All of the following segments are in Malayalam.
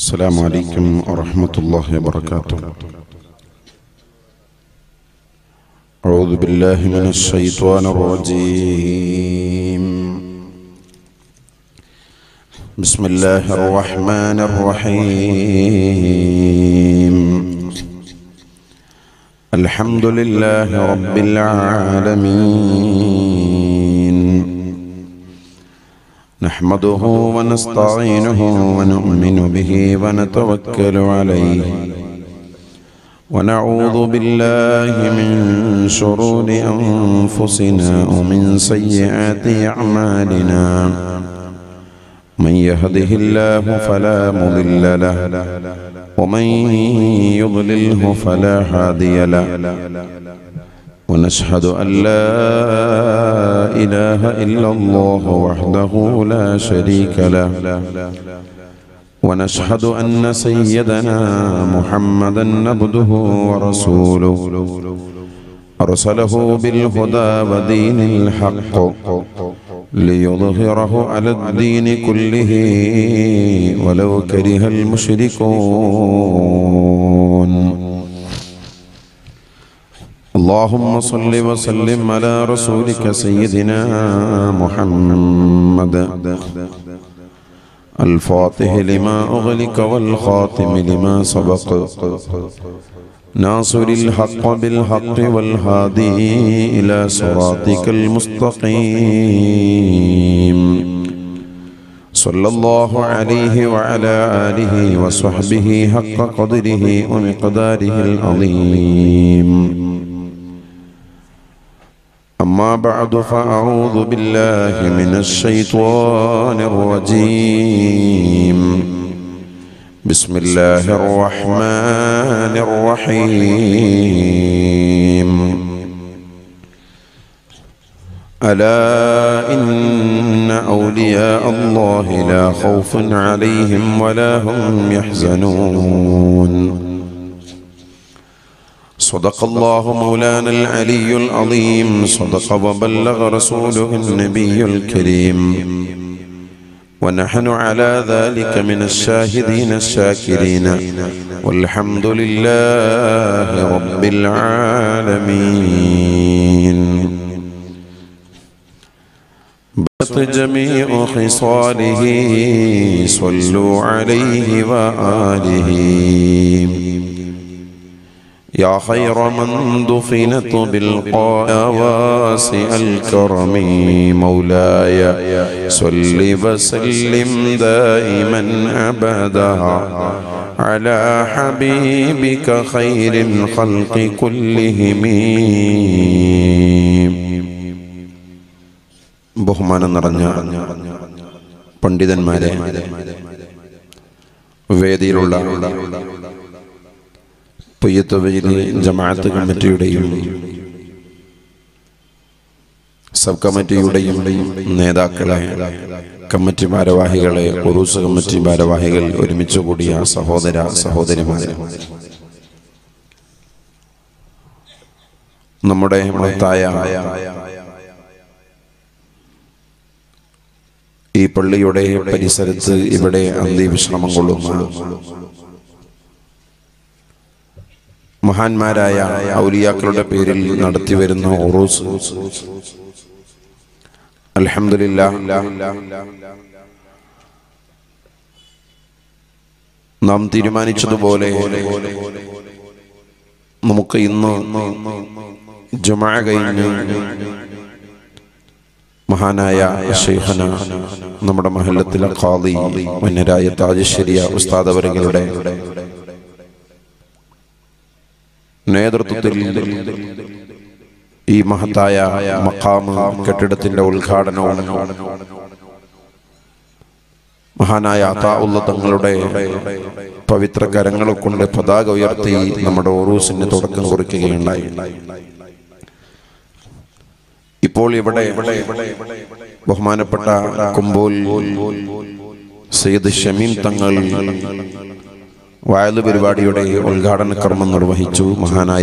السلام عليكم ورحمة الله وبركاته أعوذ بالله من الشيطان الرجيم بسم الله الرحمن الرحيم الحمد لله رب العالمين نحمده ونستعينه ونؤمن به ونتوكل عليه ونعوذ بالله من شرور أنفسنا ومن سيئات أعمالنا من يهده الله فلا مضل له ومن يضلله فلا هادي له ونشهد أن لا إله إلا الله وحده لا شريك له ونشهد أن سيدنا محمدا عبده ورسوله أرسله بالهدى ودين الحق ليظهره على الدين كله ولو كره المشركون اللهم صل وسلم على رسولك سيدنا محمد الفاتح لما أغلق والخاتم لما سبق ناصر الحق بالحق والهادي إلى صراطك المستقيم صلى الله عليه وعلى آله وصحبه حق قدره ومقداره العظيم أما بعد فأعوذ بالله من الشيطان الرجيم بسم الله الرحمن الرحيم ألا إن أولياء الله لا خوف عليهم ولا هم يحزنون صدق الله مولانا العلي العظيم صدق وبلغ رسوله النبي الكريم ونحن على ذلك من الشاهدين الشاكرين والحمد لله رب العالمين بات جميع خصاله صلوا عليه وآله يا خير من دفنت بالقاء واسع الكرم مولاي صل وسلم دائما ابدا على حبيبك خير الخلق كلهم ബഹുമാനം നിറഞ്ഞ പണ്ഡിതന്മാരെ വേദിയിലുള്ള പൊയ്യത്തുവയിൽ ജമാഅത്ത് കമ്മിറ്റിയുടെയും സബ് കമ്മിറ്റിയുടെയും നേതാക്കളെ കമ്മിറ്റി ഭാരവാഹികളെ ഉറൂസ് കമ്മിറ്റി ഭാരവാഹികൾ ഒരുമിച്ച് കൂടിയ സഹോദര സഹോദരിമാരെ നമ്മുടെ മഹത്തായ ഈ പള്ളിയുടെ പരിസരത്ത് ഇവിടെ അന്ത്യവിശ്രമം കൊള്ളുന്നു മഹാന്മാരായ ഔലിയാക്കളുടെ പേരിൽ നടത്തി വരുന്ന ഒറൂസ് അലഹമില്ല നാം തീരുമാനിച്ചതുപോലെ നമുക്ക് ഇന്ന് ജുമാ കഴിഞ്ഞ് മഹാനായ ഷെയ്ഖന നമ്മുടെ മഹല്ലത്തിലെ ഖാദി മന്നരായ താജശ്ശേരിയ ഉസ്താദ് അവരുടെ നേതൃത്വത്തിൽ ഈ മഹത്തായ മക്കാമ് കെട്ടിടത്തിന്റെ ഉദ്ഘാടനവും മഹാനായ അതാഉള്ള തങ്ങളുടെ പവിത്ര കരങ്ങളെ കൊണ്ട് പതാക ഉയർത്തി നമ്മുടെ ഓറൂസിന് തുടക്കം കുറിക്കുകയുണ്ടായി ഇപ്പോൾ ഇവിടെ ബഹുമാനപ്പെട്ട കുമ്പോൽ സയ്യിദ് ഷമീം തങ്ങൾ വായല് പരിപാടിയുടെ ഉദ്ഘാടന കർമ്മം നിർവഹിച്ചു മഹാനായ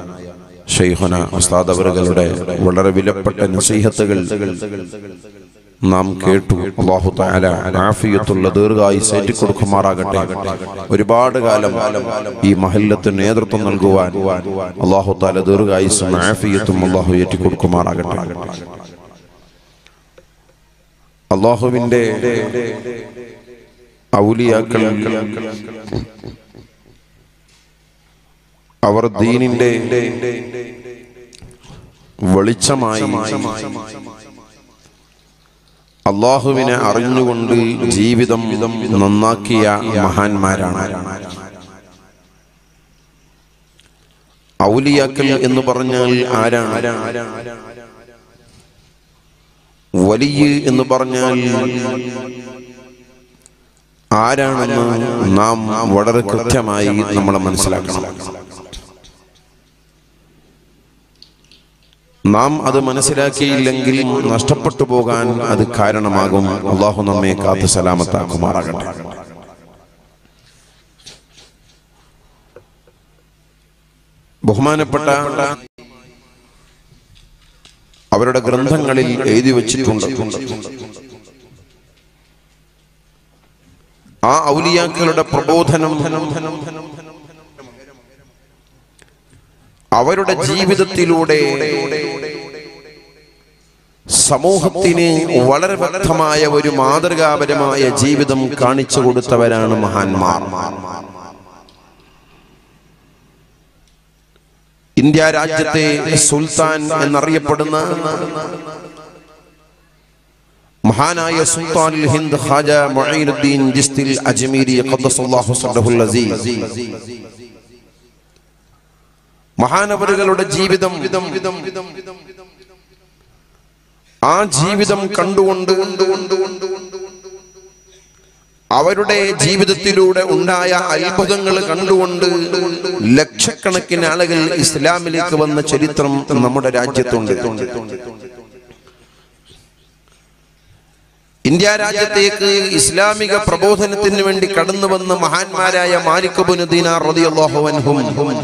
ഷെയ്ഖുന ഉസ്താദ് അവറുകളുടെ വളരെ വിലപ്പെട്ട നസീഹത്തുകൾ നാം കേട്ടു അള്ളാഹു തആല ആഫിയത്തുള്ള ദീർഘായുസ് ഏറ്റിക്കൊടുക്കുമാറാകട്ടെ ഒരുപാട് കാലം ഈ മഹല്ലത്തിന് നേതൃത്വം നൽകുവാൻ അള്ളാഹു താല ദീർഘായുസും ആഫിയത്തും അള്ളാഹു ഏറ്റിക്കൊടുക്കുമാറാകട്ടെ അള്ളാഹുവിന്റെ ഔലിയാക്കൾ അവർ ദീനിന്റെ വെളിച്ചമായി അള്ളാഹുവിനെ അറിഞ്ഞുകൊണ്ട് ജീവിതം നന്നാക്കിയ മഹാന്മാരാണ് ഔലിയാക്കൽ എന്ന് പറഞ്ഞാൽ ആരാണ് വലിയ എന്ന് പറഞ്ഞാൽ ആരാണെന്ന് നാം വളരെ കൃത്യമായി നമ്മൾ മനസ്സിലാക്കണം നാം അത് മനസ്സിലാക്കിയില്ലെങ്കിൽ നഷ്ടപ്പെട്ടു പോകാൻ അത് കാരണമാകും അള്ളാഹു നമ്മെ കാത്ത് സലാമത്താക്കുമാറാകട്ടെ ബഹുമാനപ്പെട്ട അവരുടെ ഗ്രന്ഥങ്ങളിൽ എഴുതി വച്ചിട്ടുണ്ട് ആ ഔലിയാക്കളുടെ പ്രബോധനം അവരുടെ ജീവിതത്തിലൂടെ സമൂഹത്തിന് വളരെ വ്യക്തമായ ഒരു മാതൃകാപരമായ ജീവിതം കാണിച്ചു കൊടുത്തവരാണ് മഹാന്മാർ ഇന്ത്യ രാജ്യത്തെ സുൽത്താൻ എന്നറിയപ്പെടുന്ന മഹാനായ സുൽത്താൻ ഹിന്ദ് ഖാജ മുഈനുദ്ദീൻ ജിസ്തിൽ അജ്മീരി ഖദ്ദസല്ലാഹു സല്ലഹുൽ അസീസ് മഹാനവറുകളുടെ ജീവിതം ആ ജീവിതം കണ്ടുകൊണ്ട് അവരുടെ ജീവിതത്തിലൂടെ ഉണ്ടായ അത്ഭുതങ്ങൾ കണ്ടുകൊണ്ട് ലക്ഷക്കണക്കിന് ആളുകൾ ഇസ്ലാമിലേക്ക് വന്ന ചരിത്രം നമ്മുടെ രാജ്യത്തുണ്ട് ഇന്ത്യ രാജ്യത്തേക്ക് ഇസ്ലാമിക പ്രബോധനത്തിന് വേണ്ടി കടന്നു വന്ന മഹാന്മാരായ മാലിക്കുബുനുദ്ദീന റളിയല്ലാഹു അൻഹും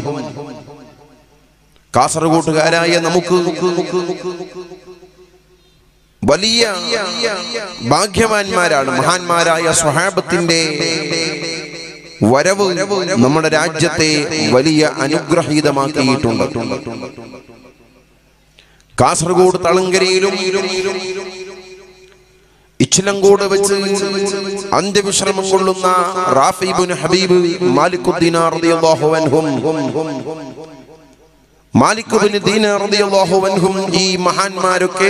കാസർഗോട്ടുകാരായ നമുക്ക് വലിയ ഭാഗ്യവാന്മാരാണ് മഹാന്മാരായ സ്വഹാബത്തിന്റെ വരവ് നമ്മുടെ രാജ്യത്തെ വലിയ അനുഗ്രഹീതമാക്കിയിട്ടുണ്ട് കാസർഗോഡ് തളങ്കരയിലും ഇച്ചിലങ്കോട് വെച്ച് അന്ത്യവിശ്രമം കൊള്ളുന്ന റാഫിബുൻ ഹബീബ് മാലിക്കുദ്ദീൻ റളിയല്ലാഹു അൻഹും മാലിക്കുബിന് ദീന റളിയല്ലാഹു അൻഹും ഈ മഹാന്മാരൊക്കെ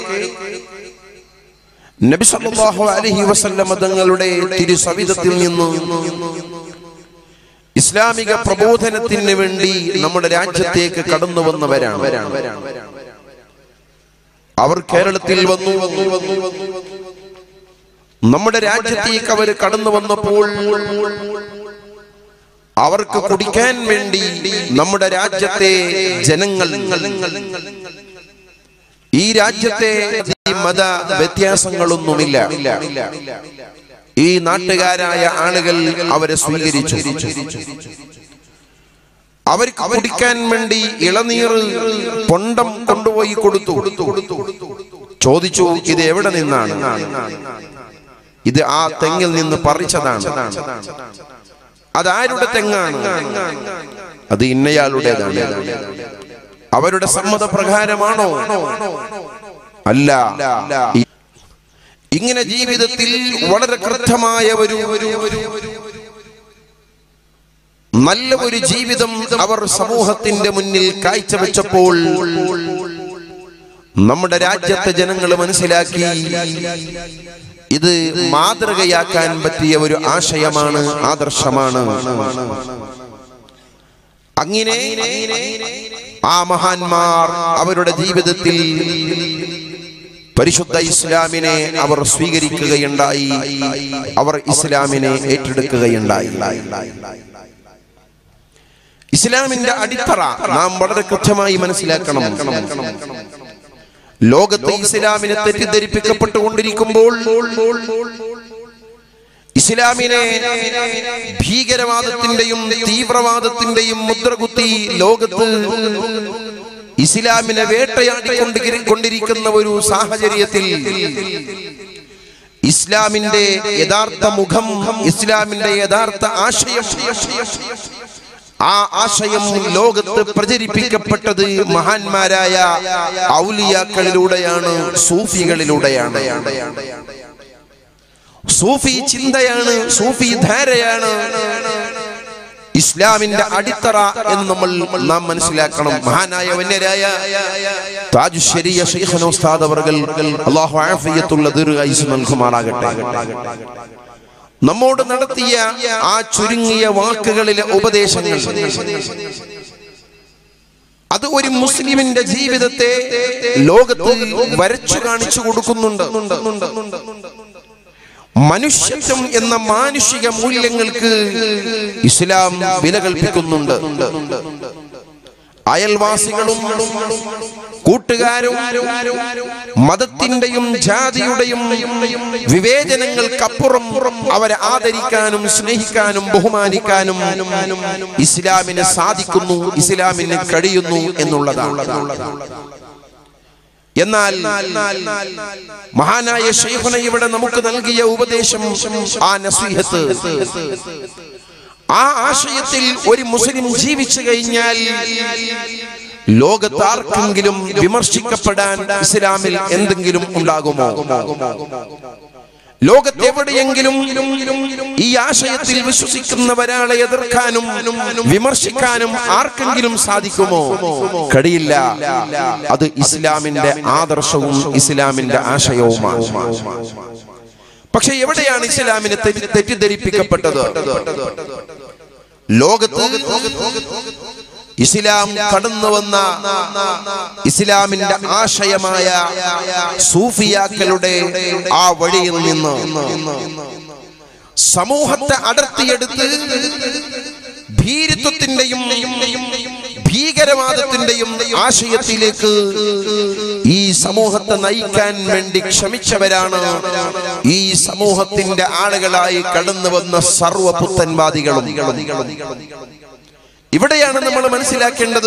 നബി സല്ലല്ലാഹു അലൈഹി വസല്ലം തങ്ങളുടെ തിരുസവിധത്തിൽ നിന്ന് ഇസ്ലാമിക പ്രബോധനത്തിന് വേണ്ടി നമ്മുടെ രാജ്യത്തേക്ക് കടന്നു വന്നവരാണ് അവർ കേരളത്തിൽ വന്നു നമ്മുടെ രാജ്യത്തേക്ക് അവർ കടന്നു വന്നപ്പോൾ അവർക്ക് കുടിക്കാൻ വേണ്ടി നമ്മുടെ രാജ്യത്തെ ജനങ്ങൾ ഈ രാജ്യത്തെ ഈ മത വ്യത്യാസങ്ങളൊന്നുമില്ല ഈ നാട്ടുകാരായ ആളുകൾ അവരെ സ്വീകരിച്ചു അവർക്ക് കുടിക്കാൻ വേണ്ടി ഇളനീർ പൊണ്ടം കൊണ്ടുപോയി കൊടുത്തു ചോദിച്ചു ഇത് എവിടെ നിന്നാണ് ഇത് ആ തെങ്ങിൽ നിന്ന് പറിച്ചതാണ് അതാരുടെ തെങ്ങാണ് അത് ഇന്നയാളുടേതാണ് അവരുടെ സമ്മതപ്രകാരമാണോ അല്ല ഇങ്ങനെ ജീവിതത്തിൽ വളരെ കൃത്യമായ ഒരു നല്ല ഒരു ജീവിതം അവർ സമൂഹത്തിന്റെ മുന്നിൽ കാഴ്ചവെച്ചപ്പോൾ നമ്മുടെ രാജ്യത്തെ ജനങ്ങൾ മനസ്സിലാക്കി ഇത് മാതൃകയാക്കാൻ പറ്റിയ ഒരു ആശയമാണ് ആദർശമാണ് അങ്ങനെ ആ മഹാന്മാർ അവരുടെ ജീവിതത്തിൽ പരിശുദ്ധ ഇസ്ലാമിനെ അവർ സ്വീകരിക്കുകയുണ്ടായി അവർ ഇസ്ലാമിനെ ഏറ്റെടുക്കുകയുണ്ടായി ഇസ്ലാമിന്റെ അടിത്തറ നാം വളരെ കൃത്യമായി മനസ്സിലാക്കണം ലോകത്തെ ഇസ്ലാമിനെ തെറ്റിദ്ധരിപ്പിക്കപ്പെട്ടുകൊണ്ടിരിക്കുമ്പോൾ ഇസ്ലാമിനെ ഭീകരവാദത്തിന്റെയും തീവ്രവാദത്തിന്റെയും മുദ്രകുത്തി ലോകത്ത് ഇസ്ലാമിനെ വേട്ടയാടിക്കൊണ്ട് കൊണ്ടിരിക്കുന്ന ഒരു സാഹചര്യത്തിൽ ഇസ്ലാമിന്റെ യഥാർത്ഥ മുഖം ഇസ്ലാമിന്റെ യഥാർത്ഥ ആശയം ആ ആശയം ലോകത്ത് പ്രചരിപ്പിക്കപ്പെട്ടത് മഹാന്മാരായ ഔലിയാക്കളിലൂടെയാണ് സൂഫികളിലൂടെയാണ് സൂഫി ചിന്തയാണ് സൂഫി ധാരയാണ് ഇസ്ലാമിന്റെ അടിത്തറ എന്ന് നമ്മൾ നാം മനസ്സിലാക്കണം മഹാനായ വന്യരായ താജുശ്ശേരിയ ശൈഖന ഉസ്താദ് അവർകൾ അള്ളാഹു ആഫിയത്തുള്ള ദീർഘായുസ് നൽകുമാറാകട്ടെ നമ്മോട് നടത്തിയ ആ ചുരുങ്ങിയ വാക്കുകളിലെ ഉപദേശങ്ങൾ അത് ഒരു മുസ്ലിമിന്റെ ജീവിതത്തെ ലോകത്ത് വരച്ചു കാണിച്ചു കൊടുക്കുന്നുണ്ട് മനുഷ്യത്വം എന്ന മാനുഷിക മൂല്യങ്ങൾക്ക് ഇസ്ലാം വില കൽപ്പിക്കുന്നുണ്ട് അയൽവാസികളും കൂട്ടുകാരും മതത്തിന്റെയും ജാതിയുടെയും വിവേചനങ്ങൾക്കപ്പുറം അവരെ ആദരിക്കാനും സ്നേഹിക്കാനും ബഹുമാനിക്കാനും ഇസ്ലാമിന് സാധിക്കുന്നു ഇസ്ലാമിന് കഴിയുന്നു എന്നുള്ളതാണ് എന്നാൽ മഹാനായ ഷെയ്ഖുന ഇവിടെ നമുക്ക് നൽകിയ ഉപദേശം ആ നസീഹത്ത് ആ ആശയത്തിൽ ഒരു മുസ്ലിം ജീവിച്ചു കഴിഞ്ഞാൽ ലോകത്ത് ആർക്കെങ്കിലും വിമർശിക്കപ്പെടാൻ ഇസ്ലാമിൽ എന്തെങ്കിലും ഉണ്ടാകുമോ ലോകത്ത് എവിടെയെങ്കിലും ഈ ആശയത്തിൽ വിശ്വസിക്കുന്ന ഒരാളെ എതിർക്കാനും വിമർശിക്കാനും ആർക്കെങ്കിലും സാധിക്കുമോ കഴിയില്ല അത് ഇസ്ലാമിന്റെ ആദർശവും ഇസ്ലാമിന്റെ ആശയവുമാണ് പക്ഷെ എവിടെയാണ് ഇസ്ലാമിനെ തെറ്റി- തെറ്റിദ്ധരിപ്പിക്കപ്പെട്ടത് ലോകത്ത് ഇസ്ലാം കടന്നു വന്ന ഇസ്ലാമിന്റെ ആശയമായ സൂഫിയാക്കളുടെ ആ വഴിയിൽ നിന്ന് സമൂഹത്തെ അടർത്തിയെടുത്ത് ഭീരുത്വത്തിന്റെയും ഭീകരവാദത്തിന്റെയും ആശയത്തിലേക്ക് ഈ സമൂഹത്തെ നയിക്കാൻ വേണ്ടി ക്ഷമിച്ചവരാണ് ഈ സമൂഹത്തിന്റെ ആളുകളായി കടന്നു വന്ന സർവപുത്തൻവാദികളും ഇവിടെയാണ് നമ്മൾ മനസ്സിലാക്കേണ്ടത്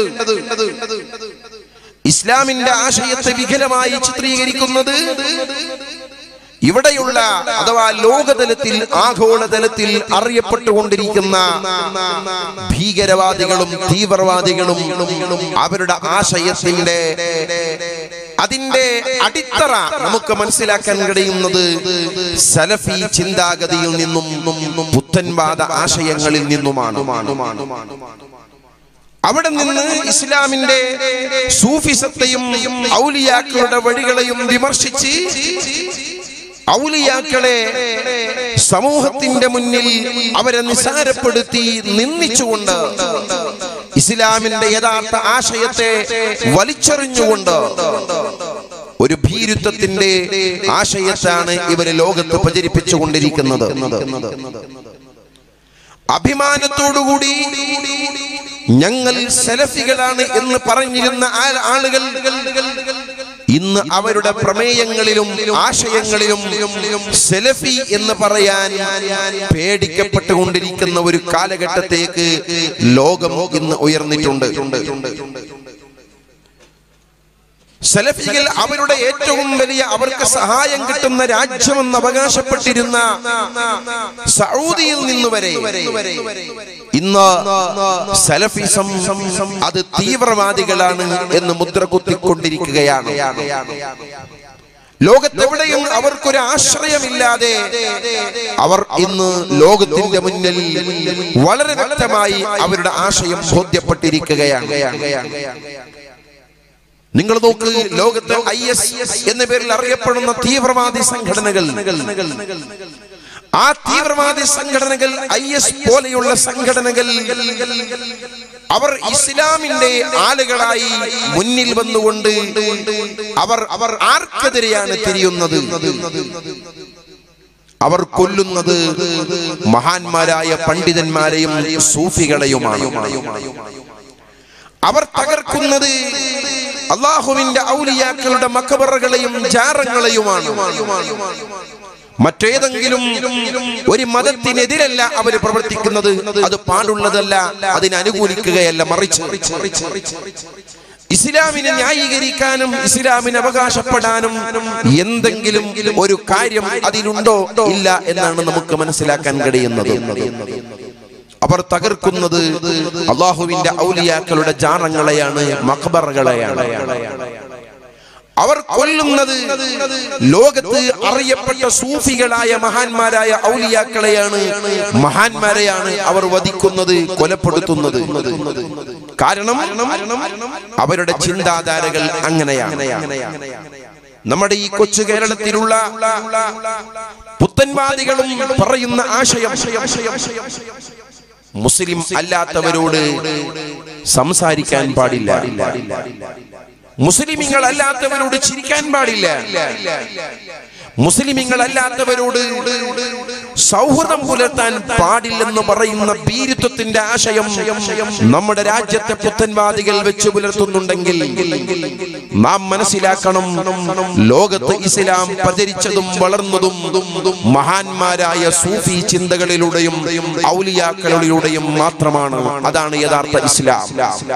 ഇസ്ലാമിന്റെ ആശയത്തെ വികലമായി ചിത്രീകരിക്കുന്നത് ഇവിടെയുള്ള അഥവാ ലോകതലത്തിൽ ആഗോളതലത്തിൽ അറിയപ്പെട്ടുകൊണ്ടിരിക്കുന്ന ഭീകരവാദികളും തീവ്രവാദികളും അവരുടെ ആശയത്തിന്റെ അതിന്റെ അടിത്തറ നമുക്ക് മനസ്സിലാക്കാൻ കഴിയുന്നത് സലഫി ചിന്താഗതിയിൽ നിന്നും പുത്തൻവാദ ആശയങ്ങളിൽ നിന്നുമാണ് അവിടെ നിന്ന് ഇസ്ലാമിന്റെ സൂഫിസത്തെയും ഔലിയാക്കളുടെ വഴികളെയും വിമർശിച്ച് ഔലിയാക്കളെ സമൂഹത്തിന്റെ മുന്നിൽ അവരെ നിസാരപ്പെടുത്തി നിന്ദിച്ചുകൊണ്ട് ഇസ്ലാമിന്റെ യഥാർത്ഥ ആശയത്തെ വലിച്ചെറിഞ്ഞുകൊണ്ട് ഒരു ഭീരുത്വത്തിന്റെ ആശയത്താണ് ഇവര് ലോകത്ത് പ്രചരിപ്പിച്ചുകൊണ്ടിരിക്കുന്നത് അഭിമാനത്തോടുകൂടി ഞങ്ങൾ സെലഫികളാണ് എന്ന് പറഞ്ഞിരുന്ന ആ- ആളുകൾ ഇന്ന് അവരുടെ പ്രമേയങ്ങളിലും ആശയങ്ങളിലും സെലഫി എന്ന് പറയാൻ പേടിക്കപ്പെട്ടുകൊണ്ടിരിക്കുന്ന ഒരു കാലഘട്ടത്തേക്ക് ലോകം ഇന്ന് ഉയർന്നിട്ടുണ്ട് സലഫികൾ അവരുടെ ഏറ്റവും വലിയ അവർക്ക് സഹായം കിട്ടുന്ന രാജ്യമെന്ന് അവകാശപ്പെട്ടിരുന്ന സൗദിയിൽ നിന്ന് വരെ ഇന്ന് സലഫിസം അത് തീവ്രവാദികളാണ് എന്ന് മുദ്ര കുത്തിക്കൊണ്ടിരിക്കുകയാണ് ലോകത്തെവിടെയും അവർക്കൊരു ആശ്രയമില്ലാതെ അവർ ഇന്ന് ലോകത്തിന്റെ മുന്നിൽ വളരെ വ്യക്തമായി അവരുടെ ആശയം ബോധ്യപ്പെട്ടിരിക്കുകയാണ് നിങ്ങൾ നോക്ക് ലോകത്ത് ഐ എസ് എന്ന പേരിൽ അറിയപ്പെടുന്ന തീവ്രവാദി സംഘടനകൾ ആ തീവ്രവാദി സംഘടനകൾ ഐ എസ് പോലെയുള്ള സംഘടനകൾ അവർ ഇസ്ലാമിന്റെ ആളുകളായി മുന്നിൽ വന്നുകൊണ്ട് അവർ അവർ ആർക്കെതിരെയാണ് തിരിയുന്നത് അവർ കൊല്ലുന്നത് മഹാന്മാരായ പണ്ഡിതന്മാരെയും സൂഫികളെയുമാണ് അവർ തകർക്കുന്നത് അള്ളാഹുവിന്റെ ഔലിയാക്കളുടെ മക്കബറകളെയും ജാറങ്ങളെയുമാണ് മറ്റേതെങ്കിലും ഒരു മതത്തിനെതിരല്ല അവർ പ്രവർത്തിക്കുന്നത് അത് പാടുള്ളതല്ല അതിനെ അനുകൂലിക്കുകയല്ല മറിച്ച് ഇസ്ലാമിനെ ന്യായീകരിക്കാനും ഇസ്ലാമിന് അവകാശപ്പെടാനും എന്തെങ്കിലും ഒരു കാര്യം അതിലുണ്ടോ ഇല്ല എന്നാണ് നമുക്ക് മനസ്സിലാക്കാൻ കഴിയുന്നത് അവർ തകർക്കുന്നത് അള്ളാഹുവിന്റെ ഔലിയാക്കളുടെ ജാറങ്ങളെയാണ് മക്ബറുകളെയാണ് അവർ കൊല്ലുന്നത് ലോകത്ത് അറിയപ്പെട്ട സൂഫികളായ മഹാന്മാരായ ഔലിയാക്കളെയാണ് മഹാന്മാരെയാണ് അവർ വധിക്കുന്നത് കൊലപ്പെടുത്തുന്നത് കാരണം അവരുടെ ചിന്താധാരകൾ അങ്ങനെയാണ് നമ്മുടെ ഈ കൊച്ചു കേരളത്തിലുള്ള പുത്തൻവാദികളും പറയുന്ന ആശയം മുസ്ലിം അല്ലാത്തവരോട് സംസാരിക്കാൻ പാടില്ല മുസ്ലിമിങ്ങൾ അല്ലാത്തവരോട് ചിരിക്കാൻ പാടില്ല മുസ്ലിമിങ്ങൾ അല്ലാത്തവരോട് സൗഹൃദം പുലർത്താൻ പാടില്ലെന്ന് പറയുന്ന ഭീരുത്വത്തിന്റെ ആശയം നമ്മുടെ രാജ്യത്തെ പുത്തൻവാദികൾ വെച്ച് പുലർത്തുന്നുണ്ടെങ്കിൽ നാം മനസ്സിലാക്കണം ലോകത്ത് ഇസ്ലാം പ്രചരിച്ചതും വളർന്നതും മഹാന്മാരായ സൂഫി ചിന്തകളിലൂടെയും ഔലിയാക്കളിലൂടെയും മാത്രമാണ് അതാണ് യഥാർത്ഥ ഇസ്ലാം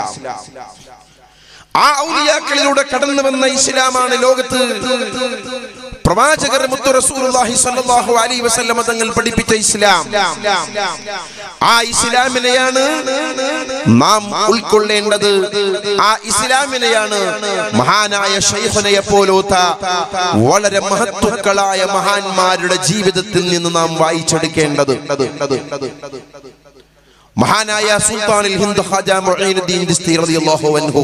ആ ഔലിയാക്കളിലൂടെ കടന്നു വന്ന ഇസ്ലാമാണ് ലോകത്ത് പ്രവാചകർ മുത്തു റസൂലുള്ളാഹി സ്വല്ലല്ലാഹു അലൈഹി വസല്ലമ തങ്ങൾ പഠിപ്പിച്ച ഇസ്ലാം ആ ഇസ്ലാമിനെയാണ് നാം ഉൾക്കൊള്ളേണ്ടത് ആ ഇസ്ലാമിനെയാണ് മഹാനായ ഷൈഖുനയെ പോലോത്ത വളരെ മഹത്വക്കളായ മഹാന്മാരുടെ ജീവിതത്തിൽ നിന്ന് നാം വായിച്ചെടുക്കേണ്ടത് മഹാനായ സുൽത്താനിൽ ഹിന്ദ് ഖാജ മുഈനുദ്ദീൻ ദിസ്തി റളിയല്ലാഹു അൻഹു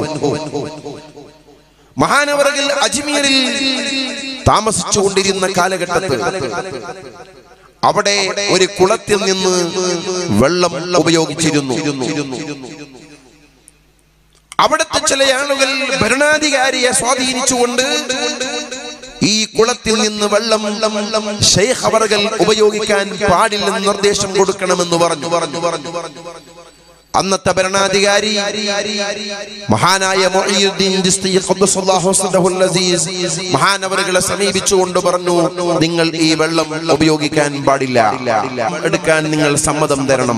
മഹാനവറുകൾ അജ്മീറിൽ താമസിച്ചുകൊണ്ടിരുന്ന കാലഘട്ടത്തിൽ അവിടെ ഒരു കുളത്തിൽ നിന്ന് വെള്ളം ഉപയോഗിച്ചിരുന്നു അവിടുത്തെ ചില ആളുകൾ ഭരണാധികാരിയെ സ്വാധീനിച്ചുകൊണ്ട് ഈ കുളത്തിൽ നിന്ന് വെള്ളം ഷെയ്ഖ് അവർകൾ ഉപയോഗിക്കാൻ പാടില്ലെന്ന് നിർദ്ദേശം കൊടുക്കണമെന്ന് പറഞ്ഞു പറഞ്ഞു പറഞ്ഞു അന്നത്തെ ഭരണാധികാരി മഹാനായ മുഈനുദ്ദീൻ ചിസ്തി ഖദ്ദസല്ലാഹു സിദ്ദഹുൽ അസീസ് മഹാനവറുകളെ സമീപിച്ചുകൊണ്ട് പറഞ്ഞു നിങ്ങൾ ഈ വെള്ളം ഉപയോഗിക്കാൻ പാടില്ല എടുക്കാൻ നിങ്ങൾ സമ്മതം തരണം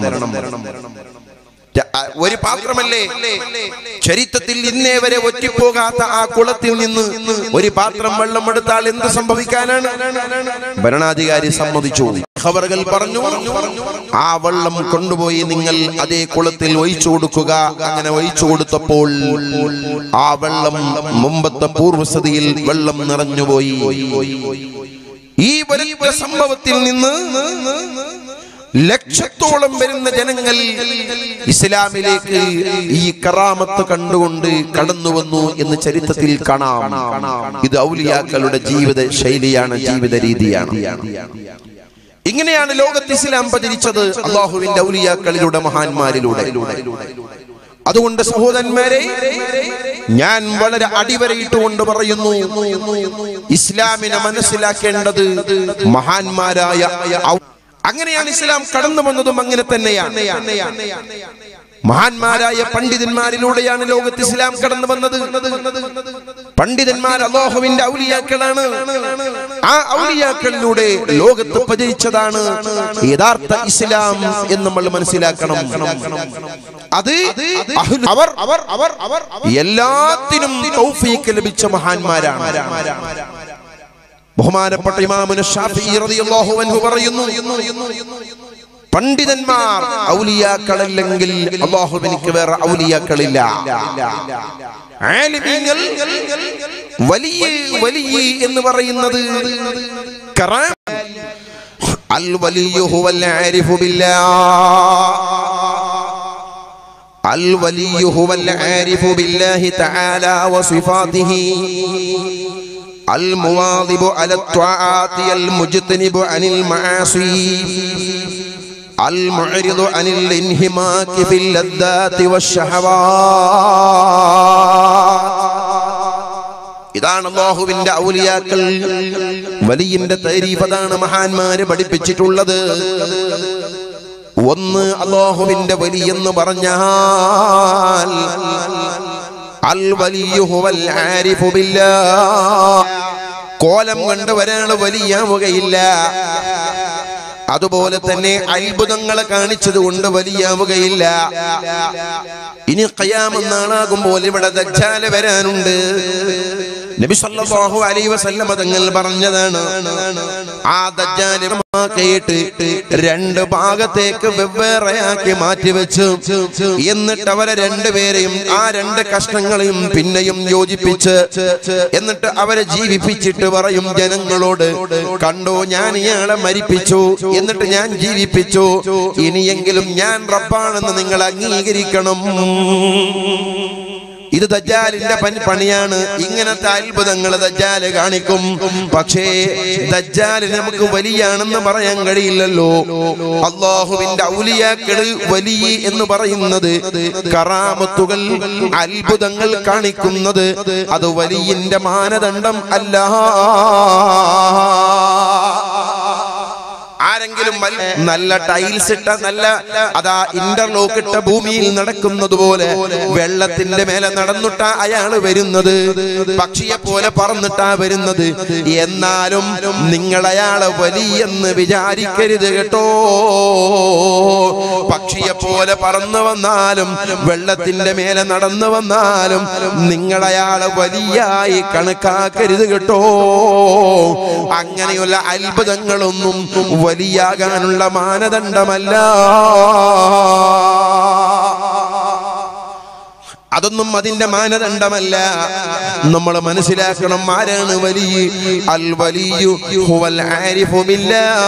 ഒരു പാത്രമല്ലേ ചരിത്രത്തിൽ ഇന്നേ വരെ ഒറ്റിപ്പോകാത്ത ആ കുളത്തിൽ നിന്ന് ഒരു പാത്രം വെള്ളം എടുത്താൽ എന്ത് സംഭവിക്കാനാണ് ഭരണാധികാരി സമ്മതിച്ചു ഖബറുകൾ പറഞ്ഞു ആ വെള്ളം കൊണ്ടുപോയി നിങ്ങൾ അതേ കുളത്തിൽ ഒഴിച്ചു കൊടുക്കുക അങ്ങനെ ഒഴിച്ചു കൊടുത്തപ്പോൾ ആ വെള്ളം മുമ്പത്തെ പൂർവസ്ഥിതിയിൽ വെള്ളം നിറഞ്ഞുപോയി ഈ വലിയ സംഭവത്തിൽ നിന്ന് ലക്ഷത്തോളം വരുന്ന ജനങ്ങൾ ഇസ്ലാമിലേക്ക് ഈ കറാമത്ത് കണ്ടുകൊണ്ട് കടന്നു വന്നു എന്ന് ചരിത്രത്തിൽ കാണാം ഇത് ഔലിയാക്കളുടെ ജീവിത ശൈലിയാണ് ജീവിത രീതിയാണ് ഇങ്ങനെയാണ് ലോകത്ത് ഇസ്ലാം പ്രചരിച്ചത് അള്ളാഹുവിന്റെ ഔലിയാക്കളിലൂടെ മഹാന്മാരിലൂടെ അതുകൊണ്ട് സഹോദരന്മാരെ ഞാൻ വളരെ അടിവരയിട്ടുകൊണ്ട് പറയുന്നു ഇസ്ലാമിനെ മനസ്സിലാക്കേണ്ടത് മഹാന്മാരായ ഔ- അങ്ങനെയാണ് ഇസ്ലാം കടന്നു വന്നതും അങ്ങനെ തന്നെയാണ് മഹാന്മാരായ പണ്ഡിതന്മാരിലൂടെയാണ് ലോകത്ത് ഇസ്ലാം കടന്നു വന്നത് പണ്ഡിതന്മാർ അള്ളാഹുവിന്റെ ഔലിയാക്കളാണ് ആ ഔലിയാക്കളിലൂടെ ലോകത്ത് പ്രചരിച്ചതാണ് യഥാർത്ഥ ഇസ്ലാം എന്ന് നമ്മൾ മനസ്സിലാക്കണം അത് അഹ്ലു- അവർ അവർ അവർ അവർ എല്ലാത്തിനും തൗഫീക്ക് ലഭിച്ച മഹാന്മാരാണ് ബഹുമാനപ്പെട്ട ഇമാമുന ഷാഫി റളിയല്ലാഹു അൻഹു പറയുന്നു പണ്ഡിതന്മാർ ഔലിയാക്കളല്ലെങ്കിൽ അള്ളാഹുവിനിക്ക് വേറെ ഔലിയാക്കളില്ല ആലിമീങ്ങൾ വലിയ വലിയ എന്ന് പറയുന്നത് കറാം അൽ വലിയ ഹുവൽ ആരിഫു ബില്ലാഹ് الولي هو العارف بالله تعالى وصفاته المواظب على الطاعات المجتنب عن المعاصي المعرض عن الانهماك في اللذات والشهوات ഇതാണ് അള്ളാഹുവിന്റെ ഔലിയാക്കൾ വലിയന്റെ തരീഫ് അതാണ് മഹാന്മാര് പഠിപ്പിച്ചിട്ടുള്ളത് ഒന്ന് അള്ളാഹുവിന്റെ വലിയെന്ന് പറഞ്ഞാൽ അൽ വലിയ ഹുവൽ ആരിഫു ബില്ലാഹ്. കോലം കണ്ട് ഒരാൾ വലിയാവുകയില്ല അതുപോലെ തന്നെ അത്ഭുതങ്ങളെ കാണിച്ചത് കൊണ്ട് വലിയാവുകയില്ല ഇനി കയ്യാമെന്നാളാകുമ്പോൾ ഇവിടെ ദജ്ജാല് വരാനുണ്ട് നബി സല്ലല്ലാഹു അലൈഹി വസല്ലം തങ്ങൾ പറഞ്ഞതാണ് ആ ദജ്ജാല് കേട്ട് രണ്ട് ഭാഗത്തേക്ക് വെവ്വേറെയാക്കി മാറ്റിവെച്ചു എന്നിട്ട് അവരെ രണ്ടുപേരെയും ആ രണ്ട് കഷ്ണങ്ങളെയും പിന്നെയും യോജിപ്പിച്ച് എന്നിട്ട് അവരെ ജീവിപ്പിച്ചിട്ട് പറയും ജനങ്ങളോട് കണ്ടോ ഞാൻ ഇയാളെ മരിപ്പിച്ചു എന്നിട്ട് ഞാൻ ജീവിപ്പിച്ചു ഇനിയെങ്കിലും ഞാൻ റബ്ബാണെന്ന് നിങ്ങൾ അംഗീകരിക്കണം ഇത് ദജ്ജാലിന്റെ പനി പണിയാണ് ഇങ്ങനത്തെ അത്ഭുതങ്ങൾ ദജ്ജാല് കാണിക്കും പക്ഷേ ദജ്ജാല് നമുക്ക് വലിയാണെന്ന് പറയാൻ കഴിയില്ലല്ലോ അള്ളാഹുവിന്റെ ഔലിയാക്കള് വലിയ എന്ന് പറയുന്നത് കറാമത്തുകൾ അത്ഭുതങ്ങൾ കാണിക്കുന്നത് അത് വലിയന്റെ മാനദണ്ഡം അല്ല ആരെങ്കിലും വല്ല- നല്ല ടൈൽസ് ഇട്ട നല്ല അതാ ഇന്റർലോക്ക് ഇട്ട ഭൂമിയിൽ നടക്കുന്നത് പോലെ വെള്ളത്തിന്റെ മേലെ നടന്നിട്ടാ അയാള് വരുന്നത് പക്ഷിയെ പോലെ പറന്നിട്ടാ വരുന്നത് എന്നാലും നിങ്ങൾ അയാളെ വലിയെന്ന് വിചാരിക്കരുത് കേട്ടോ പക്ഷിയെ പോലെ പറന്നു വന്നാലും വെള്ളത്തിന്റെ മേലെ നടന്നു വന്നാലും നിങ്ങൾ അയാളെ വലിയായി കണക്കാക്കരുത് കേട്ടോ അങ്ങനെയുള്ള അത്ഭുതങ്ങളൊന്നും വലിയാകാനുള്ള മാനദണ്ഡമല്ല അതൊന്നും അതിന്റെ മാനദണ്ഡമല്ല നമ്മൾ മനസ്സിലാക്കണം ആരാണ് വലിയ അൽ വലിയു ഹുവൽ ആരിഫു ബില്ലാഹ്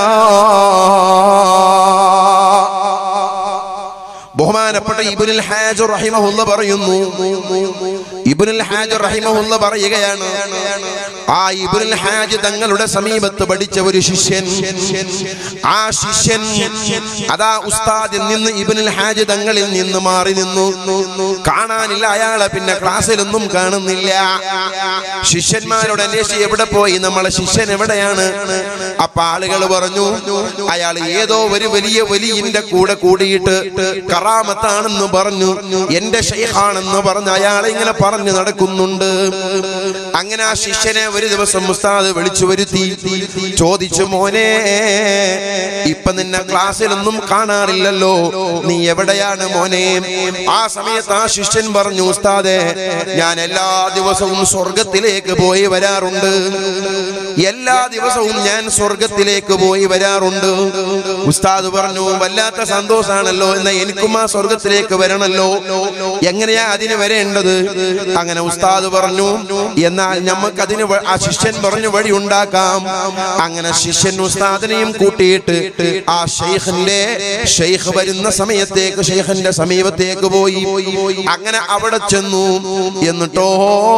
ബഹുമാനപ്പെട്ട ഇബ്നുൽ ഹാജ് റഹിമഹുല്ല പറയുന്നു ഇബ്നുൽ ഹാജ് റഹിമഹുല്ല പറയുകയാണ് ആ ഇബ്നുൽ ഹാജ് തങ്ങളുടെ സമീപത്ത് പഠിച്ച ഒരു ശിഷ്യൻ ആ ശിഷ്യൻ അതാ ഉസ്താദിൽ നിന്ന് ഇബ്നുൽ ഹാജ് തങ്ങളിൽ നിന്ന് മാറി നിന്നു കാണാനില്ല അയാളെ പിന്നെ ക്ലാസ്സിലൊന്നും കാണുന്നില്ല ശിഷ്യന്മാരോട് അന്വേഷിച്ച് എവിടെ പോയി നമ്മളെ ശിഷ്യൻ എവിടെയാണ് അപ്പൊ ആളുകൾ പറഞ്ഞു അയാൾ ഏതോ ഒരു വലിയ വലിയന്റെ കൂടെ കൂടിയിട്ട് കറാമത്താണെന്ന് പറഞ്ഞു എന്റെ ഷെയ്ഖാണെന്ന് പറഞ്ഞ് അയാളെ ഇങ്ങനെ പറഞ്ഞു നടക്കുന്നുണ്ട് അങ്ങനെ ആ ശിഷ്യനെ ഒരു ദിവസം മുസ്താദ് വിളിച്ചു വരുത്തി ചോദിച്ചു മോനെ ഇപ്പൊ നിന്നെ ക്ലാസ്സിലൊന്നും കാണാറില്ലല്ലോ നീ എവിടെയാണ് മോനെ ആ സമയത്ത് ആ ശിഷ്യൻ പറഞ്ഞു ഉസ്താദെ ഞാൻ എല്ലാ ദിവസവും സ്വർഗത്തിലേക്ക് പോയി വരാറുണ്ട് എല്ലാ ദിവസവും ഞാൻ സ്വർഗത്തിലേക്ക് പോയി വരാറുണ്ട് ഉസ്താദ് പറഞ്ഞു വല്ലാത്ത സന്തോഷാണല്ലോ എന്ന എനിക്കും ആ സ്വർഗത്തിലേക്ക് വരണല്ലോ എങ്ങനെയാ അതിന് വരേണ്ടത് അങ്ങനെ ഉസ്താദ് പറഞ്ഞു എന്നാൽ നമുക്ക് അതിന് വ- ആ ശിഷ്യൻ പറഞ്ഞു വഴി ഉണ്ടാക്കാം അങ്ങനെ ശിഷ്യൻ ഉസ്താദിനെയും കൂട്ടിയിട്ട് ആ ഷെയ്ഖിന്റെ ഷെയ്ഖ് വരുന്ന സമയത്തേക്ക് ഷെയ്ഖിന്റെ സമീപത്തേക്ക് പോയി അങ്ങനെ അവിടെ ചെന്നു എന്നിട്ടോ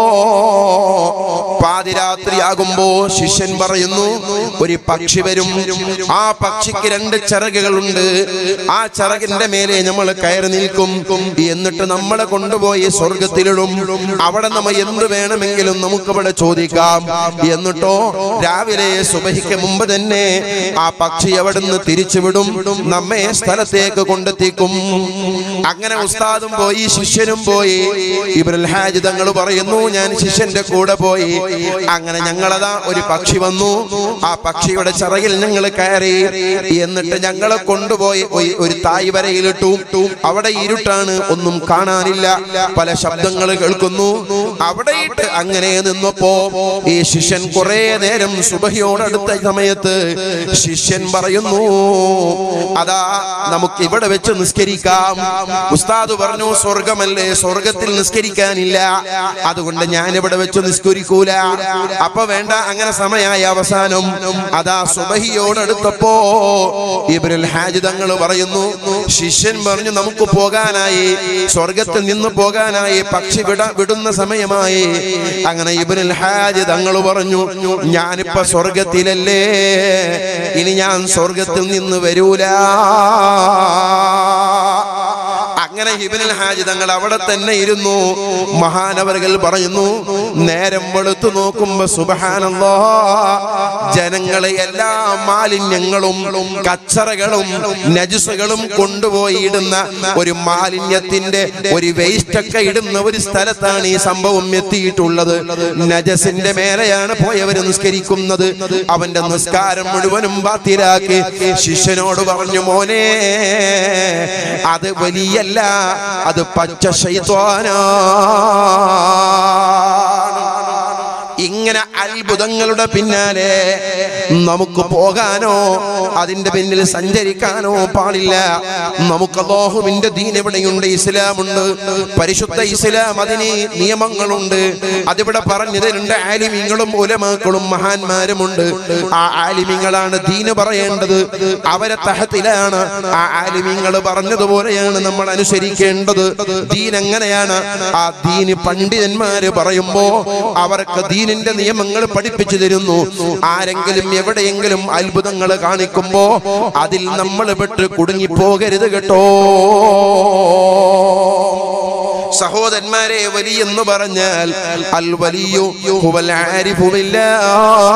പാതിരാത്രിയാകുമ്പോ ശിഷ്യൻ പറയുന്നു ഒരു പക്ഷി വരും ആ പക്ഷിക്ക് രണ്ട് ചിറകുകളുണ്ട് ആ ചിറകിന്റെ മേലെ നമ്മൾ കയറി നിൽക്കും എന്നിട്ട് നമ്മളെ കൊണ്ടുപോയി സ്വർഗത്തിലിടും അവിടെ നമ്മ എന്ത് വേണമെങ്കിലും നമുക്കവിടെ ചോദിക്കാം എന്നിട്ടോ രാവിലെ സുബഹിക്ക് മുമ്പ് തന്നെ ആ പക്ഷി അവിടുന്ന് തിരിച്ചുവിടും നമ്മെ സ്ഥലത്തേക്ക് കൊണ്ടെത്തിക്കും അങ്ങനെ ഉസ്താദും പോയി ശിഷ്യനും പോയി ഇബ്രുൽ ഹാജ് തങ്ങൾ പറയുന്നു ഞാൻ ശിഷ്യന്റെ കൂടെ പോയി അങ്ങനെ ഞങ്ങളതാ ഒരു പക്ഷി വന്നു ആ പക്ഷിയുടെ ചിറകിൽ ഞങ്ങൾ കയറി എന്നിട്ട് ഞങ്ങളെ കൊണ്ടുപോയി ഒരു- ഒരു തായ് വരയിലിട്ടു അവിടെ ഇരുട്ടാണ് ഒന്നും കാണാനില്ല പല ശബ്ദങ്ങൾ കേൾക്കുന്നു അവിടെ ഇട്ട് അങ്ങനെ നിന്നപ്പോ ഈ ശിഷ്യൻ കുറെ നേരം സുബഹിയോടടുത്ത സമയത്ത് ശിഷ്യൻ പറയുന്നു അതാ നമുക്ക് ഇവിടെ വെച്ച് നിസ്കരിക്കാം ഉസ്താദ് പറഞ്ഞു സ്വർഗമല്ലേ സ്വർഗത്തിൽ നിസ്കരിക്കാനില്ല അതുകൊണ്ട് ഞാൻ ഇവിടെ വെച്ച് നിസ്കരിക്കൂല അപ്പൊ വേണ്ട അങ്ങനെ സമയമായ അവസാനം അതാ സുബഹിയോടടുത്തപ്പോ ഇബ്രുൽ ഹാജ് തങ്ങൾ പറയുന്നു ശിഷ്യൻ പറഞ്ഞു നമുക്ക് പോകാനായി സ്വർഗത്തിൽ നിന്ന് പോകാനായി പക്ഷി വിട വിടുന്ന സമയമായി അങ്ങനെ ഇബ്രുൽ ഹാജ് തങ്ങൾ പറഞ്ഞു ഞാനിപ്പോ സ്വർഗത്തിലല്ലേ ഇനി ഞാൻ സ്വർഗത്തിൽ നിന്ന് വരൂല അങ്ങനെ ഹിബിനുൽ ഹാജി തങ്ങൾ അവിടെ തന്നെ ഇരുന്നു മഹാനവറുകൾ പറയുന്നു നേരം വെളുത്തു നോക്കുമ്പോ സുബഹാനല്ലോ ജനങ്ങളെ എല്ലാ മാലിന്യങ്ങളും കച്ചറകളും നജുസുകളും കൊണ്ടുപോയി ഇടുന്ന ഒരു മാലിന്യത്തിന്റെ ഒരു വേസ്റ്റ് ഒക്കെ ഇടുന്ന ഒരു സ്ഥലത്താണ് ഈ സംഭവം എത്തിയിട്ടുള്ളത് നജസിന്റെ മേലെയാണ് പോയവർ നിസ്കരിക്കുന്നത് അവന്റെ നിസ്കാരം മുഴുവനും ബാത്തിലാക്കി ശിഷ്യനോട് പറഞ്ഞു മോനെ അത് വലിയല്ല അത് പച്ച ശൈത്വാനാണ് ഇങ്ങനെ അത്ഭുതങ്ങളുടെ പിന്നാലെ നമുക്ക് പോകാനോ അതിന്റെ പിന്നിൽ സഞ്ചരിക്കാനോ പാടില്ല നമുക്ക് അല്ലാഹുവിന്റെ ദീൻ എവിടെയുണ്ട് ഇസ്ലാമുണ്ട് പരിശുദ്ധ ഇസ്ലാം അതിന് നിയമങ്ങളുണ്ട് അതിവിടെ പറഞ്ഞു തരുന്നുണ്ട് ആലിമിങ്ങളും ഉലമാക്കളും മഹാന്മാരുമുണ്ട് ആ ആലിമിങ്ങളാണ് ദീന് പറയേണ്ടത് അവരെ തഹത്തിലാണ് ആ ആലിമിങ്ങൾ പറഞ്ഞതുപോലെയാണ് നമ്മൾ അനുസരിക്കേണ്ടത് ദീൻ എങ്ങനെയാണ് ആ ദീന് പണ്ഡിതന്മാര് പറയുമ്പോ അവർക്ക് ദീനിന്റെ നിയമങ്ങൾ പഠിപ്പിച്ചു തരുന്നു ആരെങ്കിലും എവിടെയെങ്കിലും അത്ഭുതങ്ങൾ കാണിക്കുമ്പോ അതിൽ നമ്മൾ വിട്ട് കുടുങ്ങിപ്പോകരുത് കേട്ടോ സഹോദരന്മാരെ വലിയെന്ന് പറഞ്ഞാൽ അൽ വലിയു ഹുവൽ ആരിഫു ബില്ലാഹ്.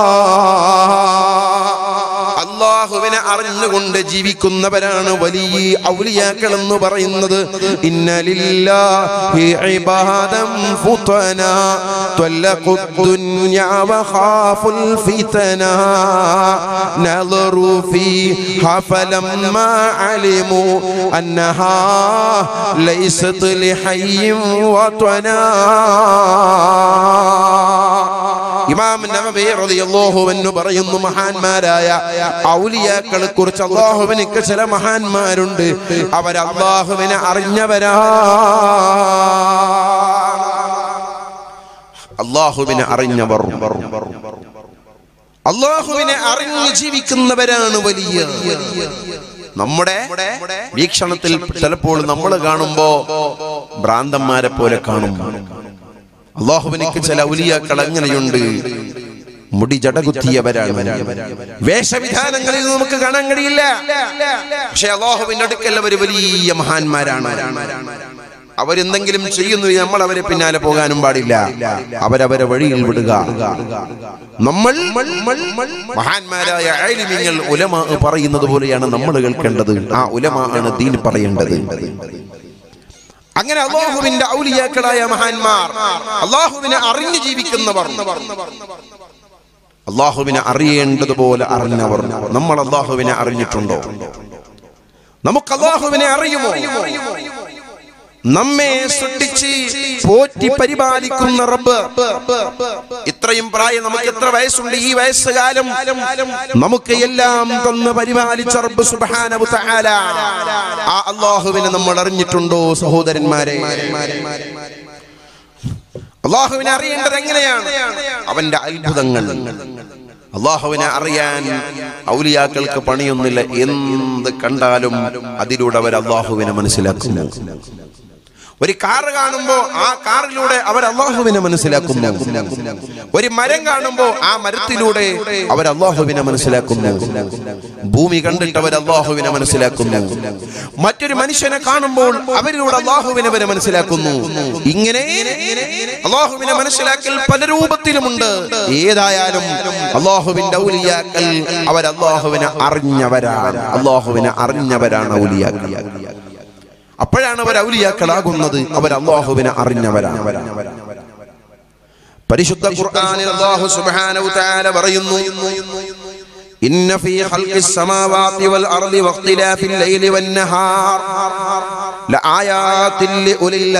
അള്ളാഹുവിനെ അറിഞ്ഞുകൊണ്ട് ജീവിക്കുന്നവരാണ് വലിയ ഔലിയാക്കൾ എന്ന് പറയുന്നത് ഇന്നലില്ലാഹി ഇബാദം ഫുതന ത്വല്ലഖു ദുനിയാ വഖാഫുൽ ഫിതന നളറു ഫീഹാ ഫലമ്മാ അലിമു അന്നഹാ ലൈസത് ലിഹയ്യിൻ വതന ഇമാം നവവി റളിയല്ലാഹു അൻഹു പറയുന്നു മഹാന്മാരായ ഔലിയാക്കളെ കുറിച്ച് അള്ളാഹുവിനൊക്കെ ചില മഹാന്മാരുണ്ട് അവർ അള്ളാഹുവിനെ അറിഞ്ഞവരാ അള്ളാഹുവിനെ അറിഞ്ഞവർ അള്ളാഹുവിനെ അറിഞ്ഞു ജീവിക്കുന്നവരാണ് വലിയ നമ്മുടെ വീക്ഷണത്തിൽ ചിലപ്പോൾ നമ്മൾ കാണുമ്പോ ഭ്രാന്തന്മാരെ പോലെ കാണും അള്ളാഹുവിനക്ക് ചില ഔലിയാക്കൾ അങ്ങനെയുണ്ട് മുടി ജടകുത്തിയവരാണ് വേഷവിധാനങ്ങളിൽ നമുക്ക് കാണാൻ കഴിയില്ല പക്ഷെ അള്ളാഹുവിന്റെ അടുക്കൽ അവർ വലിയ മഹാന്മാരാണ് അവരെന്തെങ്കിലും ചെയ്യുന്നു നമ്മൾ അവരെ പിന്നാലെ പോകാനും പാടില്ല അവരവരെ വഴിയിൽ വിടുക നമ്മൾ മഹാന്മാരായ ആലിമ്യങ്ങൾ ഉലമ പറയുന്നത് പോലെയാണ് നമ്മൾ കേൾക്കേണ്ടത് ആ ഉലമ ആണ് ദീൻ പറയേണ്ടത് അങ്ങനെ അള്ളാഹുവിന്റെ ഔലിയാക്കളായ മഹാന്മാർ അള്ളാഹുവിനെ അറിഞ്ഞു ജീവിക്കുന്നവർ അള്ളാഹുവിനെ അറിയേണ്ടതുപോലെ അറിഞ്ഞവർ നമ്മൾ അള്ളാഹുവിനെ അറിഞ്ഞിട്ടുണ്ടോ നമുക്ക് അള്ളാഹുവിനെ അറിയുമോ നമ്മെ സൃഷ്ടിച്ച് പോറ്റി പരിപാലിക്കുന്ന റബ്ബ് ഇത്രയും പ്രായം നമുക്ക് എത്ര വയസ്സുണ്ട് ഈ വയസ്സുകാലം നമുക്ക് എല്ലാം തന്ന് പരിപാലിച്ച റബ്ബ് സുബ്ഹാനഹു തആല ആ അള്ളാഹുവിനെ നമ്മൾ അറിഞ്ഞിട്ടുണ്ടോ സഹോദരന്മാരെ അള്ളാഹുവിനെ അറിയേണ്ടത് എങ്ങനെയാണ് അവന്റെ അത്ഭുതങ്ങൾ അള്ളാഹുവിനെ അറിയാൻ ഔലിയാക്കൾക്ക് പണിയൊന്നുമില്ല എന്ത് കണ്ടാലും അതിലൂടെ അവർ അള്ളാഹുവിനെ മനസ്സിലാക്കുന്നു ഒരു കാറ് കാണുമ്പോ ആ കാറിലൂടെ അവർ അള്ളാഹുവിനെ മനസ്സിലാക്കുന്നു ഒരു മരം കാണുമ്പോ ആ മരത്തിലൂടെ അവർ അള്ളാഹുവിനെ മനസ്സിലാക്കുന്നു ഭൂമി കണ്ടിട്ട് അവർ അള്ളാഹുവിനെ മനസ്സിലാക്കുന്നു മറ്റൊരു മനുഷ്യനെ കാണുമ്പോൾ അവരിലൂടെ അള്ളാഹുവിനെ അവരെ മനസ്സിലാക്കുന്നു ഇങ്ങനെ അള്ളാഹുവിനെ മനസ്സിലാക്കൽ പല രൂപത്തിലുമുണ്ട് ഏതായാലും അള്ളാഹുവിന്റെ ഔലിയാക്കൽ അവർ അള്ളാഹുവിനെ അറിഞ്ഞവരാണ് അള്ളാഹുവിനെ അറിഞ്ഞവരാണ് ഔലിയാക്കൾ അപ്പോഴാണ് അവർ ഔലിയാക്കളാകുന്നത് അവർ അള്ളാഹുവിനെ അറിഞ്ഞവരാണ് പരിശുദ്ധ ഖുർആനിൽ അല്ലാഹു സുബ്ഹാനഹു തആല പറയുന്നു ഇന്ന ഫീ ഖൽഖിസ് സമാവാതി വൽ അർളി വഖ്തിലാഫിൽ ലൈലി വൻ നഹാർ ലആയാതിൻ ലിഉലിൽ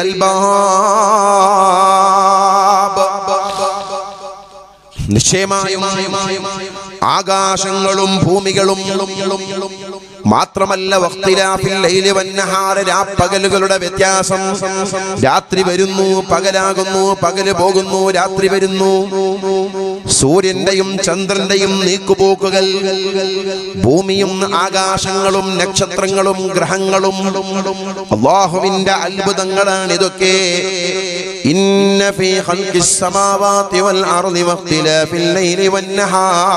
അൽബാബ് നിശ്ചയമായും ആകാശങ്ങളും ഭൂമികളും മാത്രമല്ല വഖ്തിലാഫിൽ ലൈലി വന്നഹാർ രാപ്പകലുകളുടെ വ്യത്യാസം രാത്രി വരുന്നു പകലാകുന്നു പകല് പോകുന്നു രാത്രി വരുന്നു സൂര്യന്റെയും ചന്ദ്രന്റെയും നീക്കുപോക്കുകൾ ഭൂമിയും ആകാശങ്ങളും നക്ഷത്രങ്ങളും ഗ്രഹങ്ങളും അള്ളാഹുവിന്റെ അത്ഭുതങ്ങളാണ് ഇതൊക്കെ ഇന്ന ഫീ ഖൽഖിസ് സമാവാതി വൽ അർളി വഖ്തിലാഫിൽ ലൈലി വൻ നഹാർ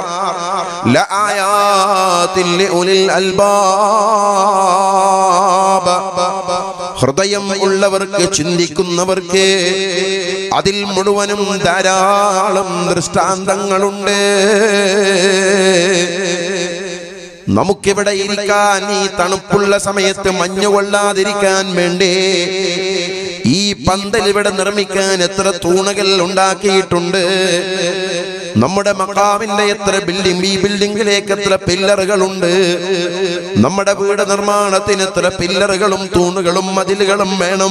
ലആയാതിൻ ലിഉലിൽ അൽബാബ് ഹൃദയം ഉള്ളവർക്ക് ചിന്തിക്കുന്നവർക്ക് അതിൽ മുഴുവനും ധാരാളം ദൃഷ്ടാന്തങ്ങളുണ്ട് നമുക്കിവിടെ ഇരിക്കാൻ ഈ തണുപ്പുള്ള സമയത്ത് മഞ്ഞു കൊള്ളാതിരിക്കാൻ വേണ്ടി ഈ പന്തൽ ഇവിടെ നിർമ്മിക്കാൻ എത്ര തൂണുകൾ ഉണ്ടാക്കിയിട്ടുണ്ട് നമ്മുടെ മക്കാവിന്റെ എത്ര ബിൽഡിംഗ് ഈ ബിൽഡിംഗിലേക്ക് എത്ര പില്ലറുകളുണ്ട് നമ്മുടെ വീട് നിർമ്മാണത്തിന് എത്ര പില്ലറുകളും തൂണുകളും മതിലുകളും വേണം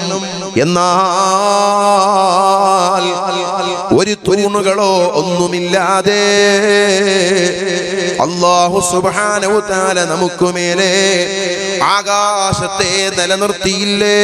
എന്നാൽ ഒരു തൂണുകളോ ഒന്നുമില്ലാതെ അള്ളാഹു സുബ്ഹാനഹു തആല നമുക്ക് മേലെ ആകാശത്തെ നിലനിർത്തിയില്ലേ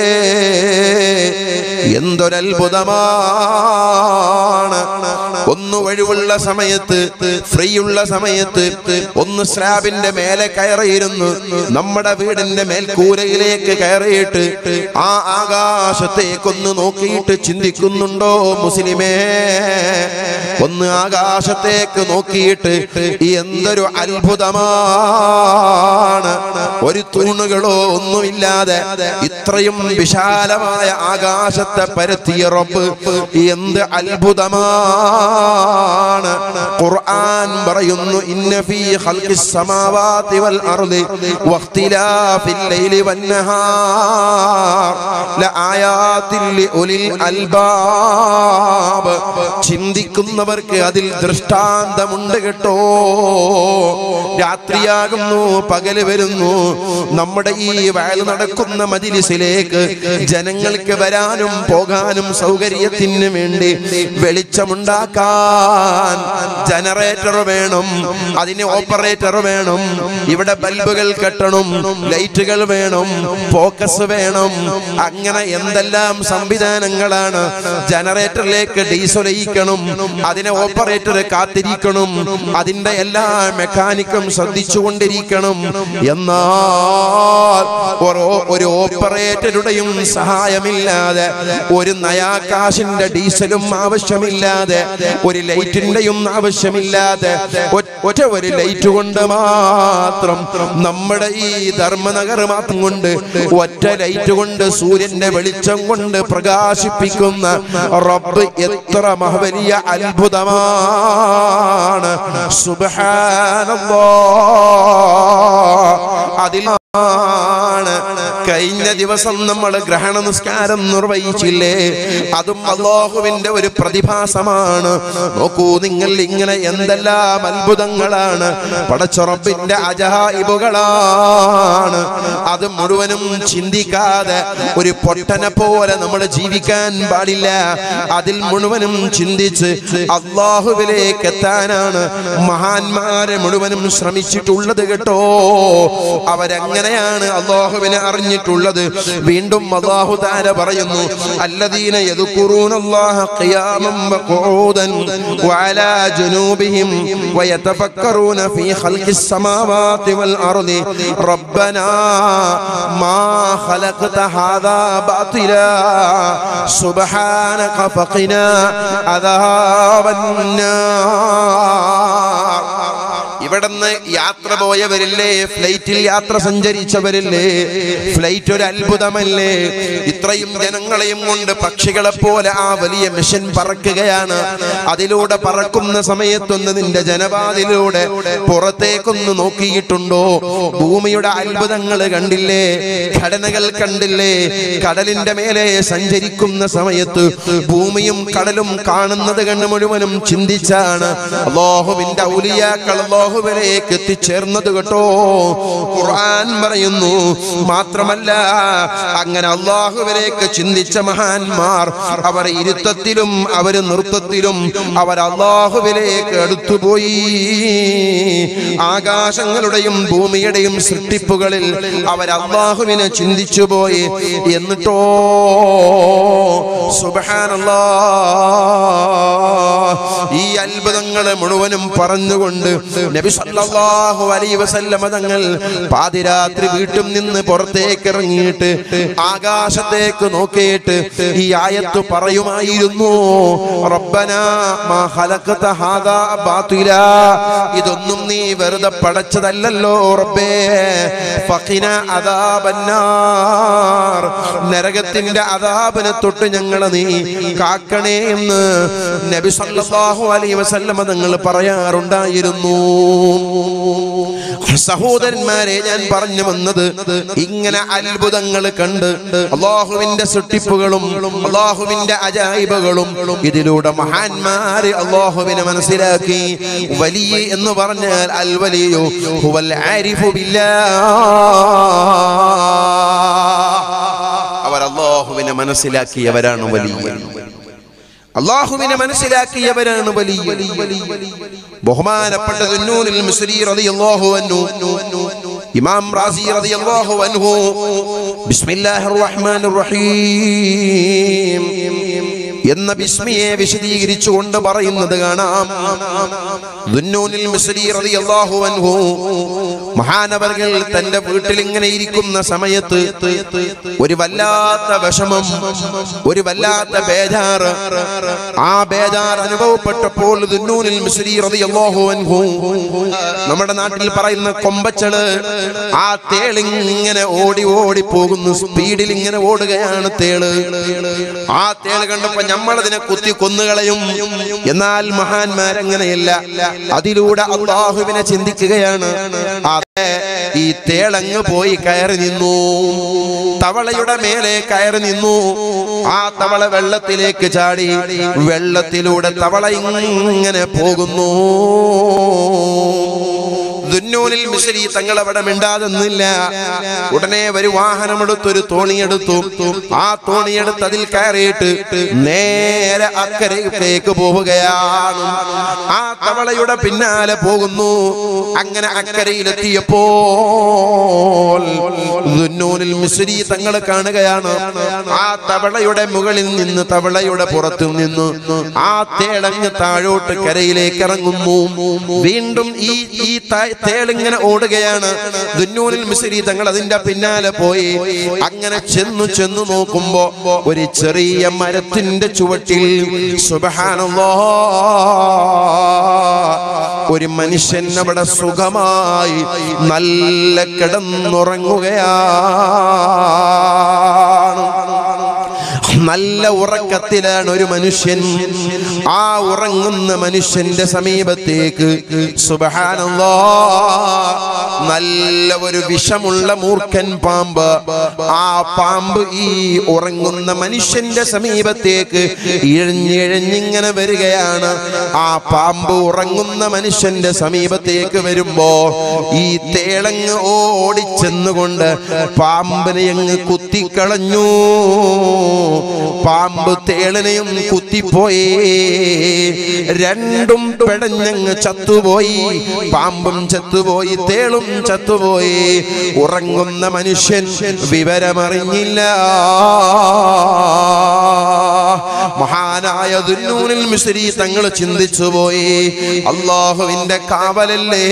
എന്തൊരത്ഭുതമാണ് ഒന്ന് ഒഴിവുള്ള സമയത്ത് ഫ്രീ ഉള്ള സമയത്ത് ഒന്ന് സ്ലാബിന്റെ മേലെ കയറിയിരുന്നു നമ്മുടെ വീടിന്റെ മേൽക്കൂരയിലേക്ക് കയറിയിട്ട് ആ ആകാശത്തേക്കൊന്ന് നോക്കിയിട്ട് ചിന്തിക്കുന്നുണ്ടോ മുസ്ലിമേ ഒന്ന് ആകാശത്തേക്ക് നോക്കിയിട്ട് എന്തൊരു അത്ഭുതമാണ് ഒരു തൂണുകളോ ഒന്നുമില്ലാതെ ഇത്രയും വിശാലമായ ആകാശത്തെ പരത്തിയ റബ്ബ് എന്ത് അത്ഭുതമാണ് ഖുർആൻ പറയുന്നു ഇന്ന ഫീ ഖൽഖിസ് സമാവാതി വൽ അർളി വഖ്തിലാഫിൽ ലൈലി വന്നഹാർ ലആയാതിൻ ലിഉലിൽ അൽബാബ് ചിന്തിക്കുന്നവർക്ക് അതിൽ ദൃഷ്ടാന്തമുണ്ട് കേട്ടോ രാത്രിയാകുന്നു പകല് വരുന്നു നമ്മുടെ ഈ വയൽ നടക്കുന്ന മജിലിസിലേക്ക് ജനങ്ങൾക്ക് വരാനും പോകാനും സൗകര്യത്തിന് വേണ്ടി വെളിച്ചമുണ്ടാക്കാൻ ജനറേറ്റർ വേണം അതിന് ഓപ്പറേറ്റർ വേണം ഇവിടെ ബൾബുകൾ കെട്ടണം ലൈറ്റുകൾ വേണം ഫോക്കസ് വേണം അങ്ങനെ എന്തെല്ലാം സംവിധാനങ്ങളാണ് ജനറേറ്ററിലേക്ക് ഡീസൽ ഒഴിക്കണം അതിനെ ഓപ്പറേറ്റർ കാത്തിരിക്കണം അതിന്റെ എല്ലാ മെക്കാനിക്കും ശ്രദ്ധിച്ചുകൊണ്ടിരിക്കണം എന്നാൽ ഒരു- ഒരു ഓപ്പറേറ്ററുടെയും സഹായമില്ലാതെ ഒരു നയാകാശിന്റെ ഡീസലും ആവശ്യമില്ലാതെ ഒരു ലൈറ്റിന്റെയും ആവശ്യമില്ലാതെ ഒറ്റ ഒരു ലൈറ്റ് കൊണ്ട് മാത്രം നമ്മുടെ ഈ ധർമ്മനഗർ മാത്രം കൊണ്ട് ഒറ്റ ലൈറ്റ് കൊണ്ട് സൂര്യന്റെ വെളിച്ചം കൊണ്ട് പ്രകാശിപ്പിക്കുന്ന റബ്ബ് എത്ര മഹവലിയ അത്ഭുതമാണ് സുബ്ഹാനല്ലാഹ് അതിൽ ആണ് കഴിഞ്ഞ ദിവസം നമ്മൾ ഗ്രഹണ നിസ്കാരം നിർവഹിച്ചില്ലേ അതും അള്ളാഹുവിന്റെ ഒരു പ്രതിഭാസമാണ് നോക്കൂ നിങ്ങൾ ഇങ്ങനെ എന്തെല്ലാം അത്ഭുതങ്ങളാണ് പടച്ചുറപ്പിന്റെ അജായിബുകളാണ് അത് മുഴുവനും ചിന്തിക്കാതെ ഒരു പൊട്ടനെ പോലെ നമ്മൾ ജീവിക്കാൻ പാടില്ല അതിൽ മുഴുവനും ചിന്തിച്ച് അള്ളാഹുവിലേക്ക് എത്താനാണ് മഹാന്മാരെ മുഴുവനും ശ്രമിച്ചിട്ടുള്ളത് കേട്ടോ അവരെങ്ങനെയാണ് അള്ളാഹുവിനെ അറിഞ്ഞിട്ടുള്ളത് വീണ്ടും അള്ളാഹു താര പറയുന്നു അല്ലദീന യദ്കുറൂന അല്ലാഹ ഖിയാമൻ വഖുഊദൻ വഅലാ ജുനൂബിഹിം വയതഫക്കറൂന ഫീ ഖൽഖിസ് സമാവാതി വൽ അർളി റബ്ബനാ മാ ഖലഖത ഹാദാ ബാതിലാ സുബ്ഹാനക ഫഖിനാ അദാബൻ നാർ ഇവിടുന്ന് യാത്ര പോയവരില്ലേ ഫ്ലൈറ്റിൽ യാത്ര സഞ്ചരിച്ചവരില്ലേ ഫ്ലൈറ്റ് ഒരു അത്ഭുതമല്ലേ ഇത്രയും ജനങ്ങളെയും കൊണ്ട് പക്ഷികളെ പോലെ ആ വലിയ മിഷൻ പറക്കുകയാണ് അതിലൂടെ പറക്കുന്ന സമയത്തൊന്ന് നിന്റെ ജനപാതിലൂടെ പുറത്തേക്കൊന്ന് നോക്കിയിട്ടുണ്ടോ ഭൂമിയുടെ അത്ഭുതങ്ങൾ കണ്ടില്ലേ ഘടനകൾ കണ്ടില്ലേ കടലിന്റെ മേലെ സഞ്ചരിക്കുന്ന സമയത്ത് ഭൂമിയും കടലും കാണുന്നത് കണ്ട് മുഴുവനും ചിന്തിച്ചാണ് അള്ളാഹുവിന്റെ ഔലിയാക്കൾ അള്ളാഹുവിലേക്ക് എത്തിച്ചേർന്നത് കേട്ടോ ഖുർആൻ പറയുന്നു മാത്രമല്ല അങ്ങനെ അള്ളാഹുവിലേക്ക് ചിന്തിച്ച മഹാന്മാർ അവർ ഇരുത്തത്തിലും അവർ നൃത്തത്തിലും അവർ അള്ളാഹുവിലേക്ക് അടുത്തുപോയി ആകാശങ്ങളുടെയും ഭൂമിയുടെയും സൃഷ്ടിപ്പുകളിൽ അവർ അള്ളാഹുവിനെ ചിന്തിച്ചു പോയി എന്നിട്ടോ സുബഹാനല്ലാ ഈ അത്ഭുതങ്ങളെ മുഴുവനും പറഞ്ഞുകൊണ്ട് നബി നബി സല്ലല്ലാഹു അലൈഹി വസല്ലമ തങ്ങൾ പാതിരാത്രി വീട്ടിൽ നിന്ന് പുറത്തേക്ക് ഇറങ്ങിയിട്ട് ആകാശത്തേക്ക് നോക്കിയിട്ട് ഈ ആയത്ത് പറയുമായിരുന്നു റബ്ബന മാ ഖലഖത ഹാദാ ബാതില ഇതൊന്നും നീ വെറുതെ പടച്ചതല്ലല്ലോ റബ്ബേ ഫഖിന അദാബന്നാർ നരകത്തിന്റെ അദാബിനെ തൊട്ട് ഞങ്ങളെ നീ കാക്കണേ എന്ന് നബി സല്ലല്ലാഹു അലൈഹി വസല്ലമ തങ്ങൾ പറയാറുണ്ടായിരുന്നു സഹോദരന്മാരെ ഞാൻ പറഞ്ഞു വന്നത് ഇങ്ങനെ അത്ഭുതങ്ങൾ കണ്ട് അള്ളാഹുവിന്റെ സൃഷ്ടിപ്പുകളും അള്ളാഹുവിന്റെ അജായിബകളും ഇതിലൂടെ മഹാന്മാര് അള്ളാഹുവിനെ മനസ്സിലാക്കി വലിയ എന്ന് പറഞ്ഞാൽ അൽ വലിയോ ഹുവൽ ആരിഫു ബില്ലാഹ് അവർ അള്ളാഹുവിനെ മനസ്സിലാക്കിയവരാണ് വലിയ അള്ളാഹുവിനെ മനസ്സിലാക്കിയവരാണ് വലിയ ബഹുമാനപ്പെട്ട ദുന്നൂനിൽ മിസ്രി റളിയല്ലാഹു അൻഹു ഇമാം റാസി റളിയല്ലാഹു അൻഹു ബിസ്മില്ലാഹിർ റഹ്മാനിർ റഹീം എന്ന ബിസ്മിയെ വിശദീകരിച്ചുകൊണ്ട് പറയുന്നത് കാണാം ദുന്നൂനിൽ മിസ്രി റളിയല്ലാഹു അൻഹു മഹാനവർകൾ തന്റെ വീട്ടിൽ ഇങ്ങനെ ഇരിക്കുന്ന സമയത്ത് ഒരു വല്ലാത്ത വിഷമം ഒരു വല്ലാത്ത ബേജാറ് ആ ബേജാർ അനുഭവപ്പെട്ടപ്പോൾ ദുന്നൂനിൽ മിസ്രി റളിയല്ലാഹു അൻഹു നമ്മുടെ നാട്ടിൽ പറയുന്ന കൊമ്പച്ചള് ആ തേളിങ്ങനെ ഓടി ഓടി പോകുന്നു സ്പീഡിൽ ഇങ്ങനെ ഓടുകയാണ് തേള് ആ തേള് കണ്ടപ്പോ നമ്മളതിനെ കുത്തി കൊന്നുകളയും എന്നാൽ മഹാന്മാരങ്ങനെയല്ല അതിലൂടെ അള്ളാഹുവിനെ ചിന്തിക്കുകയാണ് അതെ ഈ തേളങ്ങ് പോയി കയറി നിന്നു തവളയുടെ മേലെ കയറി നിന്നു ആ തവള വെള്ളത്തിലേക്ക് ചാടി വെള്ളത്തിലൂടെ തവള ഇങ്ങനെ പോകുന്നു ദുന്നൂനിൽ മിശ്രി തങ്ങൾ അവിടെ മിണ്ടാതെന്നില്ല ഉടനെ ഒരു വാഹനമെടുത്തൊരു തോണിയെടുത്തു ആ തോണിയെടുത്ത് അതിൽ കയറിയിട്ട് നേരെ അക്കരയിലേക്ക് പോവുകയാണ് ആ തവളയുടെ പിന്നാലെ പോകുന്നു അങ്ങനെ അക്കരയിലെത്തിയപ്പോൾ ദുന്നൂനിൽ മിശ്രി തങ്ങൾ കാണുകയാണ് ആ തവളയുടെ മുകളിൽ നിന്ന് തവളയുടെ പുറത്തു നിന്ന് ആ തേളങ്ങ് താഴോട്ട് കരയിലേക്ക് ഇറങ്ങുന്നു വീണ്ടും ഈ ഈ ത- തേളിങ്ങനെ ഓടുകയാണ് ദുന്നൂനിൽ മിശ്രി തങ്ങൾ അതിന്റെ പിന്നാലെ പോയി അങ്ങനെ ചെന്നു ചെന്നു നോക്കുമ്പോ ഒരു ചെറിയ മരത്തിന്റെ ചുവട്ടിൽ സുബഹാനല്ലാ ഒരു മനുഷ്യൻ അവിടെ സുഖമായി നല്ല കിടന്നുറങ്ങുകയാണ് നല്ല ഉറക്കത്തിലാണ് ഒരു മനുഷ്യൻ ആ ഉറങ്ങുന്ന മനുഷ്യന്റെ സമീപത്തേക്ക് സുബഹാനല്ലാ നല്ല ഒരു വിഷമുള്ള മൂർഖൻ പാമ്പ് ആ പാമ്പ് ഈ ഉറങ്ങുന്ന മനുഷ്യന്റെ സമീപത്തേക്ക് ഇഴഞ്ഞിഴഞ്ഞിങ്ങനെ വരികയാണ് ആ പാമ്പ് ഉറങ്ങുന്ന മനുഷ്യന്റെ സമീപത്തേക്ക് വരുമ്പോ ഈ തേളങ്ങ് ഓടിച്ചെന്നുകൊണ്ട് പാമ്പിനെ അങ്ങ് കുത്തിക്കളഞ്ഞു പാമ്പ് തേളിനെയും കുത്തിപ്പോയി രണ്ടും പെടഞ്ഞങ്ങ് ചത്തുപോയി പാമ്പും ചത്തുപോയി തേളും ചത്തുപോയി ഉറങ്ങുന്ന മനുഷ്യൻ വിവരമറിഞ്ഞില്ല മഹാനായ ദുന്നൂനിൽ മിശ്രി തങ്ങൾ ചിന്തിച്ചു പോയി അള്ളാഹുവിന്റെ കാവലല്ലേ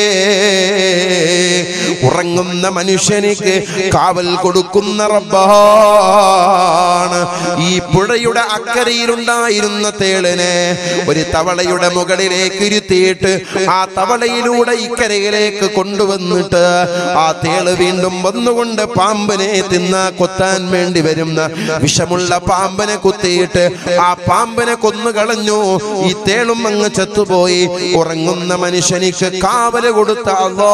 ഉറങ്ങുന്ന മനുഷ്യനിക്ക് കാവൽ കൊടുക്കുന്ന റബ്ബാണ് ഈ പുഴയുടെ അക്കരയിലുണ്ടായിരുന്ന തേളിനെ ഒരു തവളയുടെ മുകളിലേക്ക് ഇരുത്തിയിട്ട് ആ തവളയിലൂടെ ഇക്കരയിലേക്ക് കൊണ്ടുവന്നിട്ട് ആ തേള് വീണ്ടും വന്നുകൊണ്ട് പാമ്പിനെ തിന്ന കൊത്താൻ വേണ്ടി വരുന്ന വിഷമുള്ള പാമ്പിനെ കുത്തിയിട്ട് ആ പാമ്പിനെ കൊന്നു കളഞ്ഞു ഈ തേളും അങ്ങ് ചത്തുപോയി ഉറങ്ങുന്ന മനുഷ്യനിക്ക് കാവല് കൊടുത്ത അല്ലാ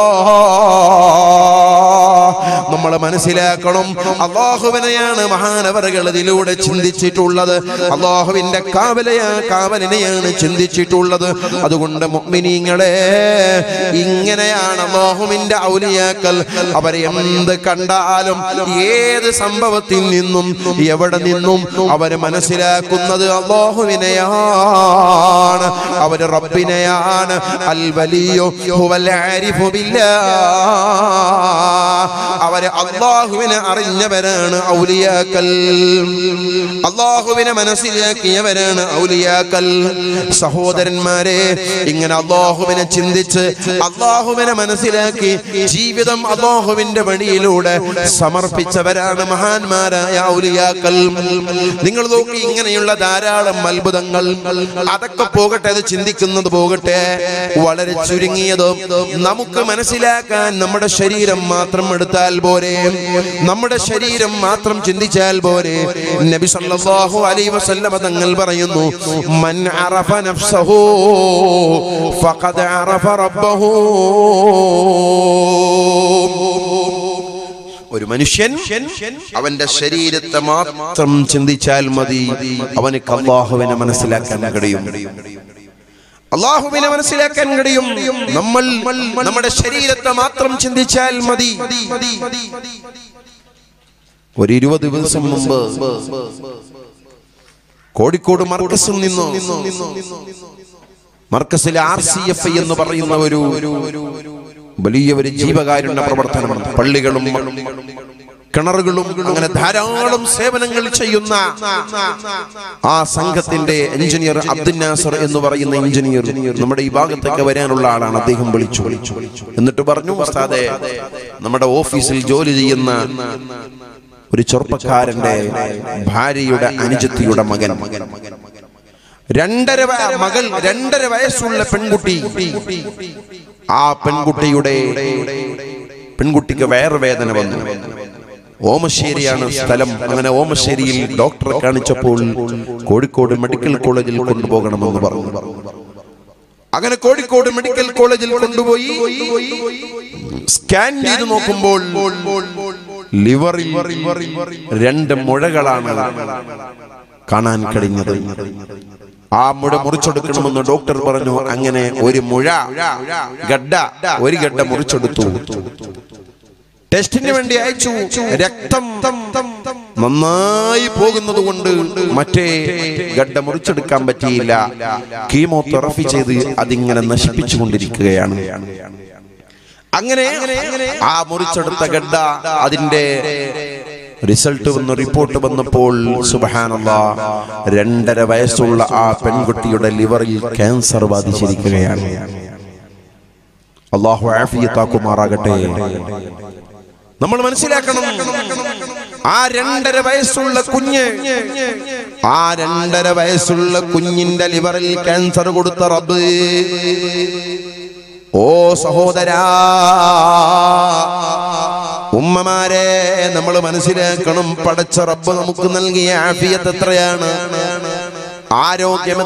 നമ്മൾ മനസ്സിലാക്കണം അള്ളാഹുവിനെയാണ് മഹാനവറുകൾ ഇതിലൂടെ ചിന്തിച്ചിട്ടുള്ളത് അള്ളാഹുവിന്റെ കാവലയാ കാവലിനെയാണ് ചിന്തിച്ചിട്ടുള്ളത് അതുകൊണ്ട് മുഅ്മിനീങ്ങളെ ഇങ്ങനെയാണ് അള്ളാഹുവിന്റെ ഔലിയാക്കൽ അവരെ എന്ത് കണ്ടാലും ഏത് സംഭവത്തിൽ നിന്നും എവിടെ നിന്നും അവര് മനസ്സിലാക്കുന്നത് അള്ളാഹുവിനെയാണ് അവര് റബ്ബിനെയാണ് അൽ വലിയോ ഹുവൽ ആരിഫു ബില്ലാഹ് അവര് അള്ളാഹുവിനെ അറിഞ്ഞവരാണ് ഔലിയാക്കൽ അള്ളാഹുവിനെ മനസ്സിലാക്കിയവരാണ് ഔലിയാക്കൽ സഹോദരന്മാരെ ഇങ്ങനെ അള്ളാഹുവിനെ ചിന്തിച്ച് അള്ളാഹുവിനെ മനസ്സിലാക്കി ജീവിതം അള്ളാഹുവിന്റെ വഴിയിലൂടെ സമർപ്പിച്ചവരാണ് മഹാന്മാരായ ഔലിയാക്കൽ നിങ്ങൾ നോക്കി ഇങ്ങനെയുള്ള ധാരാളം അത്ഭുതങ്ങൾ അതൊക്കെ പോകട്ടെ അത് ചിന്തിക്കുന്നത് പോകട്ടെ വളരെ ചുരുങ്ങിയത് നമുക്ക് മനസ്സിലാക്കാൻ നമ്മുടെ ശരീരം മാത്രം എടുത്താൽ പോരെ നമ്മുടെ ശരീരം മാത്രം ചിന്തിച്ചാൽ പോരെ നബി സല്ലല്ലാഹു അലൈഹി വസല്ലമ തങ്ങൾ പറയുന്നു മൻ അറഫ നഫ്സഹു ഫഖദ് അറഫ റബ്ബഹു ഒരു മനുഷ്യൻ അവന്റെ ശരീരത്തെ മാത്രം ചിന്തിച്ചാൽ മതി അവന് അള്ളാഹുവിനെ മനസ്സിലാക്കാൻ കഴിയും അള്ളാഹുവിനെ മനസ്സിലാക്കാൻ കഴിയും നമ്മൾ നമ്മുടെ ശരീരത്തെ മാത്രം ചിന്തിച്ചാൽ മതി ഒരു ഇരുപത് ദിവസം മുമ്പ് കോഴിക്കോട് മർക്കസിൽ നിന്നു മർക്കസിലെ ആർ സി എഫ് എന്ന് പറയുന്ന ഒരു വലിയ ഒരു ജീവകാരുണ്യ പ്രവർത്തനം പള്ളികളും കിണറുകളും അങ്ങനെ ധാരാളം സേവനങ്ങൾ ചെയ്യുന്ന ആ സംഘത്തിന്റെ എഞ്ചിനീയർ അബ്ദുൽ നാസർ എന്ന് പറയുന്ന എഞ്ചിനീയർ നമ്മുടെ ഈ ഭാഗത്തൊക്കെ വരാനുള്ള ആളാണ് അദ്ദേഹം വിളിച്ചു എന്നിട്ട് പറഞ്ഞു ഉസ്താദെ നമ്മുടെ ഓഫീസിൽ ജോലി ചെയ്യുന്ന ഒരു ചെറുപ്പക്കാരന്റെ ഭാര്യയുടെ അനുജത്തിയുടെ മകൻ രണ്ടര വ- മകൾ രണ്ടര വയസ്സുള്ള പെൺകുട്ടി ആ പെൺകുട്ടിയുടെ പെൺകുട്ടിക്ക് വയറുവേദന വന്നു ഓമശ്ശേരിയാണ് സ്ഥലം അങ്ങനെ ഓമശ്ശേരിയിൽ ഡോക്ടറെ കാണിച്ചപ്പോൾ കോഴിക്കോട് മെഡിക്കൽ കോളേജിൽ കൊണ്ടുപോകണമെന്ന് പറഞ്ഞു അങ്ങനെ കോഴിക്കോട് മെഡിക്കൽ കോളേജിൽ കൊണ്ടുപോയി സ്കാൻ ചെയ്ത് നോക്കുമ്പോൾ ലിവറിൽ രണ്ട് മുഴകളാണ് കാണാൻ കഴിഞ്ഞത് ആ മുഴ മുറിച്ചെടുക്കണമെന്ന് ഡോക്ടർ പറഞ്ഞു അങ്ങനെ ഒരു മുഴ ഗഡ്ഡ ഒരു ഗഡ്ഡ മുറിച്ചെടുത്തു ടെസ്റ്റിന് വേണ്ടി അയച്ചു രക്തം നന്നായി പോകുന്നത് കൊണ്ട് മറ്റേ ഗഡ്ഡ മുറിച്ചെടുക്കാൻ പറ്റിയില്ല കീമോതെറപ്പി ചെയ്ത് അതിങ്ങനെ നശിപ്പിച്ചുകൊണ്ടിരിക്കുകയാണ് അങ്ങനെ ആ മുറിച്ചെടുത്ത ഗഡ്ഡ അതിന്റെ റിസൾട്ട് വന്ന് റിപ്പോർട്ട് വന്നപ്പോൾ സുബഹാനല്ല രണ്ടര വയസ്സുള്ള ആ പെൺകുട്ടിയുടെ ലിവറിൽ ക്യാൻസർ ബാധിച്ചിരിക്കുകയാണ് അള്ളാഹു ആഫിയത്താക്കുമാറാകട്ടെ നമ്മൾ മനസ്സിലാക്കണം ആ രണ്ടര വയസ്സുള്ള കുഞ്ഞ് ആ രണ്ടര വയസ്സുള്ള കുഞ്ഞിന്റെ ലിവറിൽ ക്യാൻസർ കൊടുത്ത റബ്ബ് ഓ സഹോദരാ ഉമ്മമാരെ നമ്മൾ മനസ്സിലാക്കണം പടച്ച റബ്ബ് നമുക്ക് നൽകിയ ആഫിയത്ത് എത്രയാണ് ആരോഗ്യം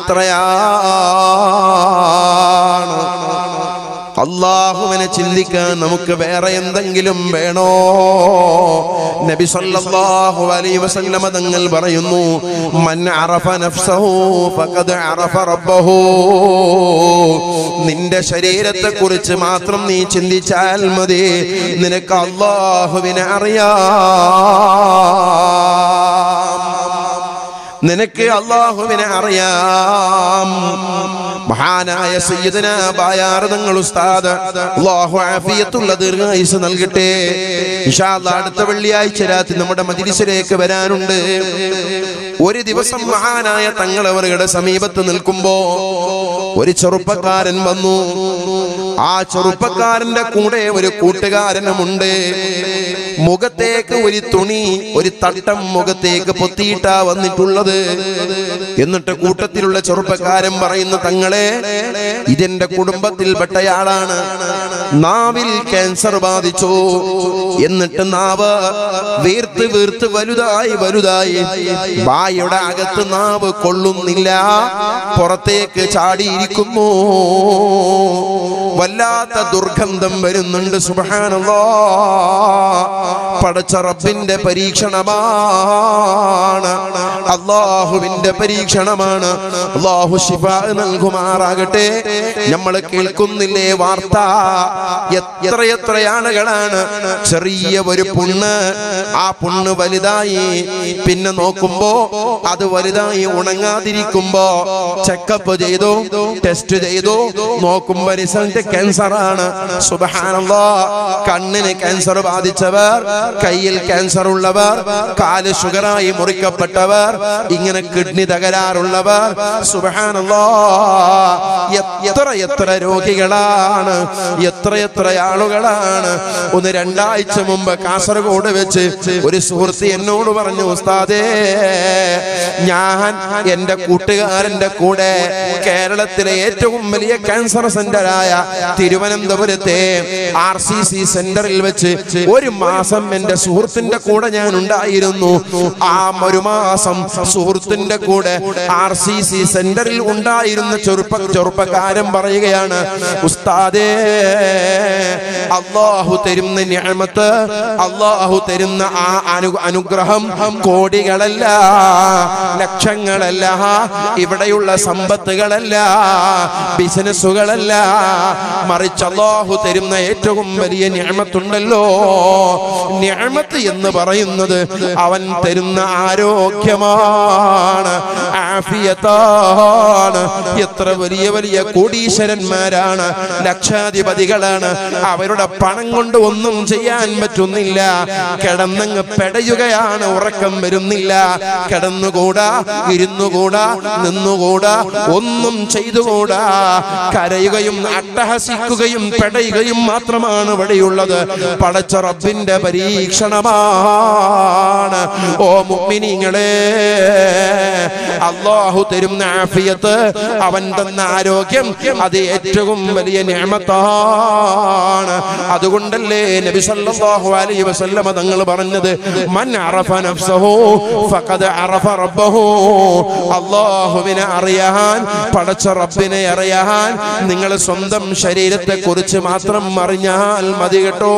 എത്രയാണ് അള്ളാഹുവിനെ ചിന്തിക്കാൻ നമുക്ക് വേറെ എന്തെങ്കിലും വേണോ നബി സല്ലല്ലാഹു അലൈഹി വസല്ലമ തങ്ങൾ പറയുന്നു മൻ അറഫ നഫ്സഹു ഫഖദ് അറഫ റബ്ബഹു നിന്റെ ശരീരത്തെ കുറിച്ച് മാത്രം നീ ചിന്തിച്ചാൽ മതി നിനക്ക് അള്ളാഹുവിനെ അറിയാം നിനക്ക് അള്ളാഹുവിനെ അറിയാം മഹാനായ സയ്യിദന ബായാർ തങ്ങൾ ഉസ്താദ് അള്ളാഹു ആഫിയത്തുള്ള ദീർഘായുസ് നൽകട്ടെ ഇൻഷാ അല്ലാ അടുത്ത വെള്ളിയാഴ്ച രാത്രി നമ്മുടെ മജിലിസിലേക്ക് വരാനുണ്ട് ഒരു ദിവസം മഹാനായ തങ്ങളവരുടെ സമീപത്ത് നിൽക്കുമ്പോ ഒരു ചെറുപ്പക്കാരൻ വന്നു ആ ചെറുപ്പക്കാരന്റെ കൂടെ ഒരു കൂട്ടുകാരനുമുണ്ട് മുഖത്തേക്ക് ഒരു തുണി ഒരു തട്ടം മുഖത്തേക്ക് പൊത്തിയിട്ടാ വന്നിട്ടുള്ളത് എന്നിട്ട് കൂട്ടത്തിലുള്ള ചെറുപ്പക്കാരൻ പറയുന്ന തങ്ങളെ ഇതെന്റെ കുടുംബത്തിൽപ്പെട്ടയാളാണ് നാവിൽ ക്യാൻസർ ബാധിച്ചു എന്നിട്ട് നാവ് വീർത്ത് വീർത്ത് വലുതായി വലുതായി വായുടെ അകത്ത് നാവ് കൊള്ളുന്നില്ല പുറത്തേക്ക് ചാടിയിരിക്കുന്നു വല്ലാത്ത ദുർഗന്ധം വരുന്നുണ്ട് സുബഹാനല്ലാ പടച്ച റബ്ബിന്റെ പരീക്ഷണമാണ് അള്ളാഹുവിന്റെ പരീക്ഷണമാണ് അള്ളാഹു ശിഫ നൽകുമാറാകട്ടെ നമ്മൾ കേൾക്കുന്നില്ലേ വാർത്ത എത്ര എത്ര ആളുകളാണ് ചെറിയ ഒരു പുണ്ണ് ആ പുണ്ണ് വലുതായി പിന്നെ നോക്കുമ്പോ അത് വലുതായി ഉണങ്ങാതിരിക്കുമ്പോ ചെക്കപ്പ് ചെയ്തു ടെസ്റ്റ് ചെയ്തു നോക്കുമ്പോ റിസൾട്ട് ക്യാൻസർ ആണ് സുബഹാനല്ലാ കണ്ണിന് ക്യാൻസർ ബാധിച്ചവർ കയ്യിൽ ക്യാൻസർ ഉള്ളവർ കാല് ഷുഗറായി മുറിക്കപ്പെട്ടവർ ഇങ്ങനെ കിഡ്നി തകരാറുള്ളവർ സുബഹാനല്ലാ എത്ര എത്ര രോഗികളാണ് എത്ര എത്ര ആളുകളാണ് ഒന്ന് രണ്ടാഴ്ച മുമ്പ് കാസർഗോഡ് വെച്ച് ഒരു സുഹൃത്ത് എന്നോട് പറഞ്ഞു ഉസ്താദേ ഞാൻ എന്റെ കൂട്ടുകാരന്റെ കൂടെ കേരളത്തിലെ ഏറ്റവും വലിയ ക്യാൻസർ സെന്ററായ തിരുവനന്തപുരത്തെ ആർ സി സി സെന്ററിൽ വെച്ച് ഒരു മാസം എന്റെ സുഹൃത്തിന്റെ കൂടെ ഞാൻ ഉണ്ടായിരുന്നു ആ ഒരു മാസം സുഹൃത്തിന്റെ കൂടെ ആർ സി സി സെന്ററിൽ ഉണ്ടായിരുന്ന ചെറുപ്പ ചെറുപ്പക്കാരൻ പറയുകയാണ് ഉസ്താദേ അള്ളാഹു തരുന്ന ഞാമത്ത് അള്ളാഹു തരുന്ന ആ അനു അനുഗ്രഹം കോടികളല്ല ലക്ഷങ്ങളല്ല ഇവിടെയുള്ള സമ്പത്തുകളല്ല ബിസിനസ്സുകളല്ല മറിച്ച് അള്ളാഹു തരുന്ന ഏറ്റവും വലിയ ഞാമത്തുണ്ടല്ലോ ഞാമത്ത് എന്ന് പറയുന്നത് അവൻ തരുന്ന ആരോഗ്യമാണ് ആഫിയത്താണ് എത്ര വലിയ വലിയ കോടീശ്വരന്മാരാണ് ലക്ഷാധിപതികളാണ് അവരുടെ പണം കൊണ്ട് ഒന്നും ചെയ്യാൻ പറ്റുന്നില്ല കിടന്നങ്ങ് പെടയുകയാണ് ഉറക്കം വരുന്നില്ല കിടന്നുകൂടാ ഇരുന്നുകൂടാ നിന്നുകൂടാ ഒന്നും ചെയ്തുകൂടാ കരയുകയും അട്ടഹസിക്കുകയും പെടയുകയും മാത്രമാണ് ഇവിടെയുള്ളത് പടച്ച റബ്ബിന്റെ പരീക്ഷണമാണ് ഓ മുഅ്മിനീങ്ങളെ അള്ളാഹു തരുന്ന ആഫിയത്ത് അവൻ തന്ന ആരോഗ്യം അത് ഏറ്റവും വലിയ നിഅമത്താണ് അതുകൊണ്ടല്ലേ നബി സല്ലല്ലാഹു അലൈഹി വസല്ലമ തങ്ങൾ പറഞ്ഞത് മൻ അറഫ നഫ്സഹു ഫഖദ് അറഫ റബ്ബഹു അല്ലാഹുവിനെ അറിയാൻ പടച്ച റബ്ബിനെ അറിയാൻ നിങ്ങൾ സ്വന്തം ശരീരത്തെ കുറിച്ച് മാത്രം അറിഞ്ഞാൽ മതി കേട്ടോ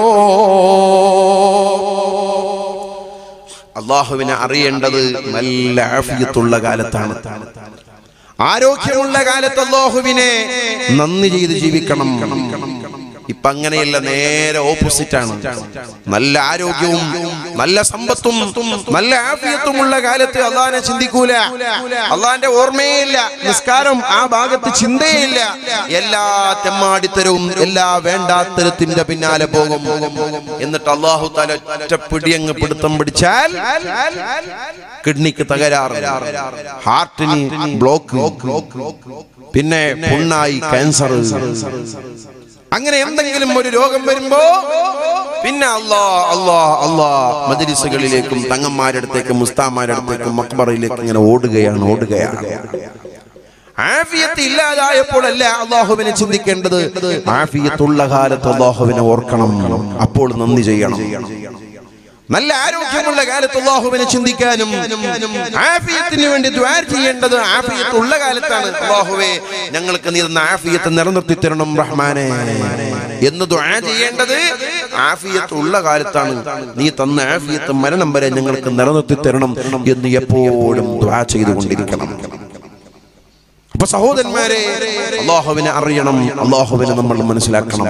അള്ളാഹുവിനെ അറിയേണ്ടത് നല്ല ആഫിയത്തുള്ള കാലത്താണ് ആരോഗ്യമുള്ള കാലത്ത് അള്ളാഹുവിനെ നന്ദി ചെയ്ത് ജീവിക്കണം ഇപ്പൊ അങ്ങനെയല്ല നേരെ ഓപ്പോസിറ്റ് ആണ് നല്ല ആരോഗ്യവും നല്ല സമ്പത്തും നല്ല ആഫിയത്തുമുള്ള കാലത്ത് അള്ളാഹിനെ ചിന്തിക്കൂല അള്ളാഹിന്റെ ഓർമ്മയില്ല നിസ്കാരം ആ ഭാഗത്ത് ചിന്തയില്ല എല്ലാ തെമ്മാടിത്തരവും എല്ലാ വേണ്ടാത്തരത്തിന്റെ പിന്നാലെ പോകും എന്നിട്ട് അള്ളാഹു തല ഒറ്റപ്പിടിയങ്ങ് പിടുത്തം പിടിച്ചാൽ കിഡ്നിക്ക് തകരാറ് ഹാർട്ടിന് ബ്ലോക്ക് പിന്നെ പുണ്ണായി ക്യാൻസർ അങ്ങനെ എന്തെങ്കിലും ഒരു രോഗം വരുമ്പോ പിന്നെ അല്ലാ അല്ലാ അല്ലാ മജലിസുകളിലേക്കും തങ്ങന്മാരുടെ അടുത്തേക്കും മുസ്താമാരുടെ അടുത്തേക്കും മക്ബറയിലേക്ക് ഇങ്ങനെ ഓടുകയാണ് ഓടുകയാണ് ആഫിയത്ത് ഇല്ലാതായപ്പോഴല്ല അള്ളാഹുവിനെ ചിന്തിക്കേണ്ടത് ആഫിയത്തുള്ള കാലത്ത് അള്ളാഹുവിനെ ഓർക്കണം അപ്പോൾ നന്ദി ചെയ്യണം നല്ല ആരോഗ്യമുള്ള കാലത്ത് അള്ളാഹുവിനെ ചിന്തിക്കാനും ആഫിയത്തിന് വേണ്ടി ദ്വാര ചെയ്യേണ്ടത് ആഫിയത്ത് ഉള്ള കാലത്താണ് അള്ളാഹുവെ ഞങ്ങൾക്ക് നീ തന്ന ആഫിയത്ത് നിലനിർത്തി തരണം റഹ്മാനെ എന്ന് ദ്വാ ചെയ്യേണ്ടത് ആഫിയത്ത് ഉള്ള കാലത്താണ് നീ തന്ന ആഫിയത്ത് മരണം വരെ ഞങ്ങൾക്ക് നിലനിർത്തി തരണം എന്ന് എപ്പോഴും ദ്വാ ചെയ്തുകൊണ്ടിരിക്കണം അപ്പൊ സഹോദരന്മാരെ അള്ളാഹുവിനെ അറിയണം അള്ളാഹുവിനെ നമ്മൾ മനസ്സിലാക്കണം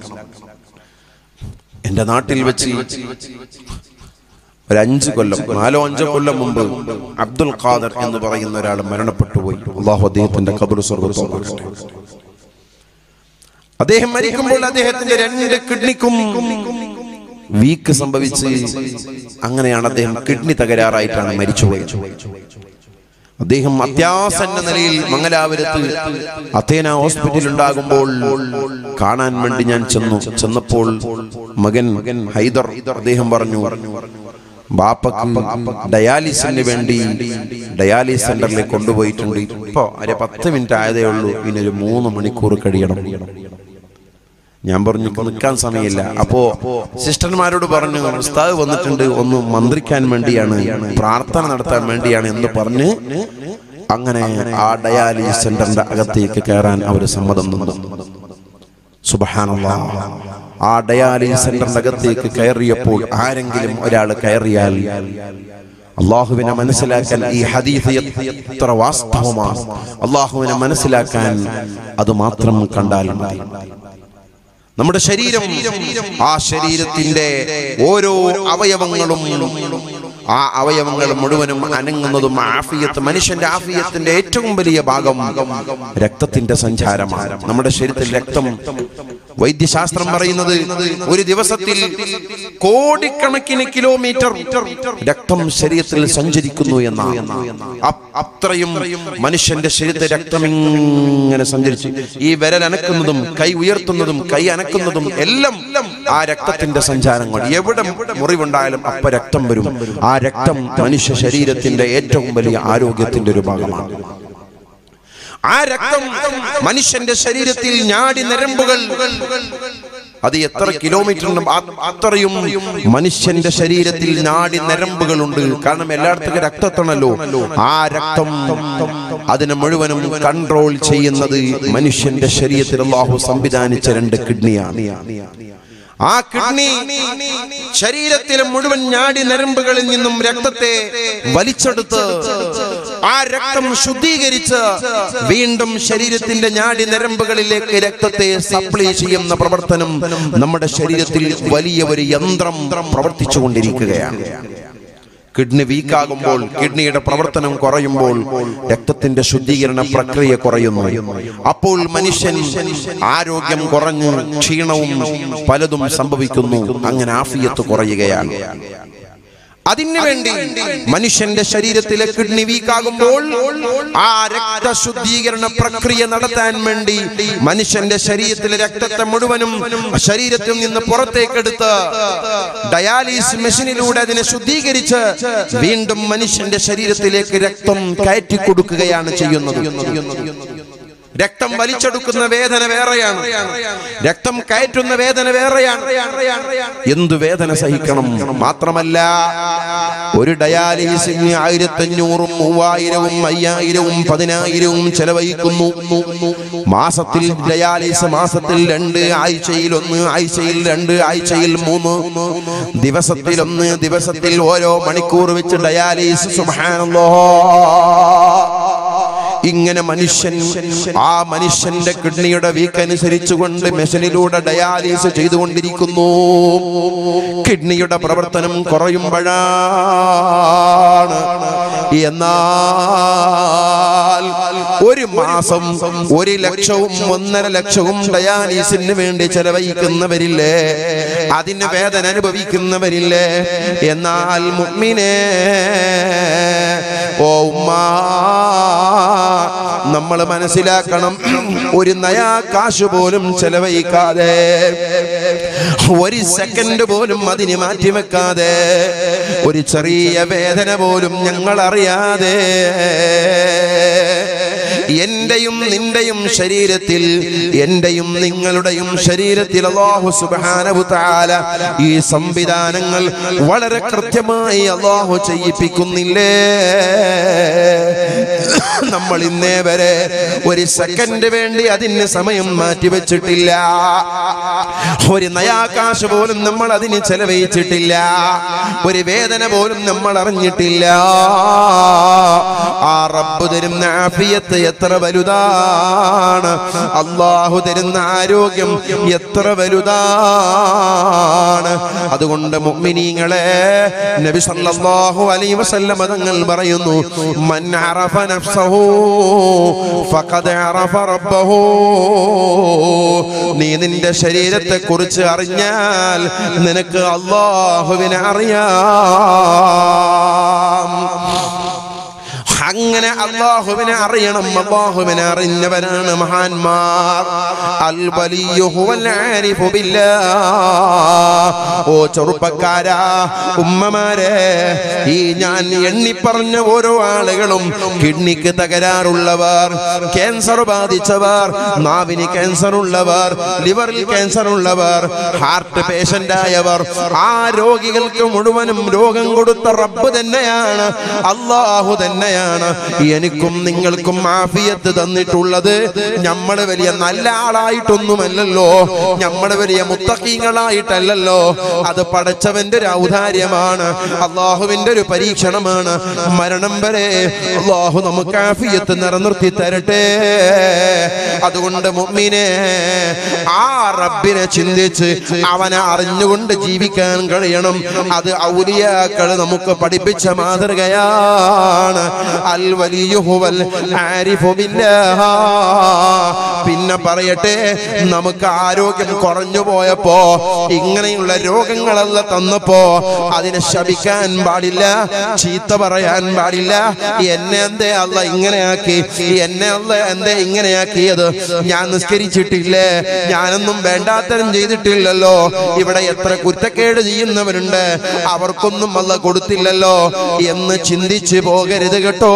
എന്റെ നാട്ടിൽ വെച്ച് ഒരു അഞ്ച് കൊല്ലം നാലോ അഞ്ചോ കൊല്ലം മുമ്പ് അബ്ദുൽ ഖാദർ എന്ന് പറയുന്ന ഒരാൾ മരണപ്പെട്ടു പോയി അള്ളാഹു അദ്ദേഹത്തിന്റെ കബർ സ്വർഗത്തോമാക്കട്ടെ അദ്ദേഹം മരിക്കുമ്പോൾ അദ്ദേഹത്തിന്റെ രണ്ട് കിഡ്നിക്കും വീക്ക് സംഭവിച്ച് അങ്ങനെയാണ് അദ്ദേഹം കിഡ്നി തകരാറായിട്ടാണ് മരിച്ചുപോയത് അദ്ദേഹം അത്യാസന്ന നിലയിൽ മംഗലാപുരത്ത് അഥേന ഹോസ്പിറ്റലിൽ ഉണ്ടാകുമ്പോൾ കാണാൻ വേണ്ടി ഞാൻ ചെന്നു ചെന്നപ്പോൾ മകൻ മകൻ ഹൈദർ അദ്ദേഹം പറഞ്ഞു ബാപ്പക്ക് ഡയാലിസിന് വേണ്ടി ഡയാലിസ് സെന്ററിലേക്ക് കൊണ്ടുപോയിട്ടുണ്ട് ഇപ്പോ ഒരു പത്ത് മിനിറ്റ് ആയതേ ഉള്ളൂ ഇനി ഒരു മൂന്ന് മണിക്കൂർ കഴിയണം ഞാൻ പറഞ്ഞു "ഇപ്പൊ നിൽക്കാൻ സമയമില്ല അപ്പോ സിസ്റ്റർമാരോട് പറഞ്ഞു ഉസ്താദ് വന്നിട്ടുണ്ട് ഒന്ന് മന്ത്രിക്കാൻ വേണ്ടിയാണ് പ്രാർത്ഥന നടത്താൻ വേണ്ടിയാണ് എന്ന് പറഞ്ഞ് അങ്ങനെ ആ ഡയാലിസിസ് സെന്ററിന്റെ അകത്തേക്ക് കയറാൻ അവർ സമ്മതം തന്നു സുബഹാനല്ലാ ആ ഡയാലിസിസ് സെന്ററിന്റെ അകത്തേക്ക് കയറിയപ്പോൾ ആരെങ്കിലും ഒരാൾ കയറിയാൽ അള്ളാഹുവിനെ മനസ്സിലാക്കാൻ ഈ ഹദീസ് എത്ര വാസ്തവമാണ് അള്ളാഹുവിനെ മനസ്സിലാക്കാൻ അത് മാത്രം കണ്ടാൽ മതി നമ്മുടെ ശരീരം ആ ശരീരത്തിന്റെ ഓരോ അവയവങ്ങളും ആ അവയവങ്ങൾ മുഴുവനും അനങ്ങുന്നതും ആഫിയത്ത് മനുഷ്യന്റെ ആഫിയത്തിന്റെ ഏറ്റവും വലിയ ഭാഗം രക്തത്തിന്റെ സഞ്ചാരമാണ് നമ്മുടെ ശരീരത്തിൽ രക്തം വൈദ്യശാസ്ത്രം പറയുന്നത് ഒരു ദിവസത്തിൽ കോടിക്കണക്കിന് കിലോമീറ്റർ രക്തം ശരീരത്തിൽ സഞ്ചരിക്കുന്നു എന്നാണ് അ- അത്രയും മനുഷ്യന്റെ ശരീരത്തെ രക്തം ഇങ്ങനെ സഞ്ചരിച്ച് ഈ വിരൽ അനക്കുന്നതും കൈ ഉയർത്തുന്നതും കൈ അനക്കുന്നതും എല്ലാം ആ രക്തത്തിന്റെ സഞ്ചാരങ്ങൾ എവിടെ മുറിവുണ്ടായാലും അപ്പ രക്തം വരും ആ രക്തം മനുഷ്യ ശരീരത്തിന്റെ ഏറ്റവും വലിയ ആരോഗ്യത്തിന്റെ ഒരു ഭാഗമാണ് ആ രക്തം മനുഷ്യന്റെ ശരീരത്തിൽ ഞാടി നരമ്പുകൾ അത് എത്ര കിലോമീറ്റർ ഉണ്ട് ആ- അത്രയും മനുഷ്യന്റെ ശരീരത്തിൽ നാടി നരമ്പുകളുണ്ട് കാരണം എല്ലായിടത്തും രക്തത്തണല്ലോ ആ രക്തം അതിനെ മുഴുവനും കൺട്രോൾ ചെയ്യുന്നത് മനുഷ്യന്റെ ശരീരത്തിൽ അള്ളാഹു സംവിധാനിച്ച രണ്ട് കിഡ്നിയാണ് ആ കിഡ്നി ശരീരത്തിലെ മുഴുവൻ ഞാടി നരമ്പുകളിൽ നിന്നും രക്തത്തെ വലിച്ചെടുത്ത് ആ രക്തം ശുദ്ധീകരിച്ച് വീണ്ടും ശരീരത്തിന്റെ ഞാടി നരമ്പുകളിലേക്ക് രക്തത്തെ സപ്ലൈ ചെയ്യുന്ന പ്രവർത്തനം നമ്മുടെ ശരീരത്തിൽ വലിയ ഒരു യന്ത്രം പ്രവർത്തിച്ചുകൊണ്ടിരിക്കുകയാണ് കിഡ്നി വീക്കാകുമ്പോൾ കിഡ്നിയുടെ പ്രവർത്തനം കുറയുമ്പോൾ രക്തത്തിന്റെ ശുദ്ധീകരണ പ്രക്രിയ കുറയുന്നു അപ്പോൾ മനുഷ്യൻ ആരോഗ്യം കുറഞ്ഞു ക്ഷീണവും പലതും സംഭവിക്കുന്നു അങ്ങനെ ആഫിയത്ത് കുറയുകയാണ് അതിനു വേണ്ടി മനുഷ്യന്റെ ശരീരത്തിലെ കിഡ്നി വീക്കാകുമ്പോൾ ആ രക്തശുദ്ധീകരണ പ്രക്രിയ നടത്താൻ വേണ്ടി മനുഷ്യന്റെ ശരീരത്തിലെ രക്തത്തെ മുഴുവനും ശരീരത്തിൽ നിന്ന് പുറത്തേക്കെടുത്ത് ഡയാലിസ് മെഷീനിലൂടെ അതിനെ ശുദ്ധീകരിച്ച് വീണ്ടും മനുഷ്യന്റെ ശരീരത്തിലേക്ക് രക്തം കയറ്റി കൊടുക്കുകയാണ് ചെയ്യുന്നത് രക്തം വലിച്ചെടുക്കുന്ന വേദന വേറെയാണ് രക്തം കയറ്റുന്ന വേദന വേറെയാണ് എന്തു വേദന സഹിക്കണം മാത്രമല്ല ഒരു ഡയാലിസിന് ആയിരത്തി അഞ്ഞൂറും മൂവായിരവും അയ്യായിരവും പതിനായിരവും ചെലവഴിക്കുന്നു മാസത്തിൽ ഡയാലിസ് മാസത്തിൽ രണ്ട് ആഴ്ചയിൽ ഒന്ന് ആഴ്ചയിൽ രണ്ട് ആഴ്ചയിൽ മൂന്ന് ദിവസത്തിൽ ഒന്ന് ദിവസത്തിൽ ഓരോ മണിക്കൂർ വെച്ച് ഡയാലിസ് സുബ്ഹാനല്ലാഹ് ഇങ്ങനെ മനുഷ്യൻ ആ മനുഷ്യന്റെ കിഡ്നിയുടെ വീക്ക് അനുസരിച്ചുകൊണ്ട് മെഷീനിലൂടെ ഡയാലിസ് ചെയ്തുകൊണ്ടിരിക്കുന്നു കിഡ്നിയുടെ പ്രവർത്തനം കുറയുമ്പോഴാണ് എന്നാൽ ഒരു മാസം ഒരു ലക്ഷവും ഒന്നര ലക്ഷവും ഡയാലിസിന് വേണ്ടി ചെലവഴിക്കുന്നവരില്ലേ അതിന് വേദന അനുഭവിക്കുന്നവരില്ലേ എന്നാൽ മുഅ്മിനേ ഓ ഉമ്മാ നമ്മൾ മനസ്സിലാക്കണം ഒരു നയാ കാശ് പോലും ചെലവഴിക്കാതെ ഒരു സെക്കൻഡ് പോലും അതിന് മാറ്റിവെക്കാതെ ഒരു ചെറിയ വേദന പോലും ഞങ്ങൾ അറിയാതെ എന്റെയും നിന്റെയും ശരീരത്തിൽ എന്റെയും നിങ്ങളുടെയും ശരീരത്തിൽ അള്ളാഹു സുബ്ഹാനഹു തആല ഈ സംവിധാനങ്ങൾ വളരെ കൃത്യമായി അള്ളാഹു ചെയ്യിപ്പിക്കുന്നില്ലേ നമ്മൾ ഇന്നേ വരെ ഒരു സെക്കൻഡ് വേണ്ടി അതിന് സമയം മാറ്റിവെച്ചിട്ടില്ല ഒരു നയാകാശ് പോലും നമ്മൾ അതിന് ചെലവഴിച്ചിട്ടില്ല ഒരു വേദന പോലും നമ്മൾ അറിഞ്ഞിട്ടില്ല ആ റബ്ബ് തരുന്ന ആഫിയത്ത് എത്ര വലുതാണ് അള്ളാഹു തരുന്ന ആരോഗ്യം എത്ര വലുതാണ് അതുകൊണ്ട് മുഅ്മിനീങ്ങളെ നബി സല്ലല്ലാഹു അലൈഹി വസല്ലം തങ്ങൾ പറയുന്നു മൻ അറഫ നഫ്സഹു ഫഖദ് അറഫ റബ്ബഹു നീ നിന്റെ ശരീരത്തെ കുറിച്ച് അറിഞ്ഞാൽ നിനക്ക് അള്ളാഹുവിനെ അറിയാം അങ്ങനെ അള്ളാഹുവിനെ അറിയണം അള്ളാഹുവിനെ അറിഞ്ഞവരാണ് മഹാന്മാർ അൽ വലിയു ഹുവൽ ആരിഫു ബില്ലാഹ്. ഓ ചെറുപ്പക്കാരാ ഉമ്മമാരെ ഈ ഞാൻ എണ്ണി പറഞ്ഞ ഓരോ ആളുകളും കിഡ്നിക്ക് തകരാറുള്ളവർ ക്യാൻസർ ബാധിച്ചവർ നാവിന് ക്യാൻസർ ഉള്ളവർ ലിവറിൽ ക്യാൻസർ ഉള്ളവർ ഹാർട്ട് പേഷ്യന്റ് ആയവർ ആ രോഗികൾക്ക് മുഴുവനും രോഗം കൊടുത്ത റബ്ബ് തന്നെയാണ് അള്ളാഹു തന്നെയാണ് പറയുകയാണ് എനിക്കും നിങ്ങൾക്കും ആഫിയത്ത് തന്നിട്ടുള്ളത് നമ്മൾ വലിയ നല്ല ആളായിട്ടൊന്നുമല്ലല്ലോ നമ്മൾ വലിയ മുത്തക്കീങ്ങളായിട്ടല്ലല്ലോ അത് പടച്ചവന്റെ ഒരു ഔദാര്യമാണ് അള്ളാഹുവിന്റെ ഒരു പരീക്ഷണമാണ് മരണം വരെ അള്ളാഹു നമുക്ക് ആഫിയത്ത് നിറനിർത്തി തരട്ടെ അതുകൊണ്ട് മുഅ്മിനെ ആ റബ്ബിനെ ചിന്തിച്ച് അവനെ അറിഞ്ഞുകൊണ്ട് ജീവിക്കാൻ കഴിയണം അത് ഔലിയാക്കൾ നമുക്ക് പഠിപ്പിച്ച മാതൃകയാണ് അൽ വലിയുഹുവൽ ആരിഫു ബില്ലാഹ്. പിന്നെ പറയട്ടെ നമുക്ക് ആരോഗ്യം കുറഞ്ഞു പോയപ്പോ ഇങ്ങനെയുള്ള രോഗങ്ങളല്ല തന്നപ്പോ അതിനെ ശപിക്കാൻ പാടില്ല ചീത്ത പറയാൻ പാടില്ല എന്നെ എന്തേ അല്ല ഇങ്ങനെയാക്കി എന്നെ അല്ല എന്തേ ഇങ്ങനെയാക്കിയത് ഞാൻ നിസ്കരിച്ചിട്ടില്ലേ ഞാനൊന്നും വേണ്ടാത്തരം ചെയ്തിട്ടില്ലല്ലോ ഇവിടെ എത്ര കുറ്റക്കേട് ചെയ്യുന്നവരുണ്ട് അവർക്കൊന്നും അല്ല കൊടുത്തില്ലല്ലോ എന്ന് ചിന്തിച്ചു പോകരുത് കേട്ടോ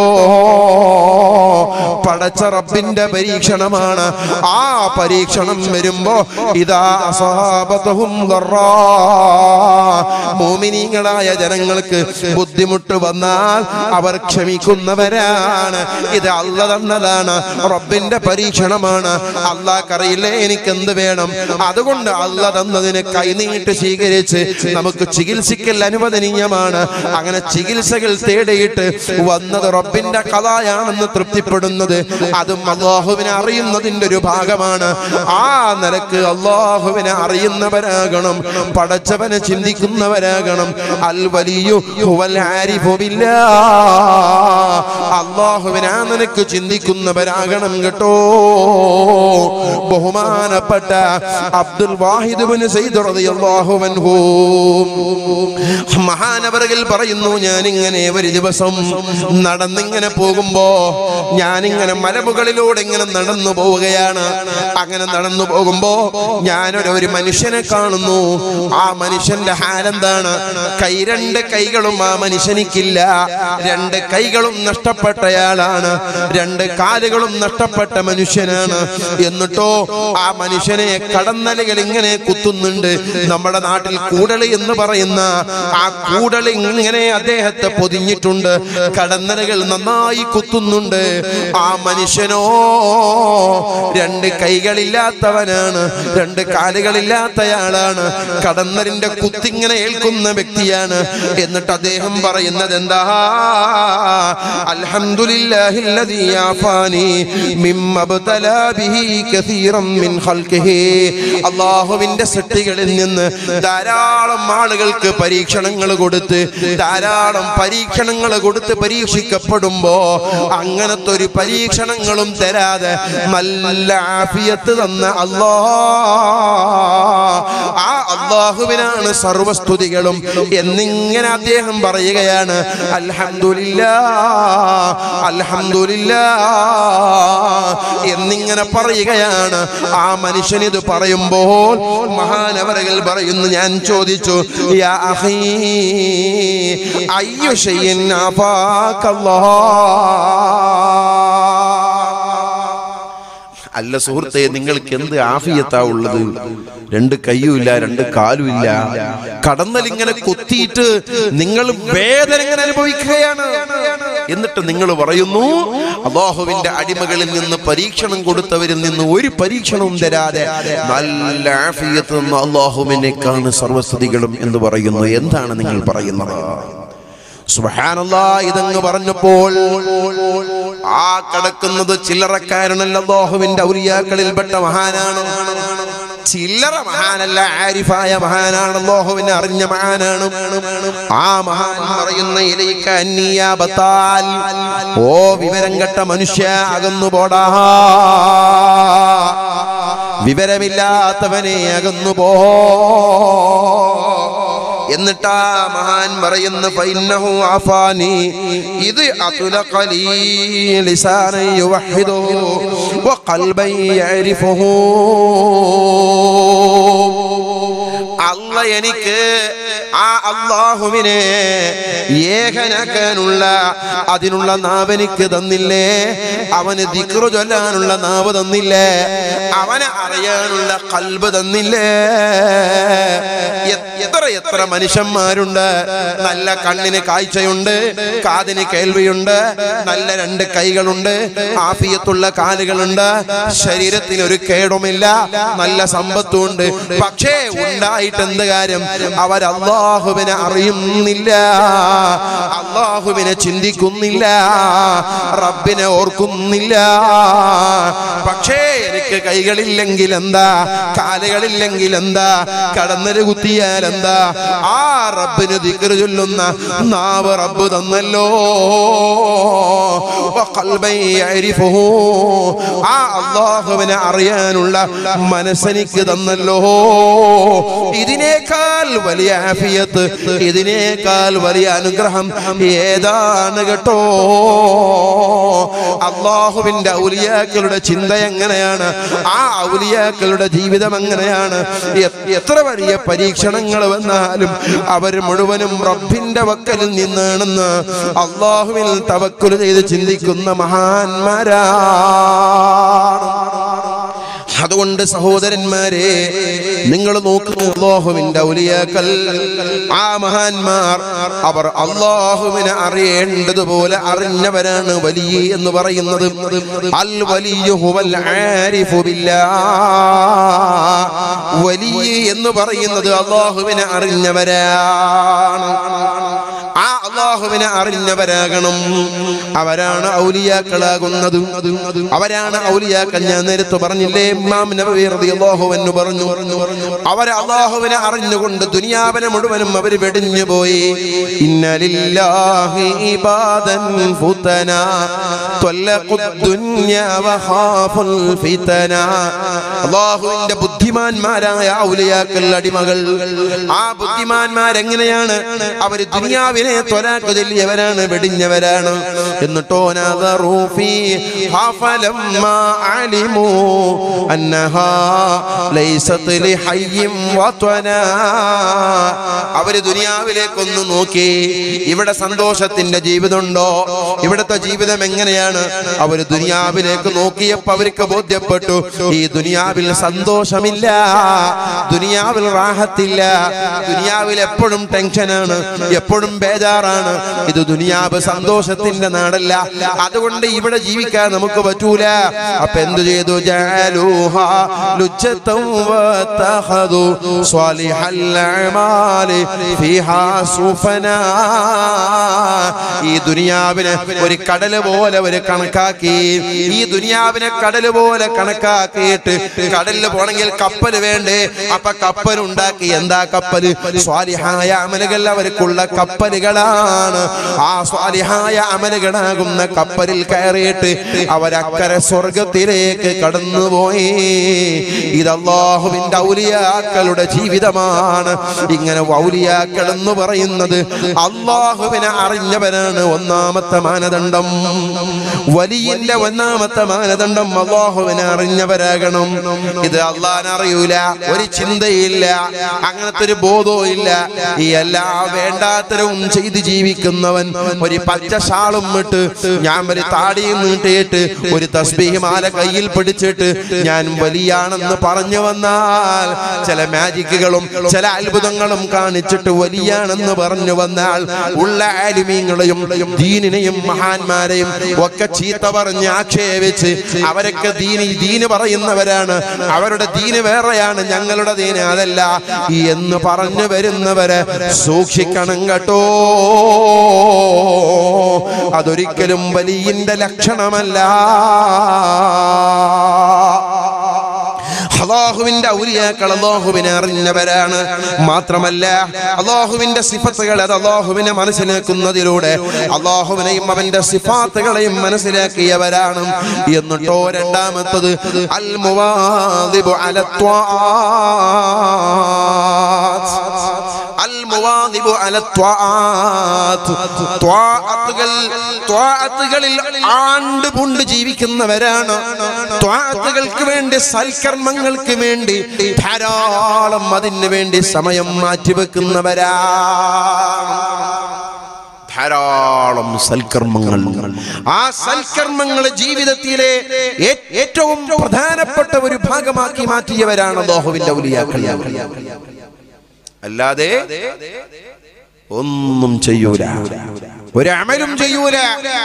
പടച്ച റബ്ബിന്റെ പരീക്ഷണമാണ് ആ പരീക്ഷണം വരുമ്പോ ഇതാ അസാബത്തഹും ദർറാ. മോമിനീങ്ങളായ ജനങ്ങൾക്ക് ബുദ്ധിമുട്ട് വന്നാൽ അവർ ക്ഷമിക്കുന്നവരാണ് ഇത് അല്ല തന്നതാണ് റബ്ബിന്റെ പരീക്ഷണമാണ് അള്ളാഹ്ക്കറിയില്ലേ എനിക്ക് എന്ത് വേണം അതുകൊണ്ട് അല്ല തന്നതിന് കൈനീട്ട് സ്വീകരിച്ച് നമുക്ക് ചികിത്സിക്കൽ അനുവദനീയമാണ് അങ്ങനെ ചികിത്സകൾ തേടിയിട്ട് വന്നത് റബ്ബിന്റെ കഥായാണെന്ന് തൃപ്തിപ്പെടുന്നത് അതും അള്ളാഹുവിനെ അറിയുന്നതിന്റെ ഒരു ഭാഗമാണ് ആ നിലക്ക് അള്ളാഹുവിനെ അറിയുന്നവരാകണം പടച്ചവനെ ചിന്തിക്കുന്നവരാകണം അൽ വലിയു ഹുവൽ ആരിഫു ബില്ലാഹ്. അള്ളാഹുവിനെ ആ നിലക്ക് ചിന്തിക്കുന്നവരാകണം കേട്ടോ ബഹുമാനപ്പെട്ട അബ്ദുൽ വാഹിദ് ബിൻ സയ്യിദ് റളിയല്ലാഹു അൻഹു മഹാനവറുകൾ പറയുന്നു ഞാൻ ഇങ്ങനെ ഒരു ദിവസം നടന്നിങ്ങനെ പോകുമ്പോ ഞാനിങ്ങനെ മലമുകളിലൂടെ ഇങ്ങനെ നടന്നു പോവുകയാണ് അങ്ങനെ നടന്നു പോകുമ്പോ ഞാനൊരു ഒരു മനുഷ്യനെ കാണുന്നു ആ മനുഷ്യന്റെ ഹാലെന്താണ് കൈ രണ്ട് കൈകളും ആ മനുഷ്യനിക്കില്ല രണ്ട് കൈകളും നഷ്ടപ്പെട്ടയാളാണ് രണ്ട് കാലുകളും നഷ്ടപ്പെട്ട മനുഷ്യനാണ് എന്നിട്ടോ ആ മനുഷ്യനെ കടന്നലുകൾ ഇങ്ങനെ കുത്തുന്നുണ്ട് നമ്മുടെ നാട്ടിൽ കൂടളി എന്ന് പറയുന്ന ആ കൂടളി ഇങ്ങനെ അദ്ദേഹത്തെ പൊതിഞ്ഞിട്ടുണ്ട് കടന്നലുകൾ നന്നായി കുത്തുന്നുണ്ട് ആ മനുഷ്യനോ രണ്ട് കൈകളില്ലാത്തവനാണ് രണ്ട് കാലുകളില്ലാത്തയാളാണ് കടന്നലിന്റെ കുത്തിങ്ങനെ ഏൽക്കുന്ന വ്യക്തിയാണ് എന്നിട്ട് അദ്ദേഹം പറയുന്നത് എന്താ അൽഹംദുലില്ലാഹില്ലദീ ആഫാനി മിമ്മ അബ്തലാ ബിഹി കസീറൻ മിൻ ഖൽഖിഹി അല്ലാഹുവിന്റെ സൃഷ്ടികളിൽ നിന്ന് ധാരാളം ആളുകൾക്ക് പരീക്ഷണങ്ങൾ കൊടുത്ത് ധാരാളം പരീക്ഷണങ്ങൾ കൊടുത്ത് പരീക്ഷിക്കപ്പെടുമ്പോ അങ്ങനത്തെ ഒരു പരീക്ഷണങ്ങളും തരാതെ നല്ല ആഫിയത്ത് തന്ന അല്ലാ ആ അള്ളാഹുവിനാണ് സർവസ്തുതികളും എന്നിങ്ങനെ അദ്ദേഹം പറയുകയാണ് അൽഹംദുലില്ലാ അൽഹംദുലില്ലാ എന്നിങ്ങനെ പറയുകയാണ് ആ മനുഷ്യൻ ഇത് പറയുമ്പോൾ മഹാനവരകൾ പറയുന്നു ഞാൻ ചോദിച്ചു യാ അഖീ അയ്യു ഷൈഇൻ ആഫാക്കല്ലാഹ് അല്ല സുഹൃത്തെ നിങ്ങൾക്ക് എന്ത് ആഫിയത്താ ഉള്ളത് രണ്ട് കയ്യുമില്ല രണ്ട് കാലുമില്ല കടന്നലിങ്ങനെ കൊത്തിയിട്ട് നിങ്ങൾ വേദന ഇങ്ങനെ അനുഭവിക്കുകയാണ് എന്നിട്ട് നിങ്ങൾ പറയുന്നു അള്ളാഹുവിന്റെ അടിമകളിൽ നിന്ന് പരീക്ഷണം കൊടുത്തവരിൽ നിന്ന് ഒരു പരീക്ഷണവും തരാതെ നല്ല ആഫിയത്ത് നിന്ന് അള്ളാഹുവിനേക്കാണ് സർവസ്തുതികളും എന്ന് പറയുന്നു എന്താണ് നിങ്ങൾ പറയുന്നത് സുബ്ഹാനല്ലാ ഇതങ്ങ് പറഞ്ഞപ്പോൾ ആ കിടക്കുന്നത് ചില്ലറക്കാരനല്ല അല്ലാഹുവിന്റെ ഔലിയാക്കളിൽപ്പെട്ട മഹാനാണ് ചില്ലറ മഹാനല്ല ആരിഫായ മഹാനാണ് അല്ലാഹുവിനെ അറിഞ്ഞ മഹാനാണ് ആ മഹാൻ പറയുന്ന ഇലയിക്ക അന്യാബത്താൽ ഓ വിവരം കെട്ട മനുഷ്യ അകന്നു പോടാ വിവരമില്ലാത്തവനെ അകന്നു പോ എന്നിട്ട് ആ മഹാൻ പറയുന്ന ഫൈന്നഹു ആഫാനി ഇത് അതുലഖലി ലിസാനൻ യുവഹിദു വഖൽബൻ യഅരിഫുഹു അല്ല എനിക്ക് ആ അള്ളാഹുവിനെ ഏകനാക്കാനുള്ള അതിനുള്ള നാവ് എനിക്ക് തന്നില്ലേ അവന് ദിക്റു ചൊല്ലാനുള്ള നാവ് തന്നില്ലേ അവനെ അറിയാനുള്ള കൽബ് തന്നില്ലേ എത്ര എത്ര മനുഷ്യന്മാരുണ്ട് നല്ല കണ്ണിന് കാഴ്ചയുണ്ട് കാതിന് കേൾവിയുണ്ട് നല്ല രണ്ട് കൈകളുണ്ട് ആഫിയത്തുള്ള കാലുകളുണ്ട് ശരീരത്തിന് ഒരു കേടുമില്ല നല്ല സമ്പത്തുണ്ട് പക്ഷേ ഉണ്ടായിട്ട് എന്ത് കാര്യം അവർ അള്ളാഹുവിനെ അറിയുന്നില്ല അള്ളാഹുവിനെ ചിന്തിക്കുന്നില്ല റബ്ബിനെ ഓർക്കുന്നില്ല പക്ഷേ എനിക്ക് കൈകളില്ലെങ്കിൽ എന്താ കാലുകളില്ലെങ്കിൽ എന്താ കടന്നല് കുത്തിയാൽ എന്താ ആ റബ്ബിന് ദിക്റ് ചൊല്ലുന്ന നാവ് റബ്ബ് തന്നല്ലോ വഖൽബൻ യഅരിഫുഹു. ആ അള്ളാഹുവിനെ അറിയാനുള്ള മനസ്സെനിക്ക് തന്നല്ലോ ഇതിനേക്കാൾ വലിയ ആഫിയത്ത് ഇതിനേക്കാൾ വലിയ അനുഗ്രഹം ഏതാണ് കേട്ടോ അള്ളാഹുവിന്റെ ഔലിയാക്കളുടെ ചിന്ത എങ്ങനെയാണ് ആ ഔലിയാക്കളുടെ ജീവിതം എങ്ങനെയാണ് എ- എത്ര വലിയ പരീക്ഷണങ്ങൾ വന്നാലും അവർ മുഴുവനും റബ്ബിന്റെ വക്കലിൽ നിന്നാണെന്ന് അള്ളാഹുവിൽ തവക്കുൽ ചെയ്ത് ചിന്തിക്കുന്ന മഹാന്മാരാണ് അതുകൊണ്ട് സഹോദരന്മാരെ നിങ്ങൾ നോക്കുന്ന അള്ളാഹുവിന്റെ ഔലിയാക്കൽ ആ മഹാന്മാർ അവർ അള്ളാഹുവിനെ അറിയേണ്ടതുപോലെ അറിഞ്ഞവരാണ് വലിയ എന്ന് പറയുന്നത് അൽ വലിയ ഹുവൽ ആരിഫു ബില്ലാഹ്. വലിയ എന്ന് പറയുന്നത് അള്ളാഹുവിനെ അറിഞ്ഞവരാണ് ആ അള്ളാഹുവിനെ അറിഞ്ഞവരാകണം അവരാണ് ഔലിയാക്കളാകുന്നത് അവരാണ് ഔലിയാക്കൾ ഞാൻ നേരത്തെ പറഞ്ഞില്ലേ ഇമാം നബവി റളിയല്ലാഹു അൻഹു പറഞ്ഞു അവർ അള്ളാഹുവിനെ അറിഞ്ഞുകൊണ്ട് ദുനിയാവിനെ മുഴുവനും അവർ വെടിഞ്ഞു പോയി ഇന്നലില്ലാഹി ഇബാദൻ ഫുതന ത്വല്ലഖു ദുനിയ വഖാഫുൽ ഫിതന അള്ളാഹുവിന്റെ ബുദ്ധിമാന്മാരായ ഔലിയാക്കൾ അടിമകൾ ആ ബുദ്ധിമാന്മാരെങ്ങനെയാണ് അവർ ദുനിയാവിനെ ത്വലാക്ക് ചൊല്ലിയവരാണ് വെടിഞ്ഞവരാണ് എന്നിട്ടോ നദറു ഫീ ഹഫലമ്മ അലിമു അന്നഹാ ലൈസത് ലിഹയ്യിൻ വത്വനാ അവര് ദുനിയാവിലേക്കൊന്ന് നോക്കി ഇവിടെ സന്തോഷത്തിന്റെ ജീവിതമുണ്ടോ ഇവിടുത്തെ ജീവിതം എങ്ങനെയാണ് അവര് ദുനിയാവിലേക്ക് നോക്കിയപ്പോ അവർക്ക് ബോധ്യപ്പെട്ടു ഈ ദുനിയാവിൽ സന്തോഷമില്ല ദുനിയാവിൽ റാഹത്തില്ല ദുനിയാവിൽ എപ്പോഴും ടെൻഷനാണ് എപ്പോഴും ബേജാറാണ് ഇത് ദുനിയാവ് സന്തോഷത്തിന്റെ നാടല്ല അതുകൊണ്ട് ഇവിടെ ജീവിക്കാൻ നമുക്ക് പറ്റൂല അപ്പൊ എന്തു ചെയ്തു ജഅലൂഹ ലുജ്ജത്തൻ വത്തഖദു സ്വാലിഹൽ അഅമാലി ഫീഹാ സുഫനാ ഈ ദുനിയാവിനെ ഒരു കടല് പോലെ ഒരു കണക്കാക്കി ഈ ദുനിയാവിനെ കടല് പോലെ കണക്കാക്കിയിട്ട് കടലിൽ പോണെങ്കിൽ കപ്പൽ വേണ്ടേ അപ്പൊ കപ്പൽ ഉണ്ടാക്കി എന്താ കപ്പല് സ്വാലിഹായ അമലുകൾ അവർക്കുള്ള കപ്പലുകളാണ് ആ സ്വാലിഹായ അമലുകളാകുന്ന കപ്പലിൽ കയറിയിട്ട് അവരക്കരെ സ്വർഗത്തിലേക്ക് കടന്നുപോയി ഇത് അള്ളാഹുവിന്റെ ഔലിയാക്കളുടെ ജീവിതമാണ് ഇങ്ങനെ ഔലിയാക്കൾ എന്ന് പറയുന്നത് അള്ളാഹുവിനെ അറിഞ്ഞവരാണ് ഒന്നാമത്തെ മാനദണ്ഡം വലിയന്റെ ഒന്നാമത്തെ മാനദണ്ഡം അള്ളാഹുവിനെ അറിഞ്ഞവരാകണം ഇത് അള്ളാഹിനെ അറിയൂല ഒരു ചിന്തയില്ല അങ്ങനത്തെ ഒരു ബോധവും ഇല്ല ഈ എല്ലാ വേണ്ടാത്തരവും ചെയ്ത് ജീവിക്കുന്നവൻ ഒരു പച്ച ഷാളും ഇട്ട് ഞാൻ ഒരു താടിയും നീട്ടിയിട്ട് ഒരു തസ്ബീഹ് മാല കയ്യിൽ പിടിച്ചിട്ട് ഞാൻ വലിയാണെന്ന് പറഞ്ഞു വന്നാൽ ചില മാജിക്കുകളും ചില അത്ഭുതങ്ങളും കാണിച്ചിട്ട് വലിയാണെന്ന് പറഞ്ഞു വന്നാൽ ഉള്ള ആലിമീങ്ങളെയും ദീനിനെയും മഹാന്മാരെയും ഒക്കെ ചീത്ത പറഞ്ഞ് ആക്ഷേപിച്ച് അവരൊക്കെ ദീനി ദീന് പറയുന്നവരാണ് അവരുടെ ദീന് വേറെയാണ് ഞങ്ങളുടെ ദീന് അതല്ല എന്ന് പറഞ്ഞു വരുന്നവരെ സൂക്ഷിക്കണം കേട്ടോ അതൊരിക്കലും വലിയന്റെ ലക്ഷണമല്ല അള്ളാഹുവിന്റെ ഔലിയാക്കൾ അള്ളാഹുവിനെ അറിഞ്ഞവരാണ് മാത്രമല്ല അള്ളാഹുവിന്റെ സിഫത്തുകൾ അത് അള്ളാഹുവിനെ മനസ്സിലാക്കുന്നതിലൂടെ അള്ളാഹുവിനെയും അവന്റെ സിഫാത്തുകളെയും മനസ്സിലാക്കിയവരാണ് എന്നിട്ടോ രണ്ടാമത്തത് അൽ മുവാദിബു അല ത്വാആത്ത്. അൽ മുവാദിബു അല ത്വാആത്ത്. ത്വാഅത്തുകൾ ത്വാഅത്തുകളിൽ ആണ്ട് പൂണ്ട് ജീവിക്കുന്നവരാണ് ത്വാഅത്തുകൾക്ക് വേണ്ടി സൽക്കർമ്മങ്ങൾക്ക് വേണ്ടി ധാരാളം അതിന് വേണ്ടി സമയം മാറ്റിവെക്കുന്നവരാണ് ധാരാളം സൽക്കർമ്മങ്ങൾ ആ സൽക്കർമ്മങ്ങൾ ജീവിതത്തിലെ ഏ- ഏറ്റവും പ്രധാനപ്പെട്ട ഒരു ഭാഗമാക്കി മാറ്റിയവരാണ് അല്ലാഹുവിന്റെ ഔലിയാക്കൾ അല്ലാതെ ഒന്നും ചെയ്യൂല ഒരു അമലും ചെയ്യൂല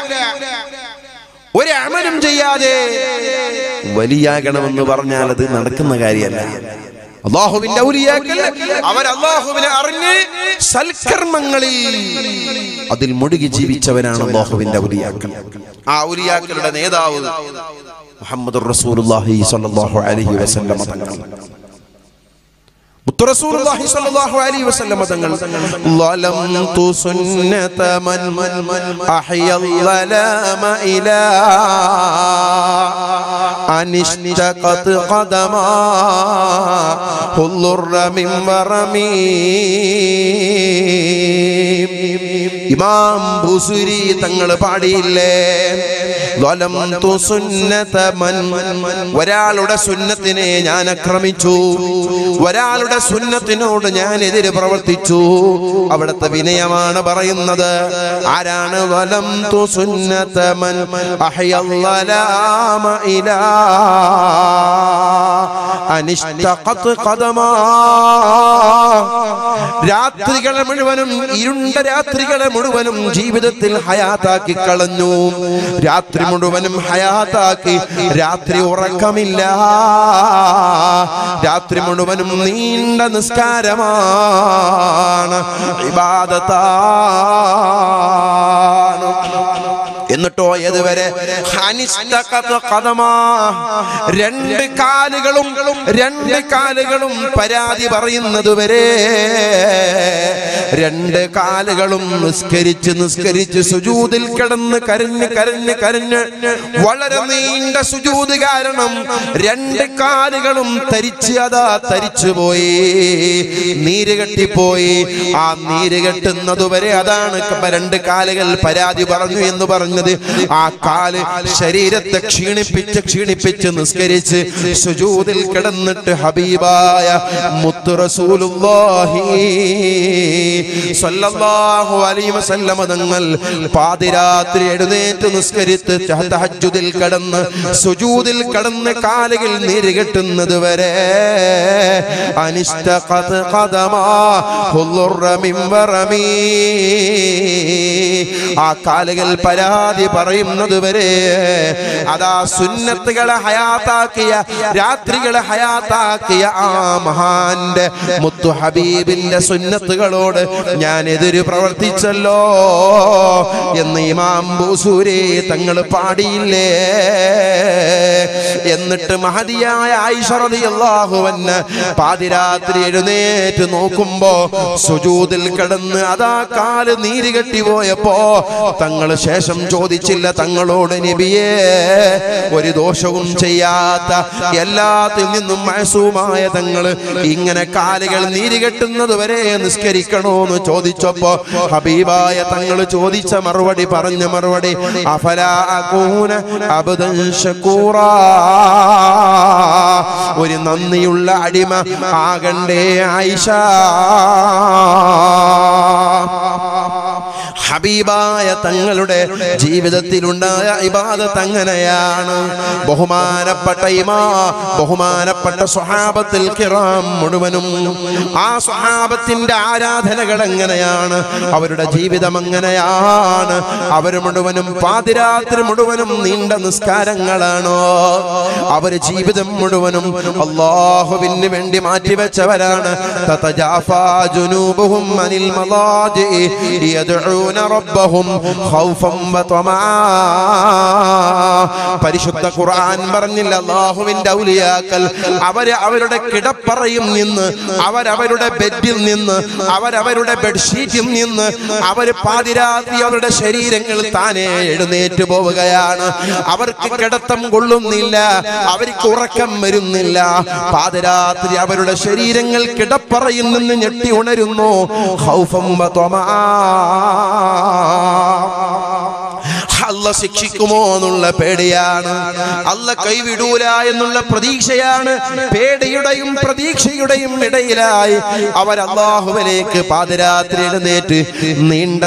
ഒരു അമലും ചെയ്യാതെ വലിയാകണമെന്ന് പറഞ്ഞാൽ അത് നടക്കുന്ന കാര്യമല്ല അള്ളാഹുവിന്റെ ഔലിയാക്കൾ അവർ അള്ളാഹുവിനെ അറിഞ്ഞ് സൽക്കർമ്മങ്ങളിൽ അതിൽ മുഴുകി ജീവിച്ചവരാണ് അള്ളാഹുവിന്റെ ഔലിയാക്കൾ ആ ഔലിയാക്കളുടെ നേതാവ് മുഹമ്മദ് റസൂലുള്ളാഹി സ്വല്ലല്ലാഹു അലൈഹി വസല്ലം തങ്ങൾ മുത്തു റസൂലുള്ളാഹി സ്വല്ലല്ലാഹു അലൈഹി വസല്ലം തങ്ങൾ ളലംതു സുന്നത മൻ അഹ്യൽ ളലാമ ഇലാ അനിഷ്തഖത് ഖദമാ ഹുല്ലുറ മിൻ വറമീ ഇമാം ബുസുരി തങ്ങൾ പാടിയില്ലേ ളലംതു സുന്നത മൻ ഒരാളുടെ സുന്നത്തിനെ ഞാൻ ആക്രമിച്ചു ഒരാളുടെ സുന്നത്തിനോട് ഞാൻ എതിര് പ്രവർത്തിച്ചു അവിടുത്തെ വിനയമാണ് പറയുന്നത് ആരാണ് വലം തു സുന്നതമൻ അഹ്യല്ലലാമ ഇലാ അനിഷ്തഖത് ഖദമാ രാത്രികളെ മുഴുവനും ഇരുണ്ട രാത്രികളെ മുഴുവനും ജീവിതത്തിൽ ഹയാത്താക്കി കളഞ്ഞു രാത്രി മുഴുവനും ഹയാത്താക്കി രാത്രി ഉറക്കമില്ല രാത്രി മുഴുവനും നീണ്ട നിസ്കാരമാണ് ഇബാദത്താണ് എന്നിട്ടോ ഏതുവരെ ഹനിസ്തഖത ഖദമാ. രണ്ട് കാലുകളും രണ്ട് കാലുകളും പരാതി പറയുന്നത് വരെ രണ്ട് കാലുകളും നിസ്കരിച്ച് നിസ്കരിച്ച് സുജൂതിൽ കിടന്ന് കരഞ്ഞ് കരഞ്ഞ് കരഞ്ഞ് വളരെ നീണ്ട സുജൂത് കാരണം രണ്ട് കാലുകളും തരിച്ച് അതാ തരിച്ചു പോയി നീര് കെട്ടിപ്പോയി ആ നീര് കെട്ടുന്നത് വരെ അതാണ് രണ്ട് കാലുകൾ പരാതി പറഞ്ഞു എന്ന് പറഞ്ഞത് ആ കാല് ശരീരത്തെ ക്ഷീണിപ്പിച്ച് ക്ഷീണിപ്പിച്ച് നിസ്കരിച്ച് സുജൂതിൽ കിടന്നിട്ട് ഹബീബായ മുത്തു റസൂലുള്ളാഹി സ്വല്ലല്ലാഹു അലൈഹി വസല്ലമ തങ്ങൾ പാതിരാത്രി എഴുന്നേറ്റ് നിസ്കരിച്ച് തഹജ്ജുദിൽ കിടന്ന് സുജൂദിൽ കിടന്ന് കാലുകൾ നീര് കെട്ടുന്നത് വരെ അനിഷ്ടഖത് ഖദമാ ഹുല്ലുറ മിൻ വറമീ ആ കാലുകൾ പരാതി പറയുന്നത് വരെ അതാ സുന്നത്തുകളെ ഹയാത്താക്കിയ രാത്രികളെ ഹയാത്താക്കിയ ആ മഹാന്റെ മുത്തു ഹബീബിന്റെ സുന്നത്തുകളോട് ഞാൻ എതിര് പ്രവർത്തിച്ചല്ലോ എന്ന് ഇമാം ബൂസൂരി തങ്ങൾ പാടിയില്ലേ എന്നിട്ട് മഹതിയായ ഐശ്വറിയാഹുവന് പാതിരാത്രി എഴുന്നേറ്റ് നോക്കുമ്പോ സുജൂതിൽ കിടന്ന് അതാ കാല് നീര് കെട്ടിപ്പോയപ്പോ തങ്ങൾ ശേഷം ചോദിച്ചില്ല തങ്ങളോട് നബിയേ ഒരു ദോഷവും ചെയ്യാത്ത എല്ലാത്തിൽ നിന്നും മഴസുമായ തങ്ങള് ഇങ്ങനെ കാലുകൾ നീര് കെട്ടുന്നത് വരെ നിസ്കരിക്കണോന്ന് ചോദിച്ചപ്പോ ഹബീബായ തങ്ങൾ ചോദിച്ച മറുപടി പറഞ്ഞ മറുപടി അഫലാ അകൂന അബ്ദൻ ശകൂറാ ഒരു നന്ദിയുള്ള അടിമ ആകണ്ടേ ആയിഷ ഹബീബായ തങ്ങളുടെ ജീവിതത്തിലുണ്ടായ ഇബാദത്ത് അങ്ങനെയാണ് ബഹുമാനപ്പെട്ട ഇമാ ബഹുമാനപ്പെട്ട സ്വഹാബത്തിൽ കിറാം മുഴുവനും ആ സ്വഹാബത്തിന്റെ ആരാധനകൾ എങ്ങനെയാണ് അവരുടെ ജീവിതം എങ്ങനെയാണ് അവർ മുഴുവനും പാതിരാത്രി മുഴുവനും നീണ്ട നിസ്കാരങ്ങളാണോ അവർ ജീവിതം മുഴുവനും അള്ളാഹുവിന് വേണ്ടി മാറ്റിവെച്ചവരാണ് തതജാഫാ ജുനൂബുഹും അനിൽ മളാജിഇ യദ്ഊന റബ്ബഹും ഖൗഫൻ വതമാ പരിശുദ്ധ ഖുർആൻ പറഞ്ഞില്ല അള്ളാഹുവിന്റെ ഔലിയാക്കൾ അവര് അവരുടെ കിടപ്പറയും നിന്ന് അവരവരുടെ ബെഡിൽ നിന്ന് അവരവരുടെ ബെഡ്ഷീറ്റിൽ നിന്ന് അവര് പാതിരാത്രി അവരുടെ ശരീരങ്ങൾ താനെ എഴുന്നേറ്റ് പോവുകയാണ് അവർക്ക് കിടത്തം കൊള്ളുന്നില്ല അവർക്ക് ഉറക്കം വരുന്നില്ല പാതിരാത്രി അവരുടെ ശരീരങ്ങൾ കിടപ്പറയിൽ നിന്ന് ഞെട്ടി ഉണരുന്നു ഖൗഫം വതമാ. അല്ല ശിക്ഷിക്കുമോ എന്നുള്ള പേടിയാണ് അല്ല കൈവിടൂല എന്നുള്ള പ്രതീക്ഷയാണ് പേടിയുടെയും പ്രതീക്ഷയുടെയും ഇടയിലായി അവർ അള്ളാഹുവിലേക്ക് പാതിരാത്രി എഴുന്നേറ്റ് നീണ്ട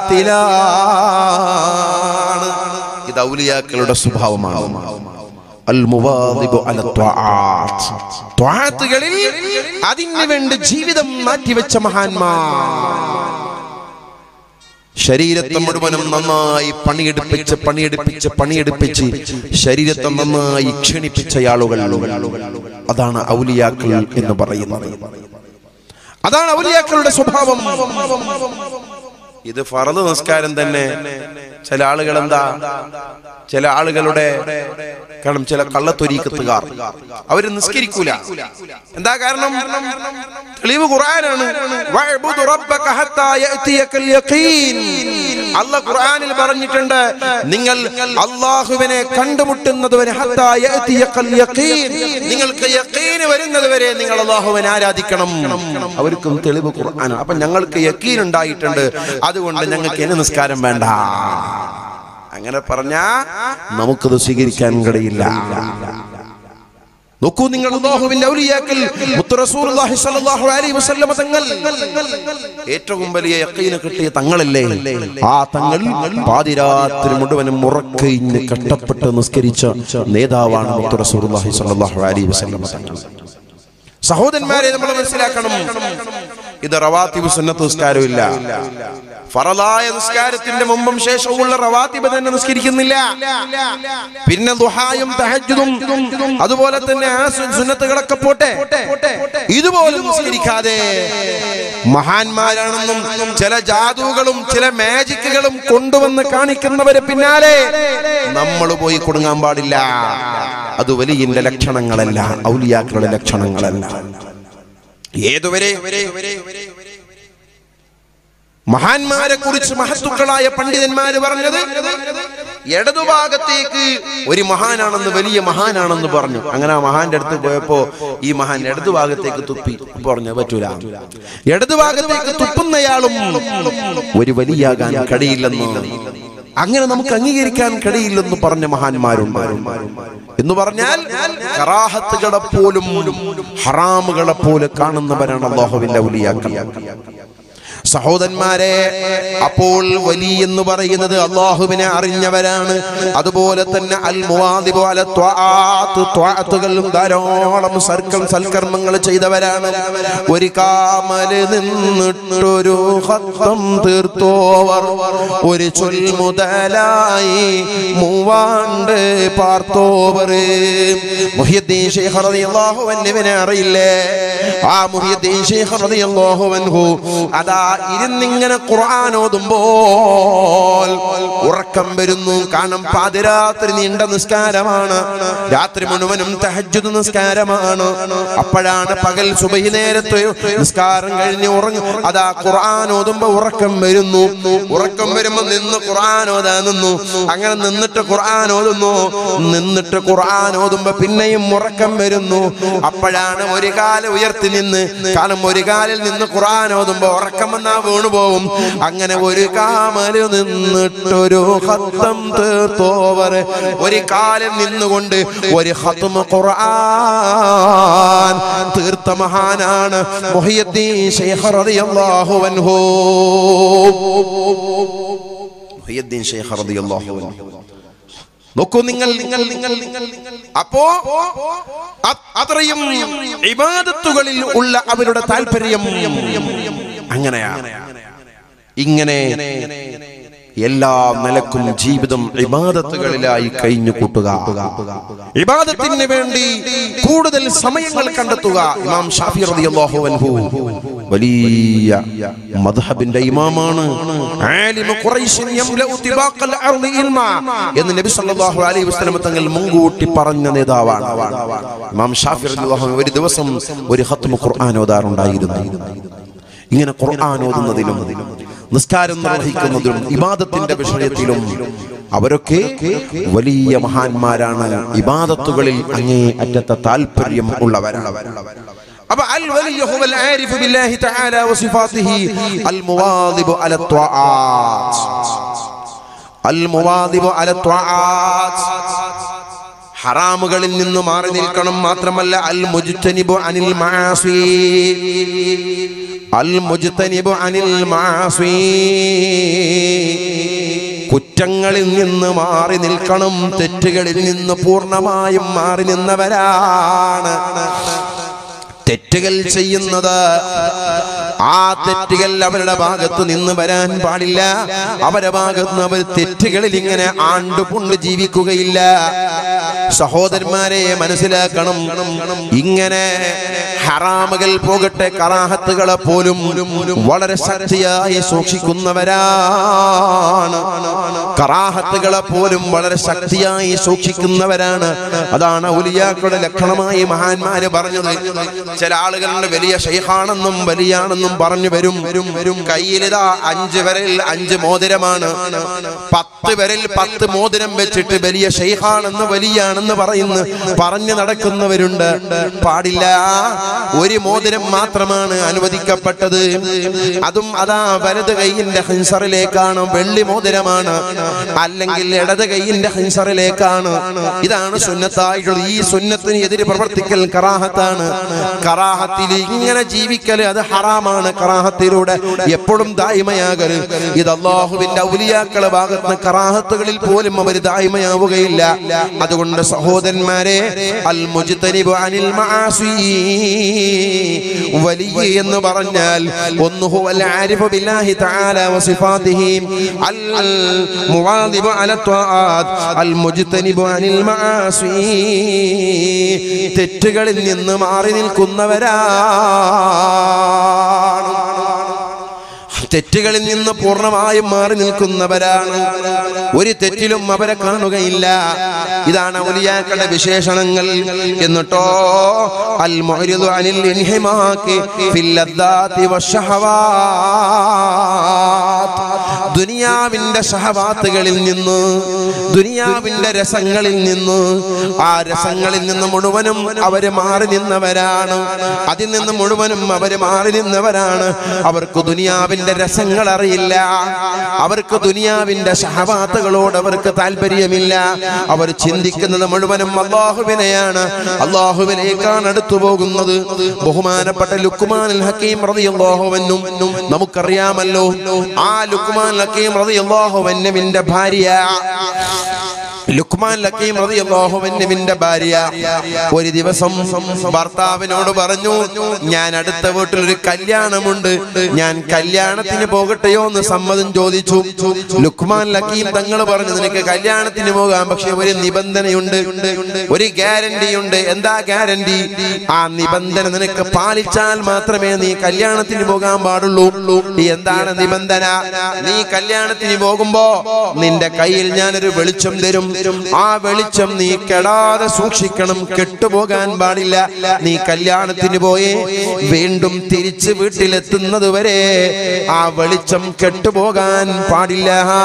നിസ്കാരത്തിലാണ് ഇത് ഔലിയാക്കളുടെ സ്വഭാവമാണ് അൽ മുവാദിബു അല ത്വആത്ത്. ത്വആത്തുകളിൽ അതിന് വേണ്ടി ജീവിതം മാറ്റിവെച്ച മഹാന്മാർ ശരീരത്തെ മുഴുവനും നന്നായി പണിയെടുപ്പിച്ച് പണിയെടുപ്പിച്ച് പണിയെടുപ്പിച്ച് ശരീരത്തെ നന്നായി ക്ഷണിപ്പിച്ച ആളുകൾ അതാണ് ഔലിയാക്കൾ എന്ന് പറയുന്നത് അതാണ് ഔലിയാക്കളുടെ സ്വഭാവം ഇത് ഫറദ് നിസ്കാരം തന്നെ ചില ആളുകൾ എന്താ ചില ആളുകളുടെ കാരണം ചില കള്ളത്തൊരീക്കത്തുകാർ അവര് നിസ്കരിക്കൂല എന്താ കാരണം തെളിവ് ഖുർആനാണ് വഅ്ബുദു റബ്ബക ഹത്താ യഅതിയകൽ യഖീൻ അല്ലാഹ് ഖുർആനിൽ പറഞ്ഞിട്ടുണ്ട് നിങ്ങൾ അല്ലാഹുവിനെ കണ്ടുമുട്ടുന്നത് വരെ ഹത്താ യഅതിയകൽ യഖീൻ നിങ്ങൾക്ക് യഖീൻ വരുന്നത് വരെ നിങ്ങൾ അല്ലാഹുവിനെ ആരാധിക്കണം അവർക്കും തെളിവ് ഖുർആനാണ് അപ്പൊ ഞങ്ങൾക്ക് യഖീൻ ഉണ്ടായിട്ടുണ്ട് അതുകൊണ്ട് ഞങ്ങൾക്ക് ഇനി നിസ്കാരം വേണ്ട അങ്ങനെ പറഞ്ഞാ നമുക്കത് സ്വീകരിക്കാൻ കഴിയില്ല നോക്കൂ നിങ്ങൾ അല്ലാഹുവിന്റെ ഔലിയാക്കൾ മുത്ത് റസൂലുള്ളാഹി സ്വല്ലല്ലാഹു അലൈഹി വസല്ലമ തങ്ങൾ ഏറ്റവും വലിയ യഖീന് കിട്ടിയ തങ്ങളല്ലേ ആ തങ്ങൾ പാതിരാത്രി മുഴുവനും മുറക്കയിഞ്ഞ് കഷ്ടപ്പെട്ട് നിസ്കരിച്ച നേതാവാണ് മുത്ത് റസൂലുള്ളാഹി സ്വല്ലല്ലാഹു അലൈഹി വസല്ലമ തങ്ങൾ സഹോദരന്മാരെ നമ്മൾ മനസ്സിലാക്കണം ഇത് റവാത്തിബ് സുന്നത്ത് നിസ്കാരമില്ല ഫറലായ നിസ്കാരത്തിന്റെ മുമ്പും ശേഷവുമുള്ള റവാത്തിബ് തന്നെ നിസ്കരിക്കുന്നില്ല പിന്നെ ദുഹായും തഹജ്ജുദും അതുപോലെ തന്നെ ആ സു- സുന്നത്തുകളൊക്കെ പോട്ടെ ഇതുപോലും നിസ്കരിക്കാതെ മഹാന്മാരാണെന്നും ചില ജാതുകളും ചില മാജിക്കുകളും കൊണ്ടുവന്ന് കാണിക്കുന്നവരെ പിന്നാലെ നമ്മൾ പോയി കൊടുങ്ങാൻ പാടില്ല അത് വലിയന്റെ ലക്ഷണങ്ങളല്ല ഔലിയാക്കളുടെ ലക്ഷണങ്ങളല്ല ഏതുവരെ മഹാന്മാരെ കുറിച്ച് മഹത്തുക്കളായ പണ്ഡിതന്മാര് പറഞ്ഞത് ഇടതുഭാഗത്തേക്ക് ഒരു മഹാനാണെന്ന് വലിയ മഹാനാണെന്ന് പറഞ്ഞു അങ്ങനെ ആ മഹാന്റെ അടുത്ത് പോയപ്പോ ഈ മഹാൻ ഇടതുഭാഗത്തേക്ക് തുപ്പി പറഞ്ഞു പറ്റൂല ഇടതുഭാഗത്തേക്ക് തുപ്പുന്നയാളും ഒരു വലിയാകാൻ കഴിയില്ലെന്ന് അങ്ങനെ നമുക്ക് അംഗീകരിക്കാൻ കഴിയില്ലെന്ന് പറഞ്ഞ മഹാന്മാരുണ്ട് എന്ന് പറഞ്ഞാൽ കറാഹത്തുകളെ പോലും ഹറാമുകളെ പോലെ കാണുന്നവരാണ് അള്ളാഹുവിന്റെ ഔലിയാക്കൾ സഹോദരന്മാരെ അപ്പോൾ വലി എന്ന് പറയുന്നത് അള്ളാഹുവിനെ അറിഞ്ഞവരാണ് അതുപോലെ തന്നെ അൽ മുവാദിബു അല ത്വആത്ത് ത്വആത്തുകളും ധാരാളം സർക്കം സൽക്കർമ്മങ്ങൾ ചെയ്തവരാണ് ഒരു കാമല് നിന്നിട്ടൊരു ഹത്തം തീർത്തോവർ ഒരു ചൊൽ മുതലായി മൂവാണ്ട് പാർത്തോവർ മുഹിയുദ്ദീൻ ശൈഖ് റളിയല്ലാഹു അൻഹുവിനെ അറിയില്ലേ ആ മുഹിയുദ്ദീൻ ശൈഖ് റളിയല്ലാഹു അൻഹു അതാ ഇരുന്നിങ്ങനെ ഖുർആൻ ഓതുമ്പോൾ ഉറക്കം വരുന്നു കാരണം പാതിരാത്രി നീണ്ട നിസ്കാരമാണ് രാത്രി മുഴുവനും തഹജ്ജുദ് നിസ്കാരമാണ് അപ്പോഴാണ് പകൽ സുബഹി നേരത്തെ നിസ്കാരം കഴിഞ്ഞ് ഉറങ്ങും അതാ ഖുർആൻ ഓതുമ്പോ ഉറക്കം വരുന്നു ഉറക്കം വരുമ്പോ നിന്ന് ഖുർആൻ ഓതാ നിന്നു അങ്ങനെ നിന്നിട്ട് ഖുർആൻ ഓതുന്നു നിന്നിട്ട് ഖുർആൻ ഓതുമ്പോ പിന്നെയും ഉറക്കം വരുന്നു അപ്പോഴാണ് ഒരു കാലം ഉയർത്തി നിന്ന് കാരണം ഒരു കാലിൽ നിന്ന് ഖുർആൻ ഓതുമ്പോ ഉറക്കം വന്നാ വീണു പോവും അങ്ങനെ ഒരു കാമല് നിന്നിട്ടൊരു ഹത്തം തീർത്തോവർ ഒരു കാലം നിന്നുകൊണ്ട് ഒരു ഹത്തും ഖുർആൻ തീർത്ത മഹാനാണ് മുഹിയുദ്ദീൻ ശൈഖ് റളിയല്ലാഹു അൻഹു മുഹിയുദ്ദീൻ ശൈഖ് റളിയല്ലാഹു അൻഹു നോക്കൂ നിങ്ങൾ നിങ്ങൾ നിങ്ങൾ നിങ്ങൾ അപ്പോ അ- അത്രയും ഇബാദത്തുകളിൽ ഉള്ള അവരുടെ താല്പര്യം അങ്ങനെയാണ് ഇങ്ങനെ എല്ലാ നിലക്കും ജീവിതം ഇബാദത്തുകളിലായി കഴിഞ്ഞു കൂട്ടുക ഇബാദത്തിന് വേണ്ടി കൂടുതൽ സമയങ്ങൾ കണ്ടെത്തുക ഇമാം ഷാഫി റളിയല്ലാഹു അൻഹു വലിയ മദ്ഹബിന്റെ ഇമാമാണ് ആലിമു ഖുറൈശിൻ യംലഉ തിബാഖൽ അർളി ഇൽമ എന്ന് നബി സല്ലല്ലാഹു അലൈഹി വസല്ലം തങ്ങൾ മുൻകൂട്ടി പറഞ്ഞ നേതാവാണ് ഇമാം ഷാഫി റളിയല്ലാഹു അൻഹു ഒരു ദിവസം ഒരു ഖത്മു ഖുർആൻ ഓതാറുണ്ടായിരുന്നു ഇങ്ങനെ ഖുർആൻ ഓതുന്നതിലും നിസ്കാരം നിർവഹിക്കുന്നതിലും ഇബാദത്തിന്റെ വിഷയത്തിലും അവരൊക്കെ വലിയ മഹാന്മാരാണ് ഇബാദത്തുകളിൽ അങ്ങേ അറ്റത്തെ താല്പര്യം ഉള്ളവരാണ് അപ്പൊ അൽ വലിയ ഹുവൽ ആരിഫു ബില്ലാഹി തആല വസിഫാത്തിഹി അൽ മുവാദിബു അല ത്വആത്ത് അൽ മുവാദിബു അല ത്വആത്ത് ഹറാമുകളിൽ നിന്ന് മാറി നിൽക്കണം മാത്രമല്ല അൽ മുജ്തനിബു അനിൽ മാസി അൽ മുജ്തനിബു അനിൽ മാസി കുറ്റങ്ങളിൽ നിന്ന് മാറി നിൽക്കണം തെറ്റുകളിൽ നിന്ന് പൂർണ്ണമായും മാറി നിന്നവരാണ് തെറ്റുകൾ ചെയ്യുന്നത് ആ തെറ്റുകൾ അവരുടെ ഭാഗത്ത് നിന്ന് വരാൻ പാടില്ല അവരുടെ ഭാഗത്ത് നിന്ന് അവർ തെറ്റുകളിൽ ഇങ്ങനെ ആണ്ടുപുണ്ട് ജീവിക്കുകയില്ല സഹോദരന്മാരെ മനസ്സിലാക്കണം ഇങ്ങനെ ഹറാമുകൾ പോകട്ടെ കറാഹത്തുകളെ പോലും വളരെ ശക്തിയായി സൂക്ഷിക്കുന്നവരാണ് കറാഹത്തുകളെ പോലും വളരെ ശക്തിയായി സൂക്ഷിക്കുന്നവരാണ് അതാണ് ഔലിയാക്കളുടെ ലക്ഷണമായി മഹാന്മാര് പറഞ്ഞത് ചില ആളുകളുടെ വലിയ ഷെയ്ഖാണെന്നും വലിയാണെന്നും പറഞ്ഞു വരും വരും വരും കയ്യിലിതാ അഞ്ച് വരൽ അഞ്ച് മോതിരമാണ് പത്ത് വരൽ പത്ത് മോതിരം വെച്ചിട്ട് വലിയ ഷെയ്ഖാണെന്ന് വലിയാണെന്ന് പറയുന്നു പറഞ്ഞു നടക്കുന്നവരുണ്ട് പാടില്ല ഒരു മോതിരം മാത്രമാണ് അനുവദിക്കപ്പെട്ടത് അതും അതാ വലത് കൈയിന്റെ ഹിൻസറിലേക്കാണ് വെള്ളി മോതിരമാണ് അല്ലെങ്കിൽ ഇടത് കൈയിന്റെ ഹിൻസറിലേക്കാണ് ഇതാണ് സുന്നത്തായിട്ടുള്ളത് ഈ സുന്നത്തിന് എതിര് പ്രവർത്തിക്കൽ കറാഹത്താണ് കറാഹത്തിൽ ഇങ്ങനെ ജീവിക്കൽ അത് ഹറാമാണ് കറാഹത്തിലൂടെ എപ്പോഴും ദായ്മയാകരുത് ഇത് അള്ളാഹുവിന്റെ ഔലിയാക്കളെ ഭാഗത്ത് കറാഹത്തുകളിൽ പോലും അവർ ദായ്മയാവുകയില്ല അതുകൊണ്ട് സഹോദരന്മാരെ അൽ മുജ്തനിബു അനിൽ മആസി വലിയ എന്ന് പറഞ്ഞാൽ ഒന്ന് ഹുവൽ ആരിഫു ബില്ലാഹി തആല വസിഫാതിഹി അൽ മുവാദിബു അല ത്വാആത്ത് അൽ മുജ്തനിബു അനിൽ മആസി തെറ്റുകളിൽ നിന്ന് മാറി നിൽക്കുന്നവരാണ് തെറ്റുകളിൽ നിന്ന് പൂർണ്ണമായും മാറി നിൽക്കുന്നവരാണ് ഒരു തെറ്റിലും അവരെ കാണുകയില്ല ഇതാണ് ഔലിയാക്കളുടെ വിശേഷണങ്ങൾ എന്നിട്ടോ അൽ മുഅ്രിദു അനിൽ ഇൻഹിമാക്കി ഫിൽ ലദ്ദാതി വശഹവാത്ത് ദുനിയാവിന്റെ ഷഹവാത്തുകളിൽ നിന്ന് ദുനിയാവിന്റെ രസങ്ങളിൽ നിന്ന് ആ രസങ്ങളിൽ നിന്ന് മുഴുവനും അവര് മാറി നിന്നവരാണ് അതിൽ നിന്ന് മുഴുവനും അവര് മാറി നിന്നവരാണ് അവർക്ക് ദുനിയാവിന്റെ രസങ്ങൾ അറിയില്ല അവർക്ക് ദുനിയാവിന്റെ ഷഹവാത്തുകളോട് അവർക്ക് താല്പര്യമില്ല അവർ ചിന്തിക്കുന്നത് മുഴുവനും അള്ളാഹുവിനെയാണ് അള്ളാഹുവിനേക്കാണ് അടുത്തു പോകുന്നത് ബഹുമാനപ്പെട്ട ലുക്കുമാൻ ഹക്കീം റളിയല്ലാഹുവെന്നും നമുക്കറിയാമല്ലോ ആ ലുക്കുമാൻ ഹക്കീം റളിയല്ലാഹുവെന്നുവിന്റെ ഭാര്യ ലുക്മാൻ ലക്കീം റളിയല്ലാഹുവിന്റെ ഭാര്യ ഒരു ദിവസം ഭർത്താവിനോട് പറഞ്ഞു ഞാൻ അടുത്ത വീട്ടിൽ ഒരു കല്യാണമുണ്ട് ഞാൻ കല്യാണത്തിന് പോകട്ടെയോ എന്ന് സമ്മതം ചോദിച്ചു ലുക്മാൻ ലക്കീം തങ്ങൾ പറഞ്ഞു നിനക്ക് കല്യാണത്തിന് പോകാം പക്ഷെ ഒരു നിബന്ധനയുണ്ട് ഒരു ഗ്യാരണ്ടി ഉണ്ട് എന്താ ഗ്യാരണ്ടി ആ നിബന്ധന നിനക്ക് പാലിച്ചാൽ മാത്രമേ നീ കല്യാണത്തിന് പോകാൻ പാടുള്ളൂ എന്താണ് നിബന്ധന നീ കല്യാണത്തിന് പോകുമ്പോ നിന്റെ കയ്യിൽ ഞാനൊരു വെളിച്ചം തരും ആ വെളിച്ചം നീ കെടാതെ സൂക്ഷിക്കണം കെട്ടുപോകാൻ പാടില്ല നീ കല്യാണത്തിന് പോയി വീണ്ടും തിരിച്ച് വീട്ടിലെത്തുന്നത് വരെ ആ വെളിച്ചം കെട്ടുപോകാൻ പാടില്ല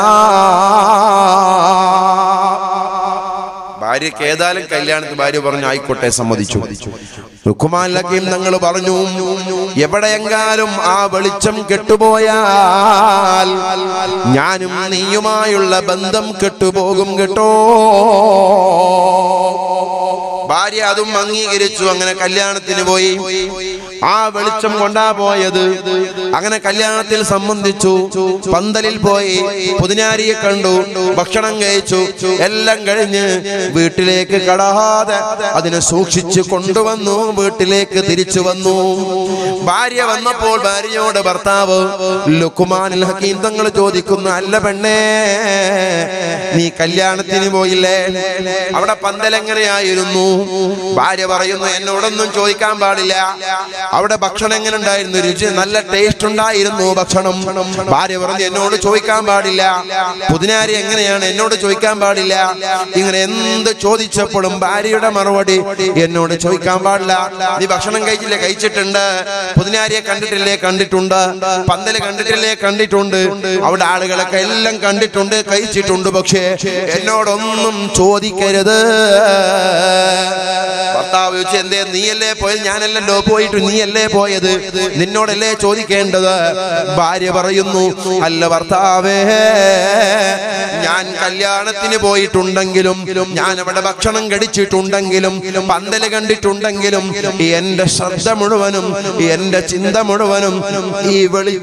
ഭാര്യക്ക് ഏതായാലും കല്യാണത്തിന് ഭാര്യ പറഞ്ഞു ആയിക്കോട്ടെ സമ്മതിച്ചു റുക്കുമാൻ ലക്കീം തങ്ങൾ പറഞ്ഞു എവിടെയെങ്കാലും ആ വെളിച്ചം കെട്ടുപോയാൽ ഞാനും നീയുമായുള്ള ബന്ധം കെട്ടുപോകും കേട്ടോ ഭാര്യ അതും അംഗീകരിച്ചു അങ്ങനെ കല്യാണത്തിന് പോയി ആ വെളിച്ചം കൊണ്ടാ പോയത് അങ്ങനെ കല്യാണത്തിൽ സംബന്ധിച്ചു പന്തലിൽ പോയി പുതിനാരിയെ കണ്ടു ഭക്ഷണം കഴിച്ചു എല്ലാം കഴിഞ്ഞ് വീട്ടിലേക്ക് കടാതെ അതിനെ സൂക്ഷിച്ചു കൊണ്ടുവന്നു വീട്ടിലേക്ക് തിരിച്ചു വന്നു ഭാര്യ വന്നപ്പോൾ ഭാര്യയോട് ഭർത്താവ് ലുക്കുമാനിൽ ഹക്കീം തങ്ങൾ ചോദിക്കുന്നു അല്ല പെണ്ണേ നീ കല്യാണത്തിന് പോയില്ലേ അവിടെ പന്തൽ എങ്ങനെയായിരുന്നു ഭാര്യ പറയുന്നു എന്നോടൊന്നും ചോദിക്കാൻ പാടില്ല അവിടെ ഭക്ഷണം എങ്ങനെ ഉണ്ടായിരുന്നു രുചി നല്ല ടേസ്റ്റ് ഉണ്ടായിരുന്നു ഭക്ഷണം ഭാര്യ പറഞ്ഞു എന്നോട് ചോദിക്കാൻ പാടില്ല പുതിനാരി എങ്ങനെയാണ് എന്നോട് ചോദിക്കാൻ പാടില്ല ഇങ്ങനെ എന്ത് ചോദിച്ചപ്പോഴും ഭാര്യയുടെ മറുപടി എന്നോട് ചോദിക്കാൻ പാടില്ല നീ ഭക്ഷണം കഴിച്ചില്ലേ കഴിച്ചിട്ടുണ്ട് പുതിനാരിയെ കണ്ടിട്ടില്ലേ കണ്ടിട്ടുണ്ട് പന്തല് കണ്ടിട്ടില്ലേ കണ്ടിട്ടുണ്ട് അവിടെ ആളുകളൊക്കെ എല്ലാം കണ്ടിട്ടുണ്ട് കഴിച്ചിട്ടുണ്ട് പക്ഷേ എന്നോടൊന്നും ചോദിക്കരുത് ഭർത്താവ് ചോദിച്ചു എന്തേ നീയല്ലേ പോയത് ഞാനല്ലല്ലോ പോയിട്ട് നീ നീയല്ലേ പോയത് നിന്നോടല്ലേ ചോദിക്കേണ്ടത് ഭാര്യ പറയുന്നു അല്ല ഭർത്താവേ ഞാൻ കല്യാണത്തിന് പോയിട്ടുണ്ടെങ്കിലും ഞാൻ അവിടെ ഭക്ഷണം കഴിച്ചിട്ടുണ്ടെങ്കിലും പന്തല് കണ്ടിട്ടുണ്ടെങ്കിലും എന്റെ ശ്രദ്ധ മുഴുവനും എന്റെ ചിന്ത മുഴുവനും ഈ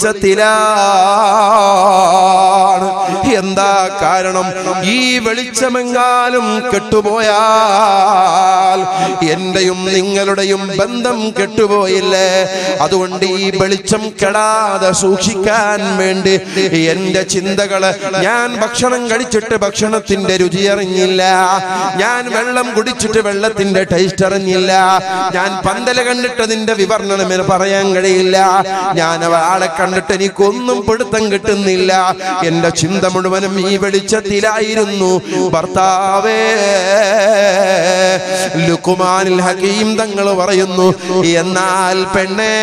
വെളിച്ചത്തിലാണ് എന്താ കാരണം ഈ വെളിച്ചമെങ്ങാനും കെട്ടുപോയാൽ എന്റെയും നിങ്ങളുടെയും ബന്ധം കെട്ടുപോയില്ലേ അതുകൊണ്ട് ഈ വെളിച്ചം കെടാതെ സൂക്ഷിക്കാൻ വേണ്ടി എന്റെ ചിന്തകള് ഞാൻ ഭക്ഷണം കഴിച്ചിട്ട് ഭക്ഷണത്തിന്റെ രുചി അറിഞ്ഞില്ല ഞാൻ വെള്ളം കുടിച്ചിട്ട് വെള്ളത്തിന്റെ ടേസ്റ്റ് അറിഞ്ഞില്ല ഞാൻ പന്തല കണ്ടിട്ട് അതിന്റെ വിവർണനം എന്ന് പറയാൻ കഴിയില്ല ഞാൻ ആളെ കണ്ടിട്ട് എനിക്കൊന്നും പിടുത്തം കിട്ടുന്നില്ല എന്റെ ചിന്ത മുഴുവനും ഈ വെളിച്ചത്തിലായിരുന്നു ഭർത്താവേ ലുക്കുമാനിൽ ഹക്കീം തങ്ങൾ പറയുന്നു എന്നാൽ പെണ്ണേ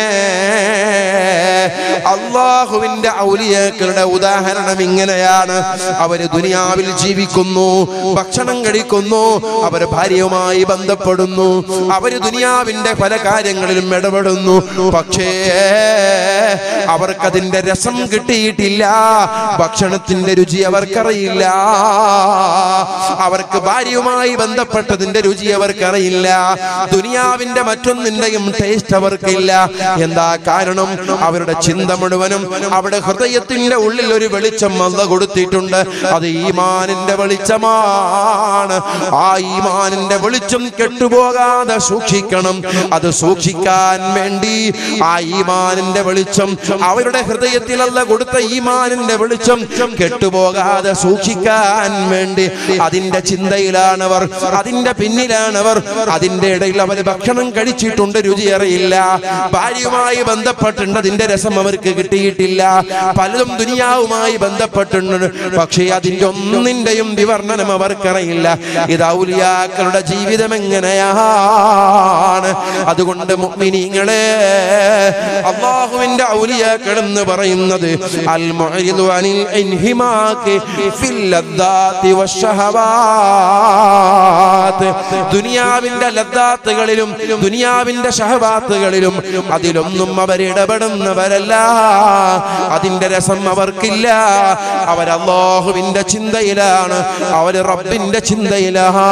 അള്ളാഹുവിന്റെ ഔലിയാക്കളുടെ ഉദാഹരണം ഇങ്ങനെയാണ് അവര് ദുനിയാവിൽ ജീവിക്കുന്നു ഭക്ഷണം കഴിക്കുന്നു അവര് ഭാര്യയുമായി ബന്ധപ്പെടുന്നു അവര് ദുനിയാവിന്റെ പല കാര്യങ്ങളിലും ഇടപെടുന്നു പക്ഷേ അവർക്കതിന്റെ രസം കിട്ടിയിട്ടില്ല ഭക്ഷണത്തിന്റെ രുചി അവർക്കറിയില്ല അവർക്ക് ഭാര്യയുമായി ബന്ധപ്പെട്ടതിന്റെ രുചി അവർക്കറിയില്ല ദുനിയാവിന്റെ മറ്റൊന്നിന്റെയും ടേസ്റ്റ് അവർക്കില്ല എന്താ കാരണം അവരുടെ ചിന്ത മുഴുവനും അവിടെ ഹൃദയത്തിന്റെ ഉള്ളിൽ ഒരു വെളിച്ചം അല്ല കൊടുത്തിട്ടുണ്ട് അത് ഈമാനിന്റെ വെളിച്ചമാണ് ആ ഈമാനിന്റെ വെളിച്ചം കെട്ടുപോകാതെ സൂക്ഷിക്കണം അത് സൂക്ഷിക്കാൻ വേണ്ടി ആ ഈമാനിന്റെ വെളിച്ചം അവരുടെ ഹൃദയത്തിലല്ല കൊടുത്ത ഈമാനിന്റെ വെളിച്ചം കെട്ടുപോകാതെ സൂക്ഷിക്കാൻ വേണ്ടി അതിന്റെ ചിന്തയിലാണവർ അതിന്റെ പിന്നിലാണവർ അതിന്റെ ഇടയിൽ അവർ ഭക്ഷണം കഴിച്ചിട്ടുണ്ട് രുചി അറിയില്ല ഭാര്യയുമായി ബന്ധപ്പെട്ടുണ്ട് അതിന്റെ രസം അവർക്ക് കിട്ടിയിട്ടില്ല പലതും ദുനിയാവുമായി ബന്ധപ്പെട്ടുണ്ട് പക്ഷേ അതിന്റെ ഒന്നിന്റെയും വിവർണനം അവർക്കറിയില്ല ഇത് ഔലിയാക്കളുടെ ജീവിതം എങ്ങനെയാണ് അതുകൊണ്ട് മുഅ്മിനീങ്ങളെ അള്ളാഹുവിന്റെ ഔലിയാക്കൾ എന്ന് പറയുന്നത് അൽ മുഅരിദു അനിൽ ഇൻഹിമാകി ഫിൽ ലദ്ദാത്തി വശഹവാത്ത് ദുനിയാവിന്റെ ലദ്ദാത്തുകളിലും ദുനിയാവിന്റെ ഷഹവാത്തുകളിലും അതിലൊന്നും അവരിടപെടുന്നവരല്ല അതിന്റെ രസം അവർക്കില്ല അവർ അള്ളാഹുവിന്റെ ചിന്തയിലാണ് അവർ റബ്ബിന്റെ ചിന്തയിലാണ്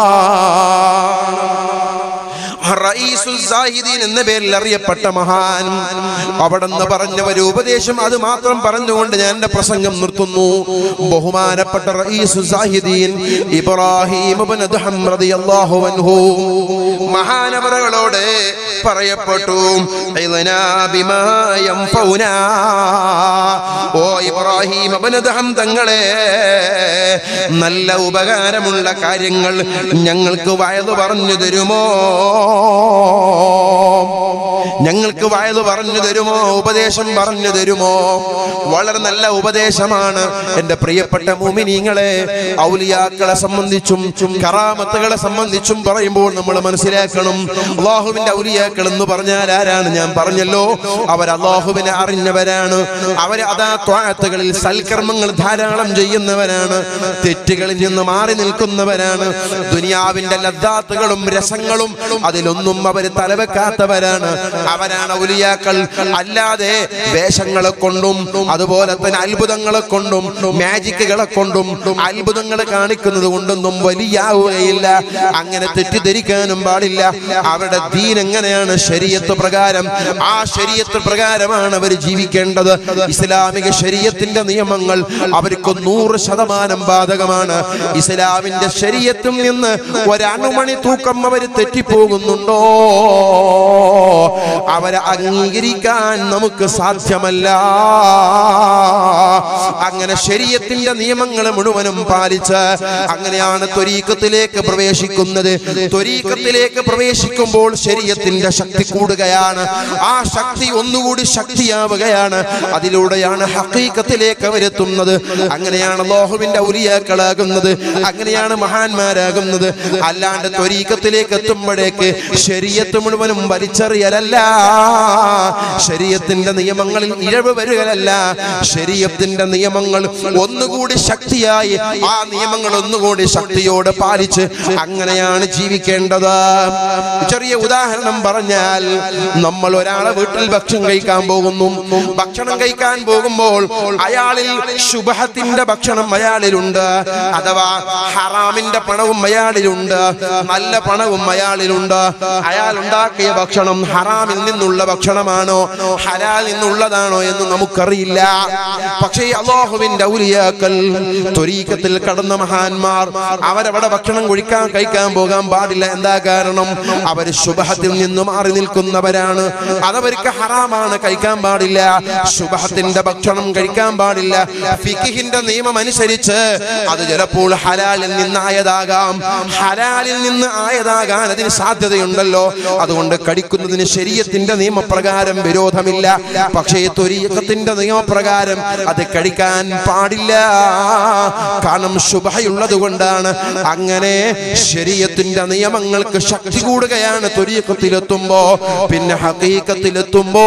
റഈസുൽ സാഹിദീൻ എന്ന പേരിൽ അറിയപ്പെട്ട മഹാൻ അവിടെ നിന്ന് പറഞ്ഞ ഒരു ഉപദേശം അത് മാത്രം പറഞ്ഞുകൊണ്ട് ഞാൻ എന്റെ പ്രസംഗം നിർത്തുന്നു ബഹുമാനപ്പെട്ട റഈസുൽ സാഹിദീൻ ഇബ്രാഹിം ഇബ്നു അദ്ഹം റളിയല്ലാഹു അൻഹു മഹാനവറുകളോട് പറയപ്പെട്ടു ഇദ്നാ ബിമാ യൻഫൗനാ ഓ ഇബ്രാഹിം ഇബ്നു അദ്ഹം തങ്ങളെ നല്ല ഉപകാരമുള്ള കാര്യങ്ങൾ ഞങ്ങൾക്ക് വയത് പറഞ്ഞു തരുമോ ഞങ്ങൾക്ക് വയത് പറഞ്ഞു തരുമോ ഉപദേശം പറഞ്ഞു തരുമോ വളരെ നല്ല ഉപദേശമാണ് എന്റെ പ്രിയപ്പെട്ട മുമിനീങ്ങളെ ഔലിയാക്കളെ സംബന്ധിച്ചും കറാമത്തുകളെ സംബന്ധിച്ചും പറയുമ്പോൾ നമ്മൾ മനസ്സിലാക്കണം അള്ളാഹുവിന്റെ ഔലിയാക്കൾ എന്ന് പറഞ്ഞാൽ ആരാണ് ഞാൻ പറഞ്ഞല്ലോ അവർ അള്ളാഹുവിനെ അറിഞ്ഞവരാണ് അവര് അതാ ത്വാഴത്തുകളിൽ സൽക്കർമ്മങ്ങൾ ധാരാളം ചെയ്യുന്നവരാണ് തെറ്റുകളിൽ നിന്ന് മാറി നിൽക്കുന്നവരാണ് ദുനിയാവിന്റെ ലദ്ദാത്തുകളും രസങ്ങളും അതിലൊന്നും അവർ തലവെക്കാത്തവരാണ് അവരാണ് ഔലിയാക്കൾ അല്ലാതെ വേഷങ്ങളെ കൊണ്ടും അതുപോലെ തന്നെ അത്ഭുതങ്ങളെ കൊണ്ടും മാജിക്കുകളെ കൊണ്ടും അത്ഭുതങ്ങൾ കാണിക്കുന്നത് കൊണ്ടൊന്നും വലിയാവുകയില്ല അങ്ങനെ തെറ്റിദ്ധരിക്കാനും പാടില്ല അവരുടെ ദീൻ എങ്ങനെയാണ് ശരീരത്ത് പ്രകാരം ആ ശരീരത്ത് പ്രകാരമാണ് അവർ ജീവിക്കേണ്ടത് ഇസ്ലാമിക ശരീരത്തിന്റെ നിയമങ്ങൾ അവർക്ക് നൂറ് ശതമാനം ബാധകമാണ് ഇസ്ലാമിന്റെ ശരീരത്തിൽ നിന്ന് ഒരണുമണി തൂക്കം അവർ തെറ്റിപ്പോകുന്നുണ്ടോ അവരെ അംഗീകരിക്കാൻ നമുക്ക് സാധ്യമല്ല അങ്ങനെ ശരീരത്തിന്റെ നിയമങ്ങൾ മുഴുവനും പാലിച്ച് അങ്ങനെയാണ് ത്വരീക്കത്തിലേക്ക് പ്രവേശിക്കുന്നത് ത്വരീക്കത്തിലേക്ക് പ്രവേശിക്കുമ്പോൾ ശരീരത്തിന്റെ ശക്തി കൂടുകയാണ് ആ ശക്തി ഒന്നുകൂടി ശക്തിയാവുകയാണ് അതിലൂടെയാണ് ഹക്കീക്കത്തിലേക്ക് അവരെത്തുന്നത് അങ്ങനെയാണ് ലോഹുവിന്റെ ഔലിയാക്കളാകുന്നത് അങ്ങനെയാണ് മഹാന്മാരാകുന്നത് അല്ലാണ്ട് ത്വരീക്കത്തിലേക്ക് എത്തുമ്പോഴേക്ക് ശരീരത്ത് മുഴുവനും വലിച്ച വലിച്ചെറിയലല്ല ശരീരത്തിന്റെ നിയമങ്ങളിൽ ഇഴവ് വരികയല്ല ശരീരത്തിന്റെ നിയമങ്ങൾ ഒന്നുകൂടി ശക്തിയായി ആ നിയമങ്ങൾ ഒന്നുകൂടി ശക്തിയോടെ പാലിച്ച് അങ്ങനെയാണ് ജീവിക്കേണ്ടത് ചെറിയ ഉദാഹരണം പറഞ്ഞാൽ നമ്മൾ ഒരാളെ വീട്ടിൽ ഭക്ഷണം കഴിക്കാൻ പോകുന്നു ഭക്ഷണം കഴിക്കാൻ പോകുമ്പോൾ അയാളിൽ ശുഭത്തിന്റെ ഭക്ഷണം അയാളിലുണ്ട് അഥവാ ഹറാമിന്റെ പണവും അയാളിലുണ്ട് നല്ല പണവും അയാളിലുണ്ട് അയാൾ ഉണ്ടാക്കിയ ഭക്ഷണം ഹറാമിൽ നിന്നുള്ള ഭക്ഷണമാണോ ഹലാൽ നിന്നുള്ളതാണോ എന്ന് നമുക്കറിയില്ല പക്ഷേ അള്ളാഹുവിന്റെ ഔലിയാക്കൽ ത്വരീക്കത്തിൽ കടന്ന മഹാന്മാർ അവരവിടെ ഭക്ഷണം കുഴിക്കാൻ കഴിക്കാൻ പോകാൻ പാടില്ല എന്താ കാരണം അവർ ശുഭഹത്തിൽ നിന്ന് മാറി നിൽക്കുന്നവരാണ് അതവർക്ക് ഹറാമാണ് കഴിക്കാൻ പാടില്ല ശുഭഹത്തിന്റെ ഭക്ഷണം കഴിക്കാൻ പാടില്ല ഫിഖിന്റെ നിയമം അനുസരിച്ച് അത് ചിലപ്പോൾ ഹലാലിൽ നിന്നായതാകാം ഹലാലിൽ നിന്ന് ആയതാകാൻ അതിന് സാധ്യതയുണ്ടല്ലോ അതുകൊണ്ട് കടിക്കുന്നതിന് ശരീരത്തിന്റെ നിയമപ്രകാരം വിരോധമില്ല പക്ഷേ ത്വരീക്കത്തിന്റെ നിയമപ്രകാരം അത് കഴിക്കാൻ പാടില്ല കാരണം ശുഭയുള്ളത് കൊണ്ടാണ് അങ്ങനെ ശരീരത്തിന്റെ നിയമങ്ങൾക്ക് ശക്തി കൂടുകയാണ് ത്വരീക്കത്തിലെത്തുമ്പോ പിന്നെ ഹക്കീക്കത്തിലെത്തുമ്പോ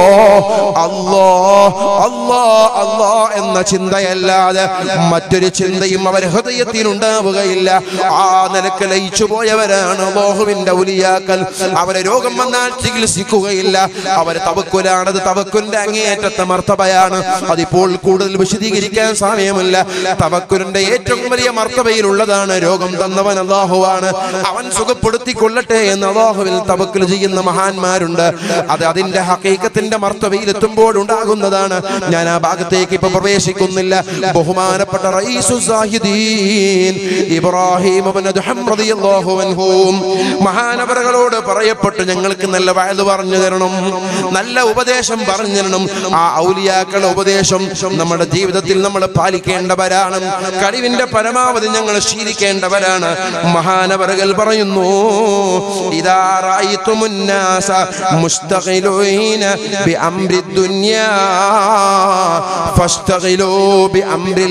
അല്ലോ അല്ലോ അല്ലോ എന്ന ചിന്തയല്ലാതെ മറ്റൊരു ചിന്തയും അവർ ഹൃദയത്തിൽ ഉണ്ടാവുകയില്ല ആ നിലക്ക് ലയിച്ചു പോയവരാണ് അള്ളാഹുവിന്റെ ഉലിയാക്കൽ അവരെ രോഗം വന്നാൽ ചികിത്സിക്കുകയില്ല അവര് തവക്കുലാണത് തവക്കുലിന്റെ അങ്ങേയറ്റത്തെ മർത്തബയാണ് അതിപ്പോൾ കൂടുതൽ വിശദീകരിക്കാൻ സമയമില്ല തവക്കുലിന്റെ ഏറ്റവും വലിയ മർത്തബയിലുള്ളതാണ് രോഗം തന്നവൻ അള്ളാഹുവാണ് അവൻ സുഖപ്പെടുത്തിക്കൊള്ളട്ടെ എന്ന് അള്ളാഹുവിൽ തവക്കുൽ ചെയ്യുന്ന മഹാന്മാരുണ്ട് അത് അതിന്റെ ഹക്കീക്കത്തിന്റെ മർത്തബയിൽ എത്തുമ്പോൾ ഉണ്ടാകുന്നതാണ് ഞാൻ ആ ഭാഗത്തേക്ക് ഇപ്പൊ പ്രവേശിക്കുന്നില്ല ബഹുമാനപ്പെട്ട റഈസു സാഹിദീൻ ഇബ്രാഹിം ഇബ്നു ദുഹം റളിയല്ലാഹു അൻഹു മഹാനവറുകളോട് പറയപ്പെട്ടു ഞങ്ങൾക്ക് നല്ല വയത് പറഞ്ഞു തരണം നല്ല ഉപദേശം പറഞ്ഞു തരണം ആ ഔലിയാക്കളുടെ ഉപദേശം നമ്മുടെ ജീവിതത്തിൽ നമ്മൾ പാലിക്കേണ്ടവരാണ് കഴിവിന്റെ പരമാവധി ഞങ്ങൾ ശീലിക്കേണ്ടവരാണ് മഹാനവറുകൾ പറയുന്നു ഇതാ റഅയ്തുമുന്നാസ മുസ്തഖിലൂന ബിഅംരി ദുനിയാ ഫസ്തഖിലൂ ബിഅംരിൽ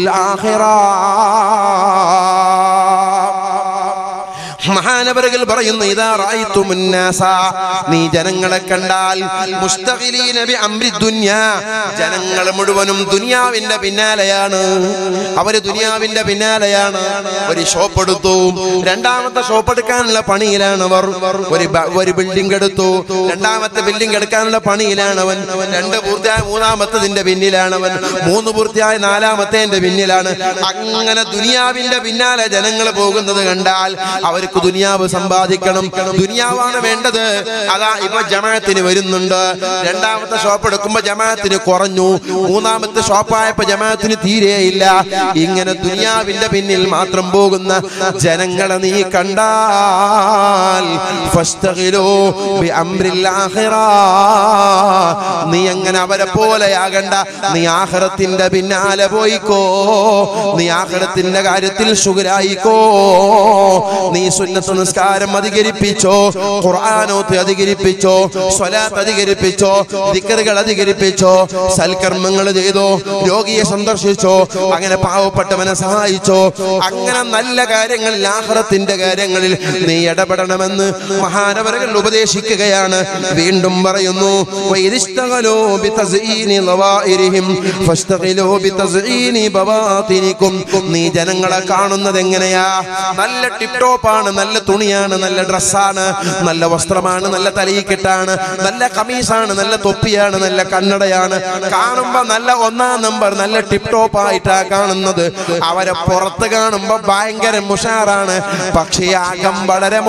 ആഖിറ മഹാനവറുകൾ പറയുന്നു ഇതാ റായിത്തു മുന്നാസ നീ ജനങ്ങളെ കണ്ടാൽ മുസ്തഖിലീന ബി അംരി ദുനിയാ ജനങ്ങൾ മുഴുവനും ദുനിയാവിന്റെ പിന്നാലെയാണ് അവര് ദുനിയാവിന്റെ പിന്നാലെയാണ് ഒരു ഷോപ്പ് എടുത്തു രണ്ടാമത്തെ ഷോപ്പ് എടുക്കാനുള്ള പണിയിലാണ് അവർ ഒരു ബ- ഒരു ബിൽഡിംഗ് എടുത്തു രണ്ടാമത്തെ ബിൽഡിംഗ് എടുക്കാനുള്ള പണിയിലാണ് അവൻ രണ്ട് പൂർത്തിയായ മൂന്നാമത്തതിന്റെ പിന്നിലാണ് അവൻ മൂന്ന് പൂർത്തിയായ നാലാമത്തേന്റെ പിന്നിലാണ് അങ്ങനെ ദുനിയാവിന്റെ പിന്നാലെ ജനങ്ങൾ പോകുന്നത് കണ്ടാൽ അവർക്ക് ദുനിയാവ് സമ്പാദിക്കണം ദുനിയാവാണ് വേണ്ടത് അതാ ഇപ്പൊ ജമാഅത്തിന് വരുന്നുണ്ട് രണ്ടാമത്തെ ഷോപ്പ് എടുക്കുമ്പോ ജമാഅത്തിന് കുറഞ്ഞു മൂന്നാമത്തെ ഷോപ്പായപ്പോ ജമാഅത്തിന് തീരെയില്ല ഇങ്ങനെ ദുനിയാവിന്റെ പിന്നിൽ മാത്രം പോകുന്ന ജനങ്ങളെ നീ കണ്ടാൽ ഫസ്തഖിലൂ ബി അംരിൽ ആഖിറ. നീ അങ്ങനെ അവരെ പോലെയാകണ്ട നീ ആഖിറത്തിന്റെ പിന്നാലെ പോയിക്കോ നീ ആഖിറത്തിന്റെ കാര്യത്തിൽ ശുഗരായിക്കോ നീ സുന്നത്ത് നിസ്കാരം അധികരിപ്പിച്ചോ ഖുർആാനോത്ത് അധികരിപ്പിച്ചോ സ്വലാത്ത് അധികരിപ്പിച്ചോ ദിക്കറുകൾ അധികരിപ്പിച്ചോ സൽക്കർമ്മങ്ങൾ ചെയ്തോ രോഗിയെ സന്ദർശിച്ചോ അങ്ങനെ പാവപ്പെട്ടവനെ സഹായിച്ചോ അങ്ങനെ നല്ല കാര്യങ്ങളിൽ ആഹ്റത്തിന്റെ കാര്യങ്ങളിൽ നീ ഇടപെടണമെന്ന് മഹാനവരകൾ ഉപദേശിക്കുകയാണ് വീണ്ടും പറയുന്നു വൈരിഷ്തകലോ ബിതസ്ഈനി ലവാഇരിഹിം ഫസ്തഖിലൂ ബിതസ്ഈനി ബവാതിനിക്കും നീ ജനങ്ങളെ കാണുന്നത് എങ്ങനെയാ നല്ല ടിപ് ടോപ്പാണ് നല്ല തുണിയാണ് നല്ല ഡ്രസ്സാണ് നല്ല വസ്ത്രമാണ് നല്ല തലയിക്കെട്ടാണ് നല്ല കമീസാണ് നല്ല തൊപ്പിയാണ് നല്ല കണ്ണടയാണ് കാണുമ്പോ നല്ല ഒന്നാം നമ്പർ നല്ല ടിപ് ടോപ്പ് ആയിട്ടാ കാണുന്നത് അവരെ പുറത്ത് കാണുമ്പോ ഭയങ്കര മുഷാറാണ് പക്ഷേ അകം വളരെ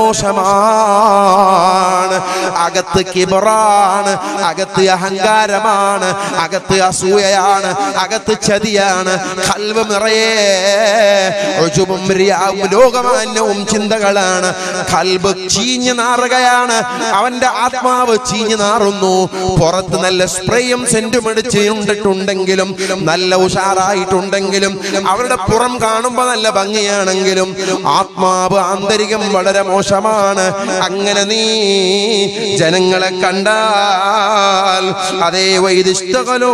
മോശമാണ് അകത്ത് കിബറാണ് അകത്ത് അഹങ്കാരമാണ് അകത്ത് അസൂയയാണ് അകത്ത് ചതിയാണ് കൽവ് നിറയെ ഉജുബും റിയാവും ലോകമാന്യവും ചിന്തകളാണ് കൽബ് ചീഞ്ഞു നാറുകയാണ് അവന്റെ ആത്മാവ് ചീഞ്ഞു നാറുന്നു പുറത്ത് നല്ല സ്പ്രേയും സെന്റും അടിച്ചിട്ടുണ്ടെങ്കിലും നല്ല ഉഷാറായിട്ടുണ്ടെങ്കിലും അവരുടെ പുറം കാണുമ്പോ നല്ല ഭംഗിയാണെങ്കിലും ആത്മാവ് ആന്തരികം വളരെ മോശമാണ് അങ്ങനെ നീ ജനങ്ങളെ കണ്ടാൽ അതേ വൈദിഷ്ടകലോ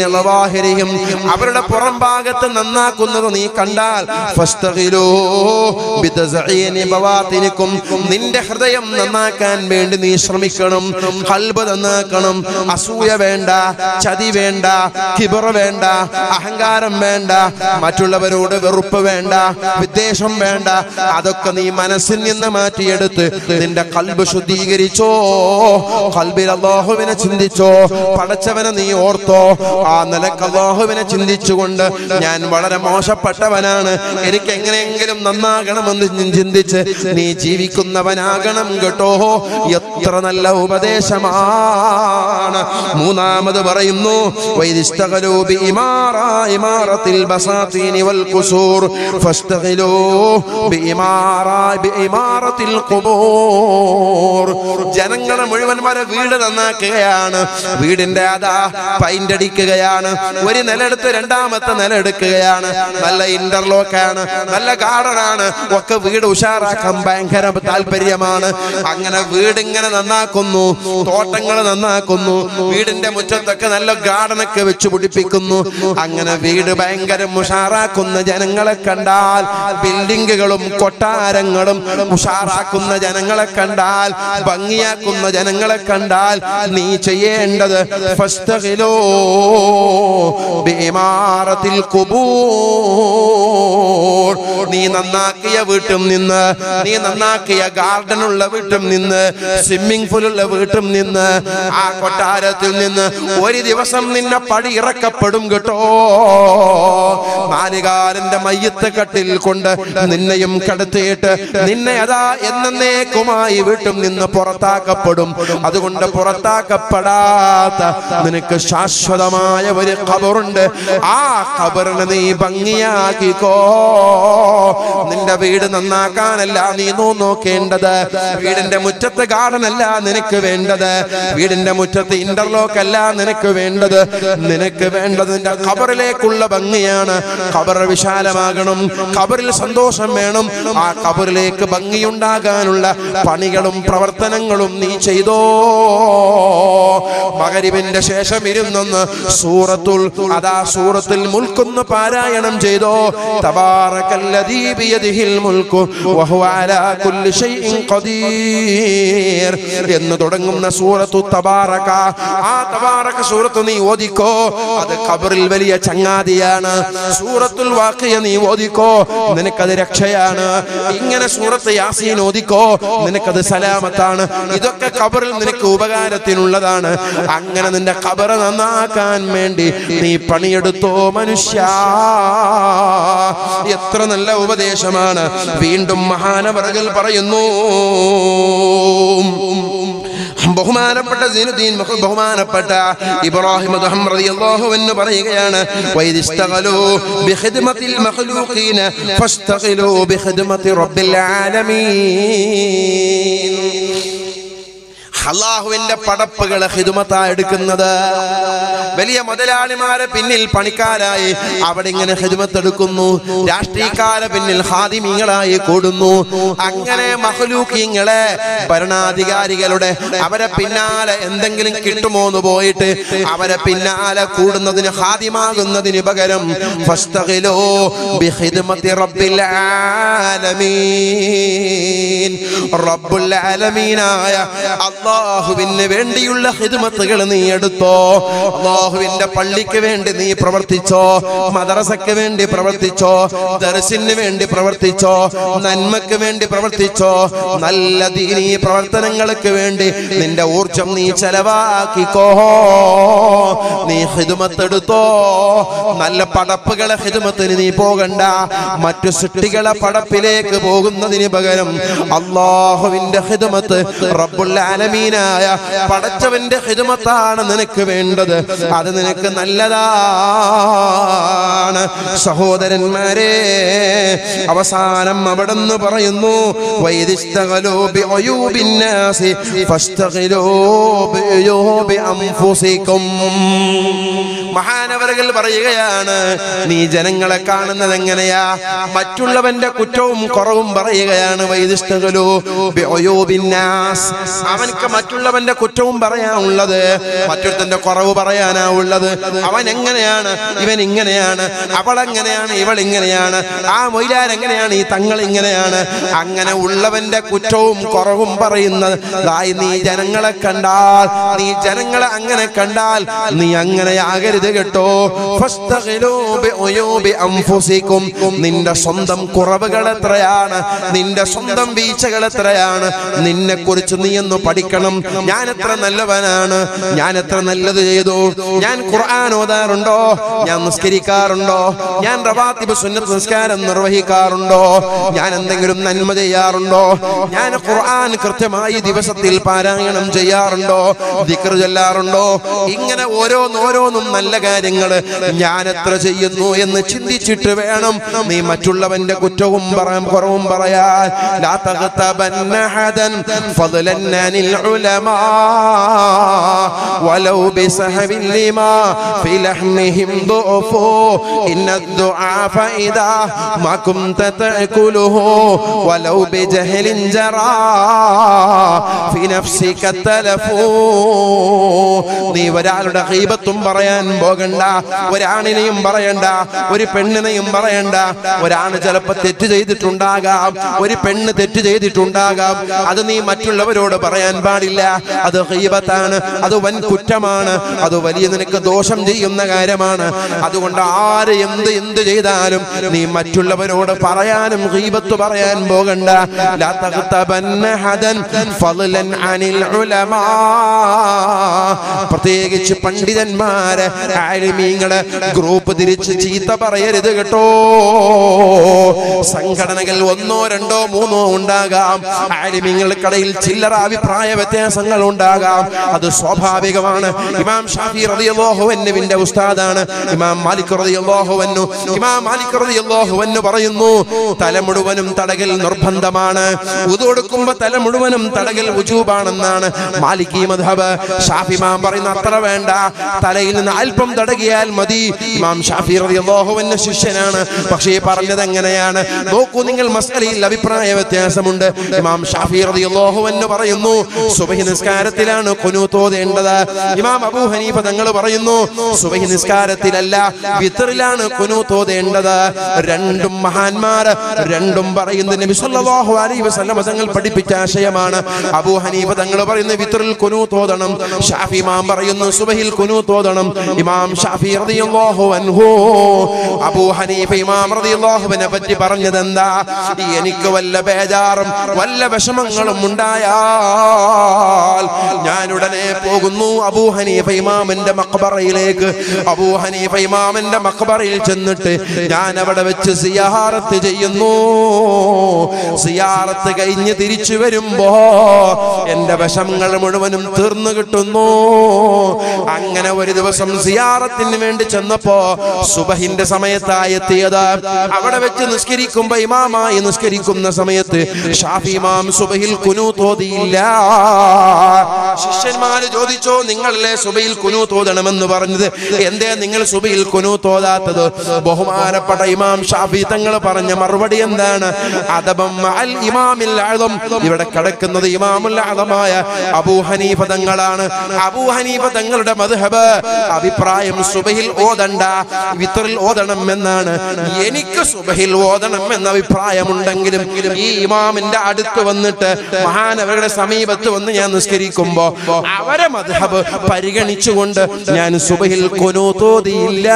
അവരുടെ പുറം ഭാഗത്ത് നന്നാക്കുന്നത് നീ കണ്ടാൽ ഫസ്തഖിലൂ ബിതസഈനി ബവാത്തിനിക്കും നിന്റെ ഹൃദയം നന്നാക്കാൻ വേണ്ടി നീ ശ്രമിക്കണം കൽബ് നന്നാക്കണം അസൂയ വേണ്ട ചതി വേണ്ട കിബറ വേണ്ട അഹങ്കാരം വേണ്ട മറ്റുള്ളവരോട് വെറുപ്പ് വേണ്ട വിദ്വേഷം വേണ്ട അതൊക്കെ നീ മനസ്സിൽ നിന്ന് മാറ്റിയെടുത്ത് നിന്റെ കൽബ് ശുദ്ധീകരിച്ചോ കൽബിൽ അള്ളാഹുവിനെ ചിന്തിച്ചോ പടച്ചവനെ നീ ഓർത്തോ ആ നിലക്ക് അള്ളാഹുവിനെ ചിന്തിച്ചുകൊണ്ട് ഞാൻ വളരെ മോശപ്പെട്ടവനാണ് എനിക്ക് എങ്ങനെയെങ്കിലും നന്നാകണമെന്ന് നീ ചിന്തിച്ച് നീ ജീവിക്കുന്നവനാകണം കേട്ടോ എത്ര നല്ല ഉപദേശമാണ് മൂന്നാമത് പറയുന്നു വൈദിസ്തകലൂ ബിഇമാറാ ഇമാറത്തിൽ ബസാത്തീനി വൽ ഖുസൂർ ഫസ്തഖിലൂ ബിഇമാറാ ബിഇമാറത്തിൽ ഖുബൂർ ജനങ്ങളെ മുഴുവൻ വരെ വീട് നന്നാക്കുകയാണ് വീടിന്റെ അതാ പൈന്റ് അടിക്കുകയാണ് ഒരു നിലെടുത്ത് രണ്ടാമത്തെ നിലെടുക്കുകയാണ് നല്ല ഇന്റർലോക്ക് ആണ് നല്ല ഗാർഡൻ ആണ് ഒക്കെ വീട് ഉഷാറാക്കാൻ ഭയങ്കര താല്പര്യമാണ് അങ്ങനെ വീട് ഇങ്ങനെ നന്നാക്കുന്നു തോട്ടങ്ങൾ നന്നാക്കുന്നു വീടിന്റെ മുറ്റത്തൊക്കെ നല്ല ഗാർഡനൊക്കെ വെച്ച് പിടിപ്പിക്കുന്നു അങ്ങനെ വീട് ഭയങ്കര ഉഷാറാക്കുന്ന ജനങ്ങളെ കണ്ടാൽ ബിൽഡിങ്ങുകളും കൊട്ടാരങ്ങളും ഉഷാറാക്കുന്ന ജനങ്ങളെ കണ്ടാൽ ഭംഗിയാക്കുന്ന ജനങ്ങളെ കണ്ടാൽ നീ ചെയ്യേണ്ടത് ഫസ്തഖിലൂ ബിഇമാറത്തിൽ ഖുബൂർ നീ നന്നാക്കിയ വീട്ടിൽ നിന്ന് നീ നന്നാക്കിയ ഗാർഡൻ ഉള്ള വീട്ടിൽ നിന്ന് സ്വിമ്മിംഗ് പൂൾ ഉള്ള വീട്ടിൽ നിന്ന് ആ കൊട്ടാരത്തിൽ നിന്ന് ഒരു ദിവസം നിന്നെ പടി ഇറക്കപ്പെടും കേട്ടോ നാലുകാരന്റെ മയ്യത്ത് കട്ടിൽ കൊണ്ട് നിന്നെയും കടത്തിയിട്ട് നിന്നെ അതാ എന്നേക്കുമായി വീട്ടിൽ നിന്ന് പുറത്താക്കപ്പെടും അതുകൊണ്ട് പുറത്താക്കപ്പെടാത്ത നിനക്ക് ശാശ്വതമായ ഒരു ഖബറുണ്ട് ആ ഖബറിനെ നീ ഭംഗിയാക്കിക്കോ നിന്റെ വീട് നന്നാക്കാനല്ല നീ നോ നോക്കേണ്ടത് വീടിന്റെ മുറ്റത്ത് ഗാർഡൻ അല്ല നിനക്ക് വേണ്ടത് വീടിന്റെ മുറ്റത്ത് ഇന്റർലോക്ക് അല്ല നിനക്ക് വേണ്ടത് നിനക്ക് വേണ്ടത് നിന്റെ ഖബറിലേക്കുള്ള ഭംഗിയാണ് ഖബർ വിശാലമാകണം ഖബറിൽ സന്തോഷം വേണം ആ ഖബറിലേക്ക് ഭംഗിയുണ്ടാകാനുള്ള പണികളും പ്രവർത്തനങ്ങളും നീ ചെയ്തോ മകരിവിന്റെ ശേഷം ഇരുന്നൊന്ന് സൂറത്തുൽ അതാ സൂറത്തിൽ മുൽക്കൊന്ന് പാരായണം ചെയ്തോ തബാറകല്ലദീ ബിയദിഹിൽ മുൽക്കു വഹുവ അലാ കുല്ലി ഷൈഇൻ ഖദീർ എന്ന് തുടങ്ങുന്ന സൂറത്തു തബാറക ആ തബാറക സൂറത്ത് നീ ഓദിക്കോ അത് ഖബറിൽ വലിയ ചങ്ങാതിയാണ് സൂറത്തുൽ വാഖിയ നീ ഓദിക്കോ നിനക്കത് രക്ഷയാണ് ഇങ്ങനെ സൂറത്ത് യാസീൻ ഓദിക്കോ നിനക്കത് സലാമത്താണ് ഇതൊക്കെ ഖബറിൽ നിനക്ക് ഉപകാരത്തിനുള്ളതാണ് അങ്ങനെ നിന്റെ ഖബർ നന്നാക്കാൻ വേണ്ടി നീ പണിയെടുത്തോ മനുഷ്യ എത്ര നല്ല ഉപദേശമാണ് വീണ്ടും മഹാനവറകൾ പറയുന്നു ബഹുമാനപ്പെട്ട സൈനുദ്ദീൻ മഹ- ബഹുമാനപ്പെട്ട ഇബ്രാഹിം അദ്ഹം റളിയല്ലാഹു അൻഹു പറയുകയാണ് വൈദിസ്തഗലു ബിഖിദ്മത്തിൽ മഖ്ലൂഖീന ഫസ്തഗിലു ബിഖിദ്മത്തി റബ്ബിൽ ആലമീൻ അള്ളാഹുവിന്റെ പടപ്പുകളെ ഹിതുമത്താ എടുക്കുന്നത് വലിയ മുതലാളിമാരെ പിന്നിൽ പണിക്കാരായി അവിടെ ഇങ്ങനെ ഹിതുമത്തെടുക്കുന്നു രാഷ്ട്രീയക്കാരെ പിന്നിൽ ഹാദിമീങ്ങളായി കൂടുന്നു അങ്ങനെ മഹലൂക്കിങ്ങളെ ഭരണാധികാരികളുടെ അവരെ പിന്നാലെ എന്തെങ്കിലും കിട്ടുമോ എന്ന് പോയിട്ട് അവരെ പിന്നാലെ കൂടുന്നതിന് ഹാദിമാകുന്നതിന് പകരം ഫസ്തഗിലൂ ബിഖിദ്മത്തി റബ്ബിൽ ആലമീൻ റബ്ബുൽ ആലമീനായ അള്ളാഹുവിന് വേണ്ടിയുള്ള ഹിദ്മത്തുകൾ നീ എടുത്തോ അള്ളാഹുവിന്റെ പള്ളിക്ക് വേണ്ടി നീ പ്രവർത്തിച്ചോ മദ്രസക്ക് വേണ്ടി പ്രവർത്തിച്ചോ ദർശിന് വേണ്ടി പ്രവർത്തിച്ചോ നന്മക്ക് വേണ്ടി പ്രവർത്തിച്ചോ നല്ല ദീനീ പ്രവർത്തനങ്ങൾക്ക് വേണ്ടി നിന്റെ ഊർജം നീ ചെലവാക്കിക്കോ നീ ഹിദ്മത്തെടുത്തോ നല്ല പടപ്പുകളെ ഹിദ്മത്തിന് നീ പോകണ്ട മറ്റു സൃഷ്ടികളെ പടപ്പിലേക്ക് പോകുന്നതിന് പകരം അള്ളാഹുവിന്റെ ഹിദ്മത്ത് റബ്ബുൽ ആലമീനായ പടച്ചവന്റെ ഹിദ്മത്താണ് നിനക്ക് വേണ്ടത് അത് നിനക്ക് നല്ലതാണ് സഹോദരന്മാരെ അവസാനം അവിടെ നിന്ന് പറയുന്നു വൈദിസ്തകലോ ബിഅയൂബിന്നാസി ഫസ്തഖിലൂ ബിഅയൂബി അൻഫുസികും മഹാനവരകൾ പറയുകയാണ് നീ ജനങ്ങളെ കാണുന്നത് എങ്ങനെയാ മറ്റുള്ളവന്റെ കുറ്റവും കുറവും പറയുകയാണ് വൈദിഷ്ടകലോ അവനക്ക് മറ്റുള്ളവന്റെ കുറ്റവും പറയാനുള്ളത് മറ്റൊരുത്തന്റെ കുറവ് പറയാനാ ഉള്ളത് അവൻ എങ്ങനെയാണ് ഇവൻ ഇങ്ങനെയാണ് അവൾ എങ്ങനെയാണ് ഇവൾ ഇങ്ങനെയാണ് ആ മൊയ്ലാൻ എങ്ങനെയാണ് ഈ തങ്ങൾ ഇങ്ങനെയാണ് അങ്ങനെ ഉള്ളവന്റെ കുറ്റവും കുറവും പറയുന്നതായി നീ ജനങ്ങളെ കണ്ടാൽ നീ ജനങ്ങളെ അങ്ങനെ കണ്ടാൽ നീ അങ്ങനെ ആകരുത് കേട്ടോ ഫസ്തഖിലൂ ബിഉയൂബി അൻഫുസികും നിന്റെ സ്വന്തം കുറവുകൾ എത്രയാണ് നിന്റെ സ്വന്തം വീഴ്ചകൾ എത്രയാണ് നിന്നെ കുറിച്ച് നീ ഒന്ന് പഠിക്കണം ഞാൻ എത്ര നല്ലവനാണ് ഞാൻ എത്ര നല്ലത് ചെയ്തു ഞാൻ ഖുർആൻ ഓതാറുണ്ടോ ഞാൻ നിസ്കരിക്കാറുണ്ടോ ഞാൻ റവാത്തിബ് സുന്നത്ത് നിസ്കാരം നിർവഹിക്കാറുണ്ടോ ഞാൻ എന്തെങ്കിലും നന്മ ചെയ്യാറുണ്ടോ ഞാൻ ഖുർആൻ കൃത്യമായി ദിവസത്തിൽ പാരായണം ചെയ്യാറുണ്ടോ ദിക്ർ ചൊല്ലാറുണ്ടോ ഇങ്ങനെ ഓരോന്നോരോന്നും നല്ല കാര്യങ്ങൾ ഞാൻ എത്ര ചെയ്യുന്നു എന്ന് ചിന്തിച്ചിട്ട് വേണം നീ മറ്റുള്ളവന്റെ കുറ്റവും പറയാൻ കുറവും പറയാൻ ലാ തഗ്തബന്ന ഹദൻ ഫضلا عن العلماء ولو بسهب لما في لحمهم ضعف إن الضعاف إذا ما كنت تأكله ولو بجهل جرى في نفسك التلف നീ ഒരാളുടെ ഹീബത്തും പറയാൻ പോകണ്ട ഒരാണിനെയും പറയണ്ട ഒരു പെണ്ണിനെയും പറയണ്ട ഒരാണ് ചിലപ്പോ തെറ്റ് ചെയ്തിട്ടുണ്ടാകാം ഒരു പെണ്ണ് തെറ്റ് ചെയ്തിട്ടുണ്ടാകാം അത് നീ മറ്റുള്ളവരോട് പറയാൻ പാടില്ല അത് ഹീബത്താണ് അത് വൻ കുറ്റമാണ് അത് വലിയ നിനക്ക് ദോഷം ചെയ്യുന്ന കാര്യമാണ് അതുകൊണ്ട് ആര് എന്ത് എന്ത് ചെയ്താലും നീ മറ്റുള്ളവരോട് പറയാനും ഹീബത്ത് പറയാൻ പോകണ്ട ലാ തഗ്തബന്ന ഹദൻ ഫളലൻ അനിൽ ഉലമാ പ്രത്യേകിച്ച് പണ്ഡിതന്മാര് ആലിമീങ്ങള് ഗ്രൂപ്പ് തിരിച്ച് ചീത്ത പറയരുത് കേട്ടോ സംഘടനകൾ ഒന്നോ രണ്ടോ മൂന്നോ ഉണ്ടാകാം ആലിമീങ്ങൾക്കിടയിൽ ചില്ലറ അഭിപ്രായ വ്യത്യാസങ്ങൾ ഉണ്ടാകാം അത് സ്വാഭാവികമാണ് ഇമാം ഷാഫി റളിയല്ലാഹുവിന്റെ ഉസ്താദാണ് ഇമാം മാലിക് റളിയല്ലാഹുവന്നു ഇമാം മാലിക് റളിയല്ലാഹുവന്നു പറയുന്നു തല മുഴുവനും തടകൽ നിർബന്ധമാണ് ഉദു കൊടുക്കുമ്പോ തല മുഴുവനും തടകൽ വുജൂബാണെന്നാണ് മാലിക്കി മദ്ഹബ് ഷാഫി ഇമാം പറയുന്ന അത്ര വേണ്ട തലയിൽ നിന്ന് അല്പം തടകിയാൽ മതി ഇമാം ഷാഫി റളിയല്ലാഹുവിന്റെ ശിഷ്യനാണ് പക്ഷേ പറഞ്ഞത് എങ്ങനെയാണ് നോക്കൂ നിങ്ങൾ മസ്അലയിൽ അഭിപ്രായ വ്യത്യാസമുണ്ട് ഇമാം ഷാഫി റളിയല്ലാഹു അൻഹു പറയുന്നു സുബഹി നിസ്കാരത്തിലാണ് ഖുനൂത്ത് ഓതേണ്ടത് ഇമാം അബൂ ഹനീഫ തങ്ങൾ പറയുന്നു സുബഹി നിസ്കാരത്തിലല്ല വിത്റിലാണ് ഖുനൂത്ത് ഓതേണ്ടത് രണ്ടും മഹാന്മാർ രണ്ടും പറയുന്ന നബി സല്ലല്ലാഹു അലൈഹി വസല്ലം തങ്ങൾ പഠിപ്പിച്ച ആശയമാണ് അബൂ ഹനീഫ തങ്ങൾ പറയുന്നു വിത്റിൽ ഖുനൂത്ത് ഓതണം ഷാഫി ഇമാം പറയുന്നു സുബഹിൽ ഖുനൂത്ത് ഓതണം ഇമാം ഷാഫി റളിയല്ലാഹു അൻഹു അബൂ ഹനീഫ ഇമാം റളിയല്ലാഹുവിനെ പറ്റി പറഞ്ഞത് എന്താ എനിക്ക് വല്ല ബേജാറും വല്ല വിഷമങ്ങളും ഉണ്ടായാൽ ഞാൻ ഉടനെ പോകുന്നു അബൂ ഹനീഫ ഇമാമിന്റെ മക്ബറയിലേക്ക് അബൂ ഹനീഫ ഇമാമിന്റെ മക്ബറയിൽ ചെന്നിട്ട് ഞാൻ അവിടെ വെച്ച് സിയാറത്ത് ചെയ്യുന്നു സിയാറത്ത് കഴിഞ്ഞ് തിരിച്ചു വരുമ്പോ എന്റെ വിഷമങ്ങൾ മുഴുവനും തീർന്നു കിട്ടുന്നു അങ്ങനെ ഒരു ദിവസം സിയാറത്തിന് വേണ്ടി ചെന്നപ്പോ സുബഹിന്റെ സമയത്തായി എത്തിയത് അവിടെ വെച്ച് നിസ്കരിക്കുമ്പോ ഇമാമായി നിസ്കരിക്കുന്ന സമയത്ത് ഷാഫി ഇമാം സുബഹിൽ കുനു തോതിയില്ല ശിഷ്യന്മാര് ചോദിച്ചോ നിങ്ങളല്ലേ സുബയിൽ കുനു തോതണമെന്ന് പറഞ്ഞത് എന്തേ നിങ്ങൾ സുബയിൽ കുനു തോതാത്തത് ബഹുമാനപ്പെട്ട ഇമാം ഷാഫി തങ്ങൾ പറഞ്ഞ മറുപടി എന്താണ് അദബം അൽ ഇമാമിൽ അഅ്ദം ഇവിടെ കിടക്കുന്നത് ഇമാമുൽ അഅ്ദമായ അബൂ ഹനീഫ തങ്ങളാണ് അബൂ ഹനീഫ തങ്ങളുടെ മദ്ഹബ് അഭിപ്രായം സുബഹിൽ ഓതണ്ട വിത്തറിൽ ഓതണം എന്നാണ് എനിക്ക് സുബഹിൽ ഓതണം എന്ന അഭിപ്രായമുണ്ടെങ്കിലും ഈ ഇമാമിന്റെ അടുത്ത് വന്നിട്ട് മഹാനവരുടെ സമീപത്ത് വന്ന് ഞാൻ നിസ്കരിക്കുമ്പോ അവരെ മദ്ഹബ് പരിഗണിച്ചുകൊണ്ട് ഞാൻ സുബഹിൽ കൊനൂത്തോതിയില്ല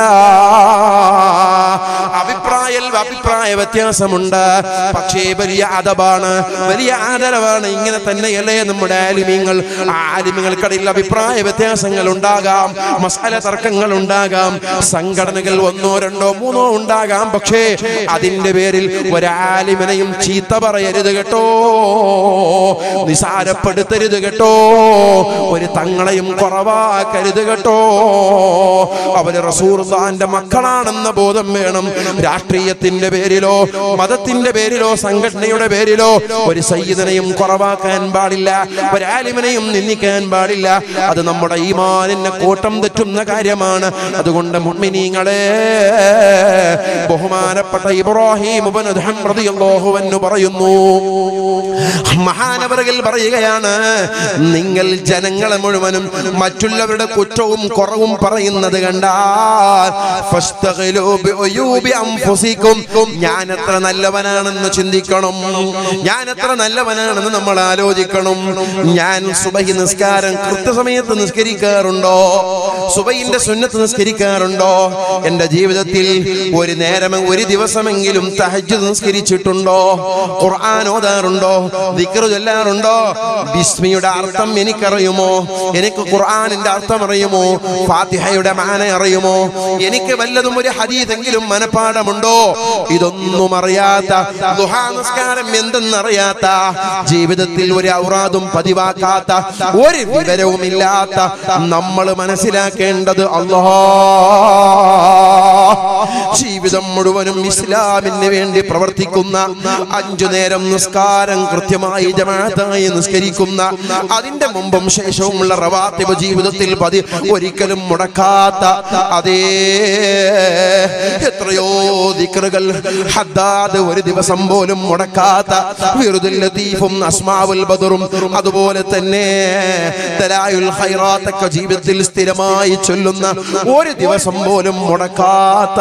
അഭിപ്രായ അഭിപ്രായ വ്യത്യാസമുണ്ട് പക്ഷേ വലിയ അതബാണ് വലിയ ആദരവാണ് ഇങ്ങനെ തന്നെയല്ലേ നമ്മുടെ ആലിമീങ്ങൾ ആലിമീങ്ങൾക്കിടയിൽ അഭിപ്രായ വ്യത്യാസങ്ങൾ ഉണ്ടാകാം മസാല തർക്കങ്ങൾ ഉണ്ടാകാം സംഘടനകൾ ഒന്നോ രണ്ടോ മൂന്നോ ഉണ്ടാകാം പക്ഷേ അതിന്റെ പേരിൽ ഒരാലിമിനെയും ചീത്ത പറയരുത് കേട്ടോ നിസാരപ്പെടുത്തരുത് കേട്ടോ ഒരു തങ്ങളെയും കുറവാക്കരുത് കേട്ടോ അവര് റസൂർദാന്റെ മക്കളാണെന്ന ബോധം വേണം രാഷ്ട്രീയത്തിന്റെ പേരിലോ മതത്തിന്റെ പേരിലോ സംഘടനയുടെ പേരിലോ ഒരു സയ്യിദിനെയും കുറവാക്കാൻ പാടില്ല ഒരാലിമിനെയും നിന്ദിക്കാൻ പാടില്ല അത് നമ്മുടെ ഈമാനിനെ കോട്ടം തെറ്റുന്ന കാര്യം കാര്യമാണ് അതുകൊണ്ട് മുഅ്മിനീങ്ങളെ ബഹുമാനപ്പെട്ട ഇബ്രാഹിം ഇബ്നു അദ്ഹം റളിയല്ലാഹു അൻഹു പറയുന്നു മഹാനവറുകൾ പറയുകയാണ് നിങ്ങൾ ജനങ്ങളെ മുഴുവനും മറ്റുള്ളവരുടെ കുറ്റവും കുറവും പറയുന്നത് കണ്ടാൽ ഫസ്തഗ്ലൂ ബിഉയൂബി അൻഫുസിക്കും ഞാൻ എത്ര നല്ലവനാണെന്ന് ചിന്തിക്കണം ഞാൻ എത്ര നല്ലവനാണെന്ന് നമ്മൾ ആലോചിക്കണം ഞാൻ സുബഹി നിസ്കാരം കൃത്യസമയത്ത് നിസ്കരിക്കാറുണ്ടോ സുബഹിന്റെ സുന്നത്ത് നിസ്കരിക്കാറുണ്ടോ എന്റെ ജീവിതത്തിൽ ഒരു നേരം ഒരു ദിവസമെങ്കിലും തഹജ്ജുദ് നിസ്കരിച്ചിട്ടുണ്ടോ ഖുർആൻ ഓതാറുണ്ടോ ദിക്ർ ചൊല്ലാറുണ്ടോ ബിസ്മിയുടെ അർത്ഥം എനിക്കറിയുമോ എനിക്ക് ഖുർആനിന്റെ അർത്ഥം അറിയുമോ ഫാത്തിഹയുടെ മാന അറിയുമോ എനിക്ക് വല്ലതും ഒരു ഹദീതെങ്കിലും മനപ്പാടമുണ്ടോ ഇതൊന്നും അറിയാത്ത ദുഹാ നിസ്കാരം എന്തെന്നറിയാത്ത ജീവിതത്തിൽ ഒരു ഔറാദും പതിവാക്കാത്ത ഒരു വിവരവുമില്ലാത്ത നമ്മൾ മനസ്സിലാക്കേണ്ടത് അല്ലാ ജീവിതം മുഴുവനും ഇസ്ലാമിന് വേണ്ടി പ്രവർത്തിക്കുന്ന അഞ്ചു നേരം നിസ്കാരം കൃത്യമായി ജമാഅത്തായി നിസ്കരിക്കുന്ന അതിന്റെ മുമ്പും ശേഷവുമുള്ള റവാത്തിബ് ജീവിതത്തിൽ പതി ഒരിക്കലും മുടക്കാത്ത അതേ എത്രയോ ദിക്റുകൾ ഹദ്ദാദ് ഒരു ദിവസം പോലും മുടക്കാത്ത വിറുദുൽ ലതീഫും അസ്മാവുൽ ബദറും അതുപോലെ തന്നെ തലായുൽ ഖൈറാത്തൊക്കെ ജീവിതത്തിൽ സ്ഥിരമായി ചൊല്ലുന്ന ഒരു ദിവസം പോലും മുടക്കാത്ത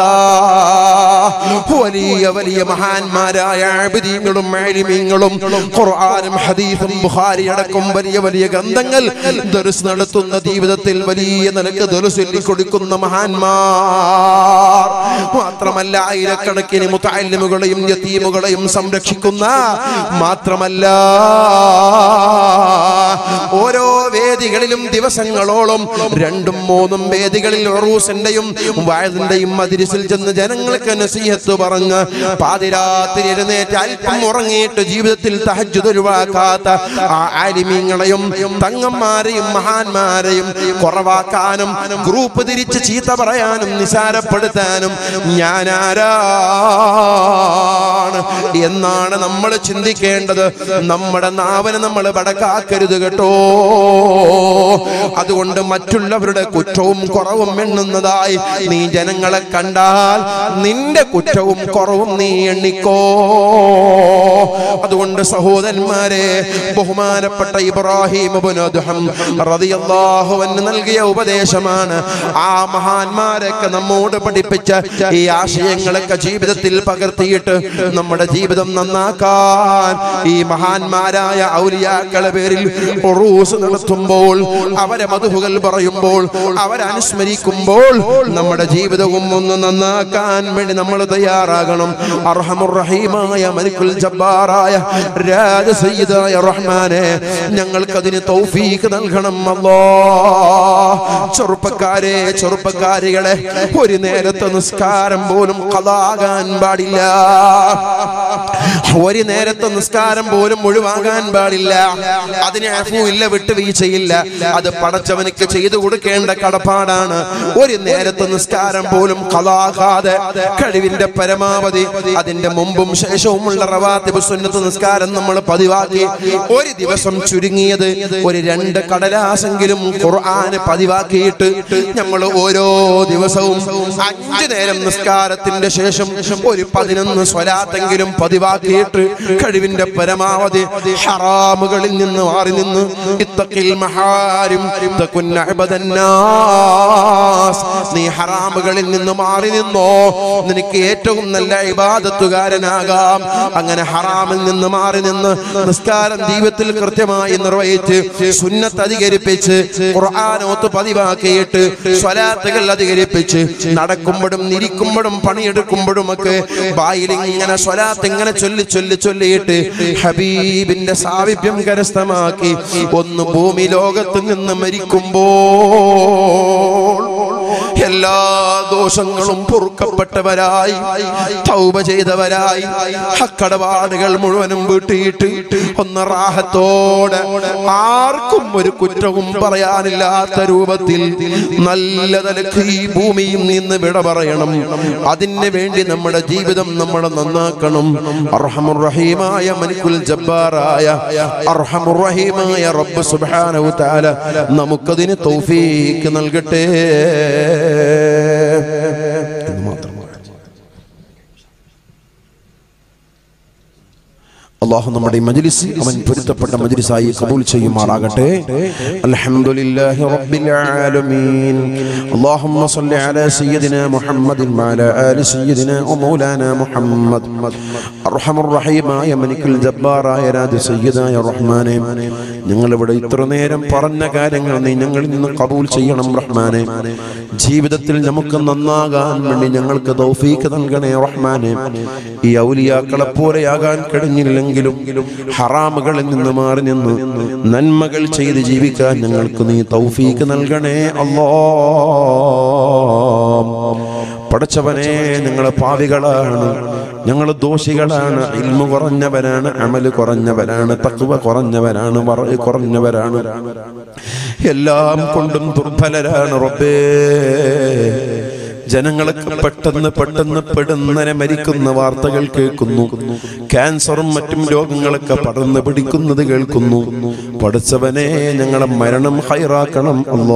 വലിയ വലിയ മഹാന്മാരായ ആബിദീങ്ങളും ആലിമീങ്ങളും ഖുർആനും ഹദീസും ബുഖാരി അടക്കം വലിയ വലിയ ഗ്രന്ഥങ്ങൾ ദർസ് നടത്തുന്ന ജീവിതത്തിൽ വലിയ നിലക്ക് ദർസ് കൊടുക്കുന്ന മഹാന്മാർ മാത്രമല്ല ആയിരക്കണക്കിന് മുത്തല്ലിമുകളെയും യതീമുകളെയും സംരക്ഷിക്കുന്ന മാത്രമല്ല ഓരോ വേദികളിലും ദിവസങ്ങളോളം രണ്ടും മൂന്നും വേദികളിൽ ഉറൂസിന്റെയും വാഴതിന്റെയും മതിരിസിൽ ചെന്ന് ജനങ്ങൾക്ക് നസീഹത്ത് പറഞ്ഞ് പാതിരാത്രി എഴുന്നേറ്റ് അല്പം ഉറങ്ങിയിട്ട് ജീവിതത്തിൽ തഹജ്ജുദ് ഒഴിവാക്കാത്ത ആ ആലിമീങ്ങളെയും തങ്ങന്മാരെയും മഹാന്മാരെയും കുറവാക്കാനും ഗ്രൂപ്പ് തിരിച്ച് ചീത്ത പറയാനും നിസാരപ്പെടുത്താനും ഞാൻ ആരാണ് എന്നാണ് നമ്മൾ ചിന്തിക്കേണ്ടത് നമ്മുടെ നാവന് നമ്മൾ വടക്കാക്കരുത് കേട്ടോ അതുകൊണ്ട് മറ്റുള്ളവരുടെ കുറ്റവും കുറവും എണ്ണുന്നതായി നീ ജനങ്ങളെ കണ്ടാൽ നിന്റെ കുറ്റവും കുറവും നീ എണ്ണിക്കോ അതുകൊണ്ട് സഹോദരന്മാരെ ബഹുമാനപ്പെട്ട ഇബ്രാഹിം ഇബ്നു അദ്ഹം റളിയല്ലാഹു അൻഹു നൽകിയ ഉപദേശമാണ് ആ മഹാന്മാരൊക്കെ നമ്മോട് പഠിപ്പിച്ച ഈ ആശയങ്ങളൊക്കെ ജീവിതത്തിൽ പകർത്തിയിട്ട് നമ്മുടെ ജീവിതം നന്നാക്കാൻ ഈ മഹാന്മാരായ ഔലിയാക്കളെ പേരിൽ ഉറൂസ് നടത്തുമ്പോൾ അവരെ മധുഹുകൾ പറയുമ്പോൾ അവരെ അനുസ്മരിക്കുമ്പോൾ നമ്മുടെ ജീവിതവും ഒന്ന് നന്നാക്കാൻ വേണ്ടി നമ്മൾ തയ്യാറാകണം അർഹമുറഹീമായ മലിക്കുൽ ജബ്ബാറായ രാജ സയ്യിദായ റഹ്മാനെ ഞങ്ങൾക്കതിന് തൗഫീഖ് നൽകണം അല്ലോ ചെറുപ്പക്കാരെ ചെറുപ്പക്കാരികളെ ഒരു നേരത്തെ നിസ്കാരം പോലും കഥാകാൻ പാടില്ല ഒരു നേരത്തെ നിസ്കാരം പോലും ഒഴിവാകാൻ പാടില്ല അതിന് അഫുവില്ല വിട്ടുവീഴ്ചയില്ല അത് പടച്ചവനിക്ക് ചെയ്തു കൊടുക്കേണ്ട കടപ്പാടാണ് ഒരു നേരത്തെ നിസ്കാരം പോലും കലാകാതെ കഴിവിന്റെ പരമാവധി അതിന്റെ മുമ്പും ശേഷവുമുള്ള റവാത്തിബ് സുന്നത്ത് നിസ്കാരം നമ്മൾ പതിവാക്കി ഒരു ദിവസം ചുരുങ്ങിയത് ഒരു രണ്ട് കടലാസെങ്കിലും ഖുർആന് പതിവാക്കിയിട്ട് നമ്മൾ ഓരോ ദിവസവും അഞ്ചു നേരം നിസ്കാരത്തിന്റെ ശേഷം ഒരു പതിനൊന്ന് സ്വലാത്തെങ്കിലും പതിവാക്കിയിട്ട് കഴിവിന്റെ പരമാവധി ഹറാമുകളിൽ നിന്ന് മാറി നിന്ന് ഇത്തക്കിൽ മഹാരും തകുന്ന അബദന്നാസ്. നീ ഹറാമുകളിൽ നിന്ന് മാറി നിന്നോ നിനക്ക് ഏറ്റവും നല്ല ഇബാദത്തുകാരനാകാം അങ്ങനെ ഹറാമിൽ നിന്ന് മാറി നിന്ന് നിസ്കാരം ജീവിതത്തിൽ കൃത്യമായി നിർവഹിച്ച് സുന്നത്ത് അധികരിപ്പിച്ച് ഖുർആാനോത്ത് പതിവാക്കിയിട്ട് സ്വലാത്തുകൾ അധികരിപ്പിച്ച് നടക്കുമ്പോഴും ഇരിക്കുമ്പോഴും പണിയെടുക്കുമ്പോഴും ഒക്കെ ബായിൽ ഇങ്ങനെ സ്വലാത്ത് ഇങ്ങനെ ചൊല്ലി ചൊല്ലി ചൊല്ലിയിട്ട് ഹബീബിന്റെ സാവിപ്യം കരസ്ഥമാക്കി ഒന്ന് ഭൂമി ലോകത്ത് നിന്ന് മരിക്കുമ്പോൾ എല്ലാ ദോഷങ്ങളും പൊറുക്കപ്പെട്ടവരായി തൗബ ചെയ്തവരായി ഹക്കടപാടുകൾ മുഴുവനും വീട്ടിയിട്ട് ഒന്ന് റാഹത്തോടെ ആർക്കും ഒരു കുറ്റവും പറയാനില്ലാത്ത രൂപത്തിൽ നല്ല നിലക്ക് ഈ ഭൂമിയിൽ നിന്ന് വിട പറയണം അതിന് വേണ്ടി നമ്മുടെ ജീവിതം നമ്മൾ നന്നാക്കണം നന്നാക്കണം അർഹമുറഹീമായ മനിക്കുൽ ജബ്ബാറായ അർഹമുറഹീമായ റബ്ബ് സുബ്ഹാനഹു തആല നമുക്കതിന് തൗഫീക്ക് നൽകട്ടെ എന്ന് മാത്രം അള്ളാഹു നമ്മുടെ ഈ മജ്ലിസ് അവൻ പൊരുത്തപ്പെട്ട മജ്ലിസായി കബൂൽ ചെയ്യുമാറാകട്ടെ അൽഹംദുലില്ലാഹി റബ്ബിൽ ആലമീൻ اللهم صل على سيدنا محمد وعلى آل سيدنا ومولانا محمد അർഹം റഹീമായ മനിക്കുൽ ജബ്ബാറായ രാജ സയ്യിദായ റഹ്മാനെ ഞങ്ങൾ ഇവിടെ ഇത്ര നേരം പറഞ്ഞ കാര്യങ്ങൾ നീ ഞങ്ങളിൽ നിന്ന് കബൂൽ ചെയ്യണം റഹ്മാനെ ജീവിതത്തിൽ നമുക്ക് നന്നാകാൻ വേണ്ടി ഞങ്ങൾക്ക് തൗഫീക്ക് നൽകണേ റഹ്മാനെ ഈ ഔലിയാക്കളെ പോലെയാകാൻ കഴിഞ്ഞില്ലെങ്കിലും ഹറാമുകളിൽ നിന്ന് മാറി നിന്ന് നന്മകൾ ചെയ്ത് ജീവിക്കാൻ ഞങ്ങൾക്ക് നീ തൗഫീക്ക് നൽകണേ അല്ലോ പടച്ചവനെ ഞങ്ങൾ പാവികളാണ് ഞങ്ങൾ ദോഷികളാണ് ഇൽമു കുറഞ്ഞവരാണ് അമല് കുറഞ്ഞവരാണ് തക്കുവ കുറഞ്ഞവരാണ് വറ കുറഞ്ഞവരാണ് എല്ലാം കൊണ്ടും ദുർബലരാണ് റബ്ബേ ജനങ്ങളൊക്കെ പെട്ടെന്ന് പെട്ടെന്ന് പെടുന്നനെ മരിക്കുന്ന വാർത്തകൾ കേൾക്കുന്നു ക്യാൻസറും മറ്റും രോഗങ്ങളൊക്കെ പടർന്ന് പിടിക്കുന്നത് കേൾക്കുന്നു പഠിച്ചവനെ ഞങ്ങളെ മരണം ഹൈറാക്കണം അല്ലോ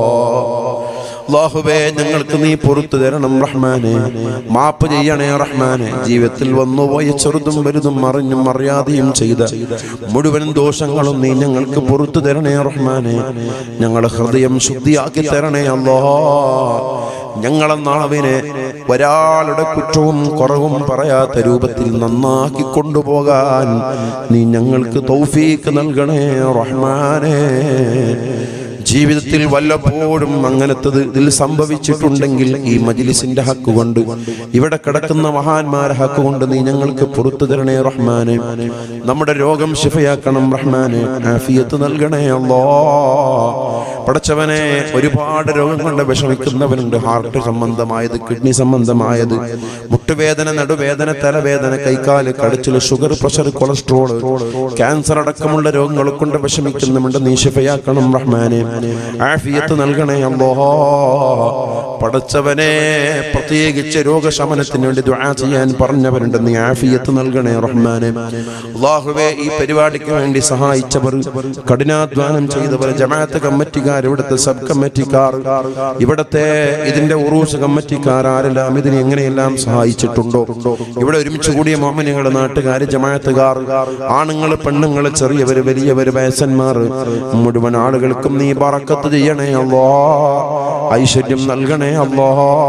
അള്ളാഹുവേ ഞങ്ങൾക്ക് നീ പുറത്തു തരണം റഹ്മാനെ മാപ്പ് ചെയ്യണേ റഹ്മാനെ ജീവിതത്തിൽ വന്നുപോയ ചെറുതും വലുതും അറിഞ്ഞും അറിയാതെയും ചെയ്ത മുഴുവൻ ദോഷങ്ങളും നീ ഞങ്ങൾക്ക് പുറത്തു തരണേ റഹ്മാനെ ഞങ്ങളുടെ ഹൃദയം ശുദ്ധിയാക്കി തരണേ അല്ലോ ഞങ്ങളെ നാവിനെ ഒരാളുടെ കുറ്റവും കുറവും പറയാത്ത രൂപത്തിൽ നന്നാക്കി കൊണ്ടുപോകാൻ നീ ഞങ്ങൾക്ക് തൗഫീക്ക് നൽകണേ റഹ്മാനേ ജീവിതത്തിൽ വല്ലപ്പോഴും അങ്ങനത്തത് ഇതിൽ സംഭവിച്ചിട്ടുണ്ടെങ്കിൽ ഈ മജിലിസിന്റെ ഹക്ക് കൊണ്ട് ഇവിടെ കിടക്കുന്ന മഹാന്മാരെ ഹക്ക് കൊണ്ട് നീ ഞങ്ങൾക്ക് പുറത്തു തരണേ റഹ്മാനെ നമ്മുടെ രോഗം ശിഫയാക്കണം റഹ്മാനെ ആഫിയത്ത് നൽകണേ അല്ലോ പടച്ചവനെ ഒരുപാട് രോഗം കൊണ്ട് വിഷമിക്കുന്നവരുണ്ട് ഹാർട്ട് സംബന്ധമായത് കിഡ്നി സംബന്ധമായത് മുട്ടുവേദന നടുവേദന തലവേദന കൈക്കാല് കടച്ചില് ഷുഗർ പ്രഷർ കൊളസ്ട്രോൾ ക്യാൻസർ അടക്കമുള്ള രോഗങ്ങൾ കൊണ്ട് വിഷമിക്കുന്നുണ്ട് നീ ശിഫയാക്കണം റഹ്മാനെ ആഫിയത്ത് നൽകണേ അല്ലോ പടച്ചവനെ പ്രത്യേകിച്ച് രോഗശമനത്തിന് വേണ്ടി ദുആ ചെയ്യാൻ പറഞ്ഞവരുണ്ട് നീ ആഫിയത്ത് നൽകണേ റഹ്മാനെ അള്ളാഹുവേ ഈ പരിപാടിക്ക് വേണ്ടി സഹായിച്ചവർ കഠിനാധ്വാനം ചെയ്തവർ ജമാഅത്ത് കമ്മിറ്റിക്കാർ ഇവിടുത്തെ സബ് കമ്മിറ്റിക്കാർ ഇവിടുത്തെ ഇതിന്റെ ഉറൂസ് കമ്മിറ്റിക്കാർ ആരെല്ലാം ഇതിനെ എങ്ങനെയെല്ലാം സഹായിച്ചിട്ടുണ്ടോ ഇവിടെ ഒരുമിച്ച് കൂടിയ മോമനുകൾ നാട്ടുകാർ ജമാഅത്തുകാർ ആണുങ്ങൾ പെണ്ണുങ്ങൾ ചെറിയവർ വലിയവർ വയസ്സന്മാർ മുഴുവൻ ആളുകൾക്കും നീ ബറക്കത്ത് ചെയ്യണേ അല്ലോ ഐശ്വര്യം നൽകണേ അല്ലോ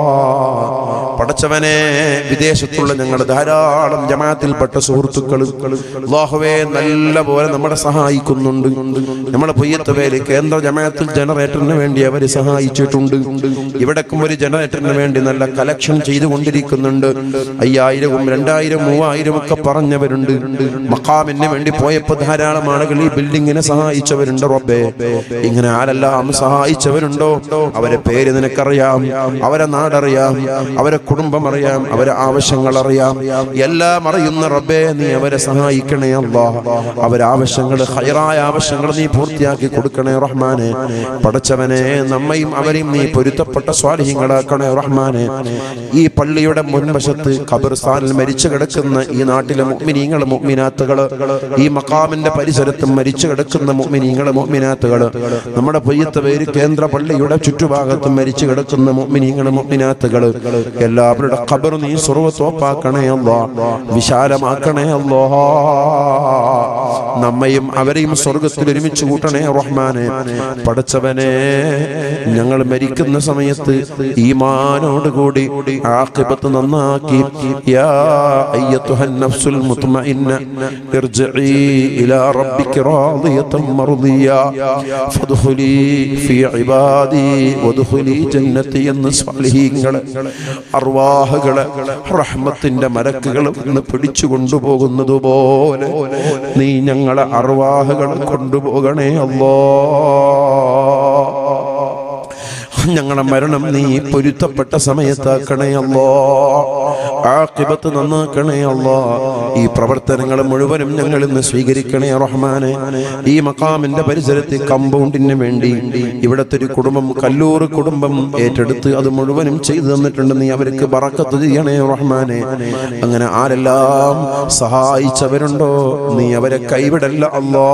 പടച്ചവനെ വിദേശത്തുള്ള ഞങ്ങളുടെ ധാരാളം ജമാഅത്തിൽപ്പെട്ട സുഹൃത്തുക്കൾ അള്ളാഹുവെ നല്ല പോലെ നമ്മളെ സഹായിക്കുന്നുണ്ട് നമ്മളെ പൊയ്യത്തവേല് കേന്ദ്ര ജമാഅത്തിൽ ജനറേറ്ററിന് വേണ്ടി അവർ സഹായിച്ചിട്ടുണ്ട് ഇവിടേക്കും ഒരു ജനറേറ്ററിന് വേണ്ടി നല്ല കലക്ഷൻ ചെയ്തുകൊണ്ടിരിക്കുന്നുണ്ട് അയ്യായിരവും രണ്ടായിരം മൂവായിരം ഒക്കെ പറഞ്ഞവരുണ്ട് മക്കാമിന് വേണ്ടി പോയപ്പോ ധാരാളം ആളുകൾ ഈ ബിൽഡിങ്ങിനെ സഹായിച്ചവരുണ്ട് റബ്ബേ ഇങ്ങനെ ആരെല്ലാം സഹായിച്ചവരുണ്ടോ അവരെ പേര് നിനക്കറിയാം അവരെ നാടറിയാം അവരെ കുടുംബം അറിയാം അവരെ ആവശ്യങ്ങൾ അറിയാം എല്ലാം അറിയുന്ന റബ്ബേ നീ അവരെ സഹായിക്കണേ അല്ലാ അവരെ ആവശ്യങ്ങൾ ഹൈറായ ആവശ്യങ്ങൾ നീ പൂർത്തിയാക്കി കൊടുക്കണേ റഹ്മാനെ പടച്ചവനെ നമ്മയും അവരെയും നീ പൊരുത്തപ്പെട്ട സ്വാധീനങ്ങളാക്കണേ റഹ്മാനെ ഈ പള്ളിയുടെ മുൻവശത്ത് ഖബർസ്ഥാനിൽ മരിച്ചു കിടക്കുന്ന ഈ നാട്ടിലെ മുഅ്മിനീങ്ങൾ മുഅ്മിനാത്തുകൾ ഈ മക്കാമിന്റെ പരിസരത്തും മരിച്ചു കിടക്കുന്ന മുഅ്മിനീങ്ങൾ മുഅ്മിനാത്തുകൾ നമ്മുടെ പൊയ്യത്ത പേര് കേന്ദ്ര പള്ളിയുടെ ചുറ്റുഭാഗത്തും മരിച്ചു കിടക്കുന്ന മുഅ്മിനീങ്ങൾ മുഅ്മിനാത്തുകൾ എല്ലാവരുടെ ഖബർ നീ സുറവത്തോപ്പാക്കണേ അല്ലോ വിശാലമാക്കണേ അല്ലോ നമ്മയും അവരെയും സ്വർഗത്തിൽ ഒരുമിച്ച് കൂട്ടണേ റഹ്മാനെ പടച്ചവനെ ഞങ്ങൾ മരിക്കുന്ന സമയത്ത് ഈമാനോട് കൂടി ആഖിബത്ത് നന്നാക്കി യാ അയ്യത്തുഹൻ നഫ്സുൽ മുത്മഇന്ന ഇർജിഇ ഇലാ റബ്ബിക റാദിയതൻ മർദിയ ഫദ്ഖുലി ഫീ ഇബാദി വദ്ഖുലി ജന്നതി എന്ന് സ്വാലിഹീങ്ങളെ അർവാഹുകളെ റഹ്മത്തിന്റെ മലക്കുകൾ ഇന്ന് പിടിച്ചു കൊണ്ടുപോകുന്നത് പോലെ നീ ഞങ്ങളെ അർവാഹുകൾ കൊണ്ടുപോകണേ അല്ലോ ഞങ്ങളുടെ മരണം നീ പൊരുത്തപ്പെട്ട സമയത്താക്കണേ അല്ലോ ആക്കിബത്ത് നന്നാക്കണേ അല്ലോ ഈ പ്രവർത്തനങ്ങൾ മുഴുവനും ഞങ്ങൾ ഇന്ന് സ്വീകരിക്കണേ റഹ്മാനെ ഈ മക്കാമിന്റെ പരിസരത്ത് കമ്പൗണ്ടിന് വേണ്ടി ഇവിടുത്തെ ഒരു കുടുംബം കല്ലൂർ കുടുംബം ഏറ്റെടുത്ത് അത് മുഴുവനും ചെയ്തു തന്നിട്ടുണ്ട് നീ അവർക്ക് ബറക്കത്ത് ചെയ്യണേ റഹ്മാനെ അങ്ങനെ ആരെല്ലാം സഹായിച്ചവരുണ്ടോ നീ അവരെ കൈവിടല്ല അല്ലോ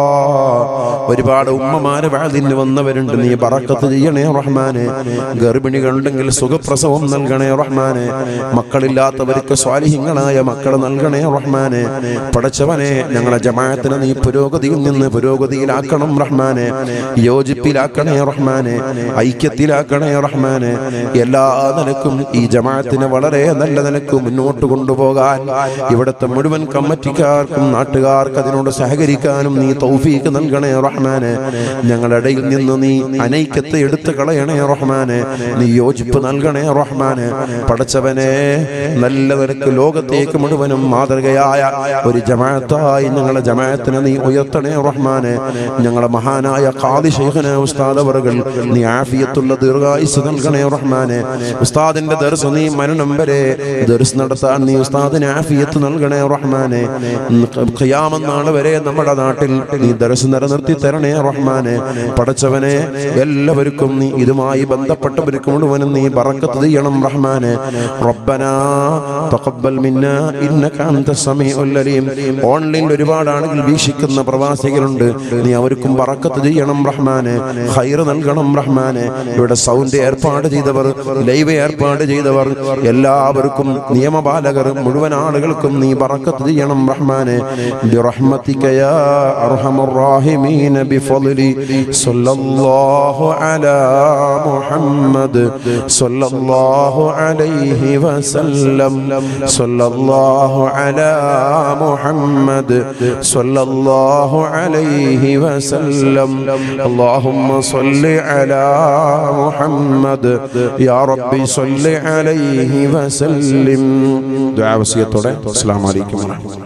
ഒരുപാട് ഉമ്മമാര് വാതിന് വന്നവരുണ്ട് നീ ബറക്കത്ത് ചെയ്യണേ റഹ്മാനെ ഗർഭിണികളുണ്ടെങ്കിൽ സുഖപ്രസവം നൽകണേ റഹ്മാനെ മക്കളില്ലാത്തവർക്ക് സ്വാലിഹിങ്ങളായ മക്കൾ നൽകണേ റഹ്മാനെ പടച്ചവനെ ഞങ്ങളെ ജമാഅത്തിനെ നീ പുരോഗതിയിൽ നിന്ന് പുരോഗതിയിലാക്കണം റഹ്മാനെ യോജിപ്പിലാക്കണേ റഹ്മാനെ ഐക്യത്തിലാക്കണേ റഹ്മാനെ എല്ലാ നിലക്കും ഈ ജമാഅത്തിനെ വളരെ നല്ല നിലക്ക് മുന്നോട്ട് കൊണ്ടുപോകാൻ ഇവിടുത്തെ മുഴുവൻ കമ്മിറ്റിക്കാർക്കും നാട്ടുകാർക്ക് അതിനോട് സഹകരിക്കാനും നീ തൗഫീക്ക് നൽകണേ റഹ്മാനെ ഞങ്ങളുടെ ഇടയിൽ നിന്ന് നീ അനൈക്യത്തെ എടുത്തു കളയണേ റഹ്മാനെ നീ യോജിപ്പ് നൽകണേ റഹ്മാനെ പടച്ചവനെ നല്ല നിലക്ക് ലോകത്തേക്ക് മുഴുവനും മാതൃകയായ ഒരു ജമാഅത്തായി ഞങ്ങളെ ജമാഅത്തിനെ നീ ഉയർത്തണേ റഹ്മാനെ ഞങ്ങളെ മഹാനായ ഖാദി ശൈഖന ഉസ്താദ് അവറുകൾ നീ ആഫിയത്തുള്ള ദീർഘായുസ് നൽകണേ റഹ്മാനെ ഉസ്താദിന്റെ ദർസ് നീ മരണം വരെ ദർസ് നടത്താൻ നീ ഉസ്താദിന് ആഫിയത്ത് നൽകണേ റഹ്മാനെ ഖിയാമം നാൾ വരെ നമ്മുടെ നാട്ടിൽ നീ ദർസ് നിലനിർത്തി തരണേ റഹ്മാനെ പടച്ചവനെ എല്ലാവർക്കും നീ ഇതുമായി ബന്ധപ്പെട്ടവർക്ക് മുഴുവനും നീ ബറക്കത്ത് ചെയ്യണം റഹ്മാനെ റബ്ബന തഖബ്ബൽ മിന്ന ഇന്നക അൻത സമീഉൽ അലീം ഓൺലൈനിൽ ഒരുപാട് ആളുകൾ വീക്ഷിക്കുന്ന പ്രവാസികളുണ്ട് നീ അവർക്കും ബറക്കത്ത് ചെയ്യണം റഹ്മാനെ ഖൈർ നൽകണം റഹ്മാനെ ഇവിടെ സൗണ്ട് ഏർപ്പാട് ചെയ്തവർ ലൈവ് ഏർപ്പാട് ചെയ്തവർ എല്ലാവർക്കും നിയമപാലകർ മുഴുവൻ ആളുകൾക്കും നീ ബറക്കത്ത് ചെയ്യണം റഹ്മാനെ برحمتك يا أرحم الراحمين بفضل صلى الله على محمد صلى الله عليه وسلم صلى الله على محمد صلى الله عليه وسلم اللهم صل على محمد يا ربي صل عليه وسلم دعاء وصية السلام عليكم ورحمة الله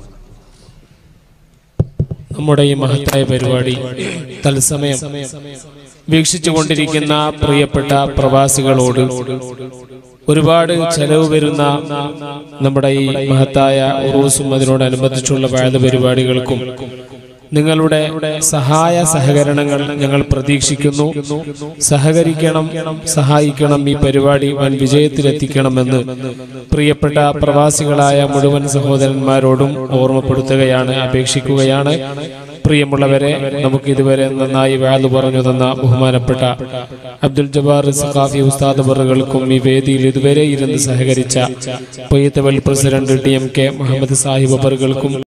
നമ്മുടെ ഈ മഹത്തായ പരിപാടി തത്സമയം വീക്ഷിച്ചുകൊണ്ടിരിക്കുന്ന പ്രിയപ്പെട്ട പ്രവാസികളോട് ഒരുപാട് ചെലവ് വരുന്ന നമ്മുടെ ഈ മഹത്തായ ഉറൂസും അതിനോടനുബന്ധിച്ചുള്ള വാഴ പരിപാടികൾക്കും നിങ്ങളുടെ സഹായ സഹകരണങ്ങൾ ഞങ്ങൾ പ്രതീക്ഷിക്കുന്നു സഹകരിക്കണം സഹായിക്കണം ഈ പരിപാടി വൻ വിജയത്തിലെത്തിക്കണമെന്ന് പ്രിയപ്പെട്ട പ്രവാസികളായ മുഴുവൻ സഹോദരന്മാരോടും ഓർമ്മപ്പെടുത്തുകയാണ് അപേക്ഷിക്കുകയാണ് പ്രിയമുള്ളവരെ നമുക്ക് ഇതുവരെ നന്നായി വാഴ്ന്നു പറഞ്ഞു തന്ന ബഹുമാനപ്പെട്ട അബ്ദുൽ ജബാർ സഖാഫി ഉസ്താദ് ബറുകൾക്കും ഈ വേദിയിൽ ഇതുവരെ ഇരുന്ന് സഹകരിച്ച പൊയ്യത്തവൽ president T M K Muhammad Sahib ബറുകൾക്കും